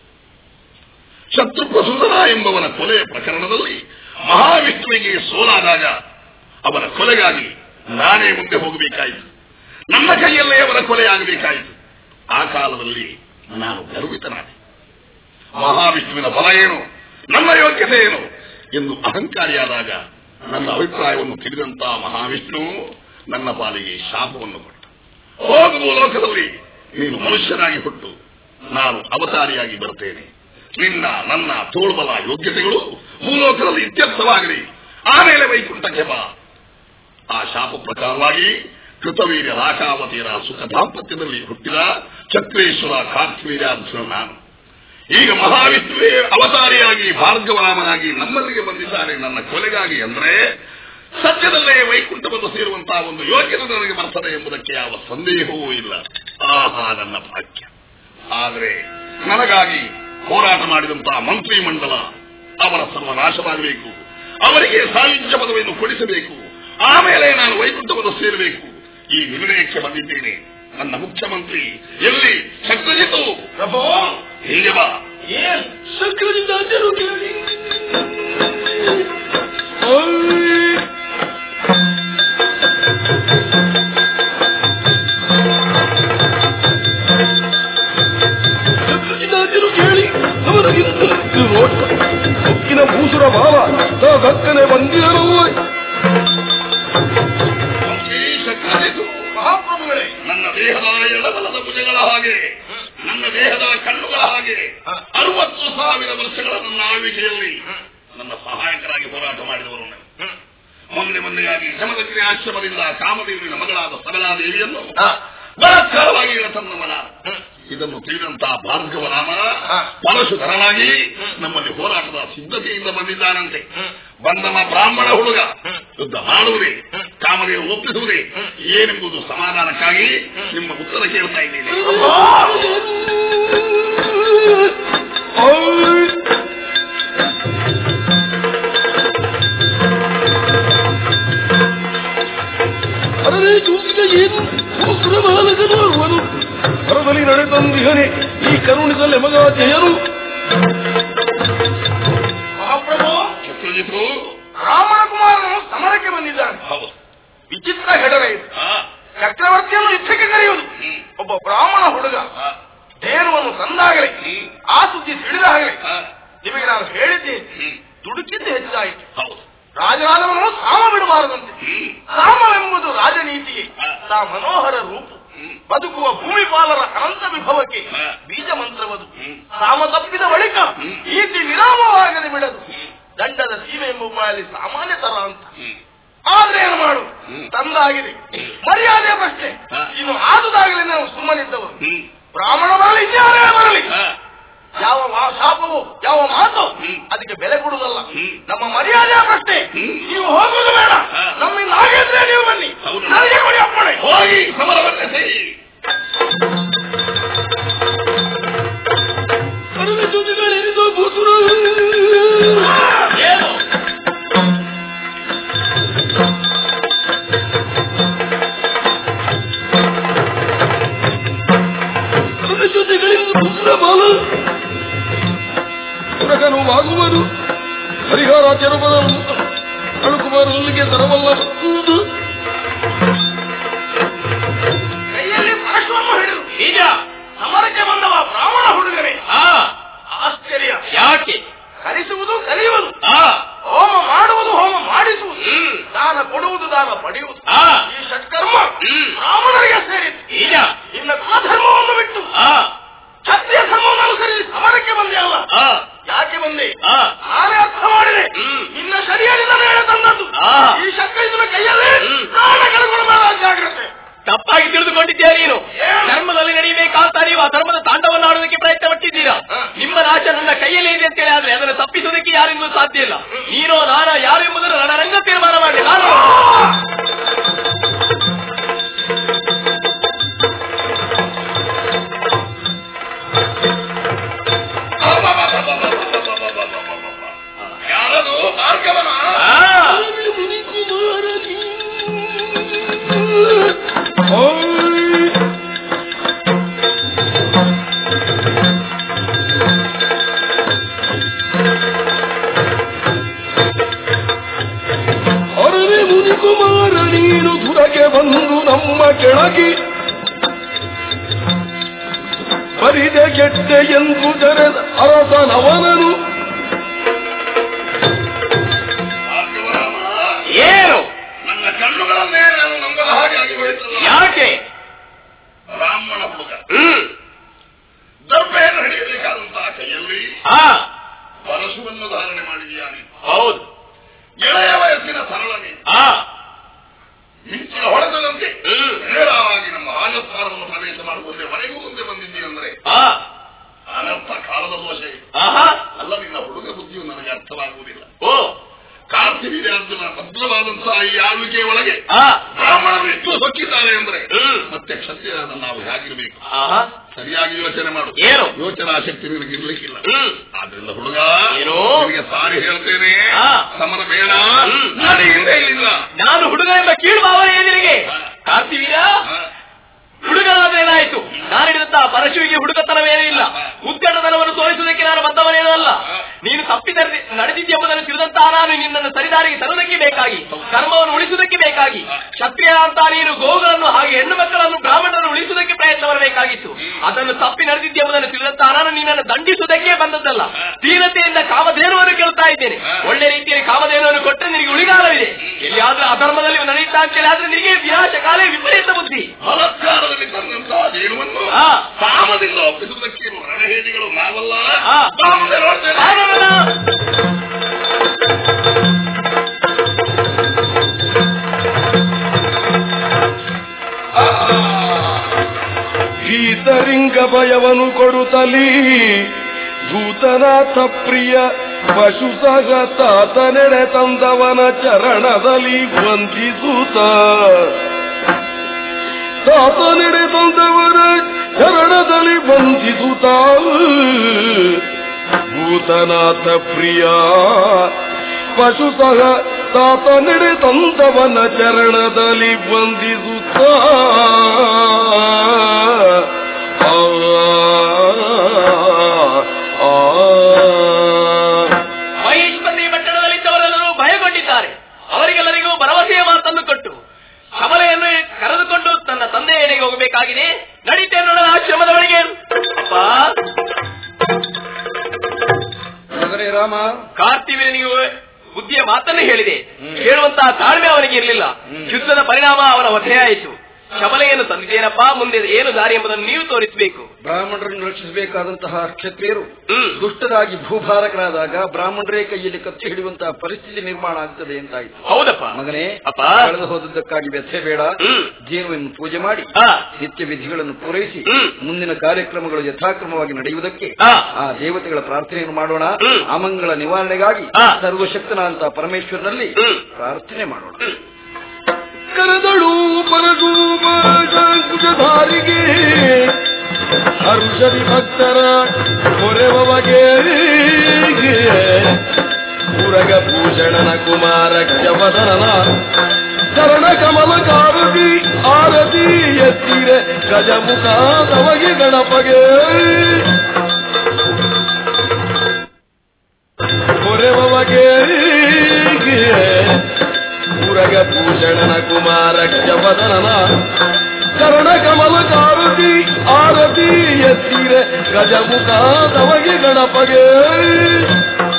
ಶತ್ರುಪ್ರಸೂದನ ಎಂಬವನ ಕೊಲೆಯ ಪ್ರಕರಣದಲ್ಲಿ ಮಹಾವಿಷ್ಣುವಿಗೆ ಸೋಲಾದಾಗ ಅವನ ಕೊಲೆಗಾಗಿ ನಾನೇ ಮುಂದೆ ಹೋಗಬೇಕಾಯಿತು ನನ್ನ ಕೈಯಲ್ಲೇ ಅವರ ಕೊಲೆಯಾಗಬೇಕಾಯಿತು ಆ ಕಾಲದಲ್ಲಿ ನಾನು ಗರ್ವಿತನಾದೆ ಮಹಾವಿಷ್ಣುವಿನ ಬಲ ಏನು ನನ್ನ ಯೋಗ್ಯತೆ ಏನು ಎಂದು ಅಹಂಕಾರಿಯಾದಾಗ ನನ್ನ ಅಭಿಪ್ರಾಯವನ್ನು ತಿಳಿದಂತ ಮಹಾವಿಷ್ಣು ನನ್ನ ಪಾಲಿಗೆ ಶಾಪವನ್ನು ಕೊಟ್ಟ ಹೋಗುವ ಲೋಕದಲ್ಲಿ ನೀನು ಮನುಷ್ಯನಾಗಿ ಹುಟ್ಟು ನಾನು ಅವತಾರಿಯಾಗಿ ಬರ್ತೇನೆ ನಿನ್ನ ನನ್ನ ತೋಳ್ಬಲ ಯೋಗ್ಯತೆಗಳು ಭೂಲೋಕದಲ್ಲಿ ಇತ್ಯರ್ಥವಾಗಲಿ ಆಮೇಲೆ ವೈಕುಂಠಕ್ಕೆ ಬಾ ಆ ಶಾಪ ಪ್ರಕಾರವಾಗಿ ಕೃತವೀರ್ಯ ರಾಕಾವತಿಯರ ಸುಖ ದಾಂಪತ್ಯದಲ್ಲಿ ಹುಟ್ಟಿದ ಚಕ್ರೇಶ್ವರ ಕಾರ್ತಿವೀರ್ಯಾರ್ಜುನ ನಾನು ಈಗ ಮಹಾವಿಷ್ಣುವೇ ಅವತಾರಿಯಾಗಿ ಭಾರ್ಗವರಾಮನಾಗಿ ನಮ್ಮಲ್ಲಿಗೆ ಬಂದಿದ್ದಾರೆ ನನ್ನ ಕೊಲೆಗಾಗಿ ಅಂದ್ರೆ ಸತ್ಯದಲ್ಲೇ ವೈಕುಂಠವನ್ನು ಸೇರುವಂತಹ ಒಂದು ಯೋಗ್ಯತೆ ನನಗೆ ಬರ್ತದೆ ಎಂಬುದಕ್ಕೆ ಯಾವ ಸಂದೇಹವೂ ಇಲ್ಲ ಆಹಾ ನನ್ನ ಭಾಗ್ಯ ಆದರೆ ನನಗಾಗಿ ಹೋರಾಟ ಮಾಡಿದಂತಹ ಮಂತ್ರಿ ಮಂಡಲ ಅವರ ಸರ್ವನಾಶವಾಗಬೇಕು ಅವರಿಗೆ ಸಾಯುಜ್ಯ ಪದವಿಯನ್ನು ಕೊಡಿಸಬೇಕು ಆಮೇಲೆ ನಾನು ವೈಕುಂಠವನ್ನು ಸೇರಬೇಕು ಈ ನಿರ್ಣಯಕ್ಕೆ ಬಂದಿದ್ದೇನೆ ನನ್ನ ಮುಖ್ಯಮಂತ್ರಿ ಎಲ್ಲಿ ಶಕ್ತಜಿತು ಪ್ರಭು ಹೀಗೆ ಬಾ ಏನ್ ಸಕ್ರದಿಂದ ಅಜ್ಜರು ಕೇಳಿ ಸಕ್ರದಿಂದ ಅಜ್ಜರು ಕೇಳಿ ಅವರಿಗಿಂತ ಮುಕ್ಕಿನ ಭೂಸುರ ಭಾವ ತಕ್ಕನೆ ಬಂದಿರಲು ಮಂತ್ರಿ ಶಕ್ತಜಿತು ಮಹಾಪ್ರಭುಗಳೇ ನನ್ನ ದೇಹದ ಎಡಬಲದ ಭುಜಗಳ ಹಾಗೆ ನನ್ನ ದೇಹದ ಕಣ್ಣುಗಳ ಹಾಗೆ ಅರವತ್ತು ಸಾವಿರ ವರ್ಷಗಳ ನನ್ನ ಆಳ್ವಿಕೆಯಲ್ಲಿ ನನ್ನ ಸಹಾಯಕರಾಗಿ ಹೋರಾಟ ಮಾಡಿದವರು ನಾನು. ಮೊನ್ನೆ ಮೊನ್ನೆಯಾಗಿ ಜಮದಗ್ನಿ ಆಶ್ರಮದಿಂದ ಕಾಮದೇವಿನ ಮಗಳಾದ ಸರಳಾದೇವಿಯನ್ನು ಬಲಾತ್ಕಾರವಾಗಿ ತಂದವನ ಇದನ್ನು ತಿಳಿದಂತಹ ಭಾರ್ಗವರಾಮ ಪರಶುಧರನಾಗಿ ನಮ್ಮಲ್ಲಿ ಹೋರಾಟದ ಸಿದ್ಧತೆಯಿಂದ ಬಂದಿದ್ದಾನಂತೆ ಬಂದವ ಬ್ರಾಹ್ಮಣ ಹುಡುಗ ಯುದ್ಧ ಮಾಡುವುದೇ ಕಾಮದೇವ ಒಪ್ಪಿಸುವುದೇ ಏನೆಂಬುದು ಸಮಾಧಾನಕ್ಕಾಗಿ ನಿಮ್ಮ ಉತ್ತರ ಕೇಳ್ತಾ ಇದ್ದೀನಿ ಅರೇ ಜೂಸಿದ ಏನು ಭೂಸುರ ಬಾಲಕನು ಅವನು ಹೊರದಲ್ಲಿ ನಡೆದಂದಿಹನೆ ಈ ಕರುಣಿಸಲೆ ಮಗ ಜಯನು ಮಹಾಪ್ರಭು ಶತ್ರುಜಿತು ರಾಮನ ಕುಮಾರನು ಸಮರಕ್ಕೆ ಬಂದಿದ್ದಾನೆ ಹೌದು ವಿಚಿತ್ರ ಘಟನೆ ಇದು ಆ, ಚಕ್ರವರ್ತಿಯನ್ನು ಯುದ್ಧಕ್ಕೆ ಕರೆಯುವುದು ಹ್ಮ್. ಒಬ್ಬ ಬ್ರಾಹ್ಮಣ ಹುಡುಗ ಆ, ಧೇನುವನ್ನು ತಂದಾಗಲೇ ಹ್ಮ್. ಆ ಸುದ್ದಿ ತಿಳಿದಾಗಲೇ ಆ, ನಿಮಗೆ ನಾನು ಹೇಳಿದ್ದೇನೆ ಹ್ಮ್. ದುಡುಕಿದ್ದು ಹೆಚ್ಚಾಯಿತು ಹೌದು ರಾಜರಾಜನನ್ನು ಸಾಮ ಬಿಡಬಾರದಂತೆ ಹ್ಮ್. ಸಾಮವೆಂಬುದು ರಾಜನೀತಿಗೆ ಹಾ. ತಾ ಮನೋಹರ ರೂಪ ಹ್ಮ್. ಬದುಕುವ ಭೂಮಿಪಾಲರ ಅನಂತ ವಿಭವಕ್ಕೆ ಹಾ. ಬೀಜ ಮಂತ್ರವದು ಹ್ಮ್. ಸಾಮ ತಪ್ಪಿದ ಬಳಿಕ ಹ್ಮ್. ನೀತಿ ವಿರಾಮವಾಗದೆ ಬಿಡದು ದಂಡದ ಸೀಮೆ ಎಂಬ ಉಪಾಯಲ್ಲಿ ಸಾಮಾನ್ಯ ತರ ಅಂತ ಹ್ಮ್. ಆದ್ರೆ ಏನು ಮಾಡು ಹ್ಮ್. ತಂದಾಗಿದೆ ಮರ್ಯಾದೆ ಪ್ರಶ್ನೆ ಹಾ. ಇನ್ನು ಆದುದಾಗಲೇ ನಾವು ಸುಮ್ಮನಿದ್ದವರು ಹ್ಮ್. ಬ್ರಾಹ್ಮಣ ಬರಲಿ ಇನ್ಯಾರೇ ಬರಲಿ ಹಾ. ಯಾವ ಮಾ- ಶಾಪವು ಯಾವ ಮಾತು ಹ್ಮ್. ಅದಕ್ಕೆ ಬೆಲೆ ಕೊಡುವುದಲ್ಲ ಹ್ಮ್. ನಮ್ಮ ಮರ್ಯಾದೆಯ ಪ್ರಶ್ನೆ ಹ್ಮ್. ನೀವು ಹೋಗುವುದು ಬೇಡ ಹಾ. ನಮ್ಮಿಂದ ಆಗಿದ್ರೆ ನೀವು ಬನ್ನಿ ಹೌದು. ನನಗೆ ಕೊಡಿ ಅಪ್ಪಣೆ ಹೋಗಿ ಸಮರವನ್ನೇ ಸೇರಿ ಏನು ಪುರಕನು ವಾಗುವರು ಹರಿಹರ ಚೆರುಪದ ಅಳುಕುಮಾರಲ್ಲಿಗೆ ತರವಲ್ಲ ಕೈಯಲ್ಲಿ ಪರಶುವನ್ನು ಹಿಡಿದು ನಿಜ ಸಮರಕ್ಕೆ ಬಂದವ ಬ್ರಾಹ್ಮಣ ಹುಡುಗನೇ ಹಾ ಆಶ್ಚರ್ಯ ಯಾಕೆ ಕಲಿಸುವುದು ಕಲಿಯುವುದು ಹಾ ಹೋಮ ಮಾಡುವುದು ಹೋಮ ಮಾಡಿಸುವುದು ಹ್ಮ್. ದಾನ ಕೊಡುವುದು ದಾನ ಪಡೆಯುವುದು ಹಾ ಈ ಷಟ್ಕರ್ಮ ಹ್ಮ್. ಬ್ರಾಹ್ಮಣರಿಗೆ ಸೇರಿತು ನಿಜ ಇನ್ನು ಧರ್ಮವನ್ನು ಬಿಟ್ಟು ಹಾ ಕ್ಷತ್ರಿಯ ಧರ್ಮವನ್ನು ಅನುಸರಿಸಿ ಸಮರಕ್ಕೆ ಬಂದೆ ಅಲ್ಲ ಹಾ ಯಾಕೆ ಬಂದೆ ಹಾ ನಾನೇ ಅರ್ಥ ಮಾಡಿದೆ ಹ್ಮ್. ನಿನ್ನ ಶರೀರದಿಂದ ನೇರ ತಂದದ್ದು ಆ. ಈ ಶಕ್ತಿ ಇದನ್ನ ಕೈಯಲ್ಲಿ ಹ್ಮ್. ಪ್ರಾಣ ಕಳ್ಕೊಳ್ಬೇಡ ಜಾಗ್ರತೆ ತಪ್ಪಾಗಿ ತಿಳಿದುಕೊಂಡಿದ್ದೀಯ ನೀನು ಏನು? ಧರ್ಮದಲ್ಲಿ ನಡೆಯಬೇಕಾದ ನೀವು ಆ ಧರ್ಮದ ತಾಂಡವನ್ನು ಆಡೋದಕ್ಕೆ ಪ್ರಯತ್ನ ಪಟ್ಟಿದ್ದೀರಾ ಹ. ನಿಮ್ಮ ನಾಶ ನನ್ನ ಕೈಯಲ್ಲಿ ಇದೆ ಅಂತೇಳಿ ಆದ್ರೆ ಅದನ್ನು ತಪ್ಪಿಸೋದಕ್ಕೆ ಯಾರಿಂದಲೂ ಸಾಧ್ಯ ಇಲ್ಲ ನೀನೋ ನಾನ ಯಾರು ಎಂಬುದನ್ನು ರಣರಂಗ ತೀರ್ಮಾನ ಮಾಡಿ ನಾನು ಯಾರದು ಭಾರ್ಗವನ ಆ, ಅರವೆ ಮುನಿಕುಮಾರ ನೀನು ದುರಗೆ ಬಂದು ನಮ್ಮ ಕೆಳಗೆ ಬರಿದೆ ಕೆಟ್ಟೆ ಎಂದು ಜರೆದ ಅರಸನವನನು ಭಾರ್ಗವರಾಮ ಏನು ನನ್ನ ಕಣ್ಣುಗಳನ್ನೇ ನಾನು ನಂಬದ ಹಾಗೆ ಆಗಿ ಹೋಯಿತಲ್ಲ ಯಾಕೆ ಬ್ರಾಹ್ಮಣ ಹುಡುಗ ಹ್ಮ್ ದರ್ಭೆಯನ್ನು ಹಿಡಿಯಬೇಕಾದಂತಹ ಕೈಯಲ್ಲಿ ಹಾ ಪರಶುವನ್ನು ಧಾರಣೆ ಮಾಡಿದೆಯಾನೆ ಹೌದು ಎಳೆಯ ವಯಸ್ಸಿನ ಸರಳನೆ ಹಾ ಮಿಂಚಿನ ಹೊಡೆದಂತೆ ಹ್ಮ್. ನೇರವಾಗಿ ನಮ್ಮ ರಾಜಸ್ಥಾನವನ್ನು ಪ್ರವೇಶ ಮಾಡುವಂತೆ ಮನೆಗೂ ಮುಂದೆ ಬಂದಿದ್ದೀನೆಂದರೆ ಹಾ ಅನರ್ಥ ಕಾಲದ ದೋಷ ಇದೆ ಆಹಾ ಅಲ್ಲ ನಿನ್ನ ಹುಡುಗ ಬುದ್ಧಿಯು ನನಗೆ ಅರ್ಥವಾಗುವುದಿಲ್ಲ ಓ ಕಾರ್ತಿವೀರ್ಯಾರ್ಜುನ ಭದ್ರವಾದಂತಹ ಈ ಆಳ್ವಿಕೆಯ ಒಳಗೆ ಹಾ ಬ್ರಾಹ್ಮಣರು ಇಟ್ಟು ಹೊಕ್ಕಿದ್ದಾರೆ ಅಂದ್ರೆ ಹ್ಮ್. ಮತ್ತೆ ಕ್ಷತ್ರಿಯರಾದ ನಾವು ಹೇಗಿರಬೇಕು ಆಹಾ ಸರಿಯಾಗಿ ಯೋಚನೆ ಮಾಡು ಏನು? ಯೋಚನಾ ಶಕ್ತಿ ನಿನಗೆ ಇರ್ಲಿಕ್ಕಿಲ್ಲ ಹ್ಮ್. ಆದ್ರಿಂದ ಹುಡುಗ ಏನು? ನಿನಗೆ ಸಾರಿ ಹೇಳ್ತೇನೆ ಹಾ. ಸಮರ ಬೇಡ ಹ್ಮ್. ನಾಳೆ ಹಿಂದೆ ಇಲ್ಲ ನಾನು ಹುಡುಗ ಎಂಬ ಕೀಳು ಭಾವನೆ ನಿನಗೆ ಹಾ. ಕಾರ್ತಿವೀರ ಹಾ. ಹುಡುಗನಾದ್ರೆ ಏನಾಯ್ತು ನಾನು ಹಿಡಿದಂತಹ ಪರಶುವಿಗೆ ಹುಡುಗತನವೇನೂ ಇಲ್ಲ ಉದ್ಗಟತನವನ್ನು ತೋರಿಸುವುದಕ್ಕೆ ನಾನು ಬದ್ಧವನೇನೂ ಅಲ್ಲ ನೀನು ತಪ್ಪಿ ನಡೆದಿದ್ದೆ ಎಂಬುದನ್ನು ತಿಳಿದಂತಹ ನಾನು ನಿನ್ನನ್ನು ಸರಿದಾರಿಗೆ ತರುವುದಕ್ಕೆ ಬೇಕಾಗಿ ಕರ್ಮವನ್ನು ಉಳಿಸುವುದಕ್ಕೆ ಬೇಕಾಗಿ ಕ್ಷತ್ರಿಯ ಅಂತ ನೀನು ಗೋವುಗಳನ್ನು ಹಾಗೆ ಹೆಣ್ಣು ಮಕ್ಕಳನ್ನು ಬ್ರಾಹ್ಮಣರನ್ನು ಉಳಿಸುವುದಕ್ಕೆ ಪ್ರಯತ್ನ ಬರಬೇಕಾಗಿತ್ತು ಅದನ್ನು ತಪ್ಪಿ ನಡೆದಿದ್ದೆ ಎಂಬುದನ್ನು ತಿಳಿದಂತಹ ನಾನು ನಿನ್ನನ್ನು ದಂಡಿಸುವುದಕ್ಕೆ ಬಂದದ್ದಲ್ಲ ಧೀರತೆಯಿಂದ ಕಾಮಧೇನುವನ್ನು ಕೇಳ್ತಾ ಇದ್ದೇನೆ ಒಳ್ಳೆ ರೀತಿಯಲ್ಲಿ ಕಾಮಧೇನುವನ್ನು ಕೊಟ್ಟರೆ ನಿನಗೆ ಉಳಿಗಾಲವಿದೆ ಎಲ್ಲಿಯಾದ್ರೂ ಅಧರ್ಮದಲ್ಲಿ ನಡೆಯುತ್ತಾ ಅಂತೇಳಿ ಆದ್ರೆ ನಿನಗೆ ವಿನಾಶ ಕಾಲೇ ವಿಪರೀತ ಬುದ್ಧಿ ಬಲಾತ್ಕಾರದಲ್ಲಿ ತಂದಂತಹ ದೇಣುವನ್ನು ಹಾ. ಕಾಮದಿಂದ ಒಪ್ಪಿಸುವುದಕ್ಕೆ ರಣಹೇದಿಗಳು ನಾವಲ್ಲ ಹಾ. ಬಾ ಮುಂದೆ ನೋಡ್ತೇನೆ ಆಗೋಣ. ಗೀತರಿಂಗ ಭಯವನು ಕೊಡುತ್ತಲೀ ದೂತನಾಥ ಪ್ರಿಯ ಪಶು ಸಹ ತಾತ ನೆಡೆ ತಂದವನ ಚರಣದಲ್ಲಿ ವಂದಿಸುತ್ತ ತಾತ ನೆಡೆ ತಂದವನ ಚರಣದಲ್ಲಿ ವಂದಿಸುತ್ತ ಭೂತನಾಥ ಪ್ರಿಯ ಪಶು ಸಹ ತಾತ ನೆಡೆ ತಂದವನ ಚರಣದಲ್ಲಿ ವಂದಿಸುತ್ತ ಆ, ಆ, ಆ. ಮಹೇಶ್ವರಿ ಪಟ್ಟಣದಲ್ಲಿದ್ದವರೆಲ್ಲರೂ ಭಯಗೊಂಡಿದ್ದಾರೆ ಅವರಿಗೆಲ್ಲರಿಗೂ ಭರವಸೆಯ ಮಾತನ್ನು ಕೊಟ್ಟು ಕಮಲೆಯನ್ನು ಕರೆದುಕೊಂಡು ತನ್ನ ತಂದೆಯ ಎಡೆಗೆ ಹೋಗಬೇಕಾಗಿದೆ ನಡೀತೆ ನೋಡೋಣ ಆಶ್ರಮದ ಒಳಗೆ ಅಪ್ಪ ಮಗನೇ ರಾಮ ಕಾರ್ತಿವೀರನಿಗೆ ಬುದ್ಧಿಯ ಮಾತನ್ನು ಹೇಳಿದೆ ಕೇಳುವಂತಹ ತಾಳ್ಮೆ ಅವನಿಗೆ ಇರಲಿಲ್ಲ ಯುದ್ಧದ ಪರಿಣಾಮ ಅವನ ಹೊಸೆಯಾಯಿತು ಶಬಲೆಯನ್ನು ತಂದಿದ್ದೇನಪ್ಪ ಮುಂದೆ ಏನು ದಾರಿ ಎಂಬುದನ್ನು ನೀವು ತೋರಿಸಬೇಕು ಬ್ರಾಹ್ಮಣರನ್ನು ರಕ್ಷಿಸಬೇಕಾದಂತಹ ಕ್ಷತ್ರಿಯರು ಹ್ಮ್ ದುಷ್ಟರಾಗಿ ಭೂಭಾರಕರಾದಾಗ ಬ್ರಾಹ್ಮಣರೇ ಕೈಯಲ್ಲಿ ಕತ್ತಿ ಹಿಡಿಯುವಂತಹ ಪರಿಸ್ಥಿತಿ ನಿರ್ಮಾಣ ಆಗ್ತದೆ ಅಂತಾಯ್ತು ಹೌದಪ್ಪ ಮಗನೇ ಅಪ್ಪ ಕಳೆದು ಹೋದದ್ದಕ್ಕಾಗಿ ವ್ಯಥೆ ಬೇಡ ಹ್ಮ್ ಜೀವವನ್ನು ಪೂಜೆ ಮಾಡಿ ಆ, ನಿತ್ಯ ವಿಧಿಗಳನ್ನು ಪೂರೈಸಿ ಹ್ಮ್. ಮುಂದಿನ ಕಾರ್ಯಕ್ರಮಗಳು ಯಥಾಕ್ರಮವಾಗಿ ನಡೆಯುವುದಕ್ಕೆ ಆ, ಆ ದೇವತೆಗಳ ಪ್ರಾರ್ಥನೆಯನ್ನು ಮಾಡೋಣ ಹ್ಮ್. ಅಮಂಗಳ ನಿವಾರಣೆಗಾಗಿ ಆ. ಸರ್ವಶಕ್ತನಾದಂತಹ ಪರಮೇಶ್ವರನಲ್ಲಿ ಹ್ಮ್. ಪ್ರಾರ್ಥನೆ ಮಾಡೋಣ ಕರೆದಳು ಪರಶುಧಾರಿಗೆ ಹರುಷದಿ ಭಕ್ತರ ಕೊರೆವಗೆ ಪುರಗ ಭೂಷಣನ ಕುಮಾರ ಗಜವದನನ ಚರಣ ಕಮಲ ಕಾರತಿ ಆರತಿ ಎತ್ತಿರೆ ಗಜಮುಖ ನಮಗೆ ಗಣಪಗೆ ಕೊರೆವಗೆ ಪುರಗ ಭೂಷಣನ ಕುಮಾರ ಗಜವದನನ ಚರಣ ಕಮಲ ಕಾರತಿ ಆರತಿ ಎತ್ತಿರೆ ಗಜಮುಖ ನಮಗೆ ಗಣಪಗೆ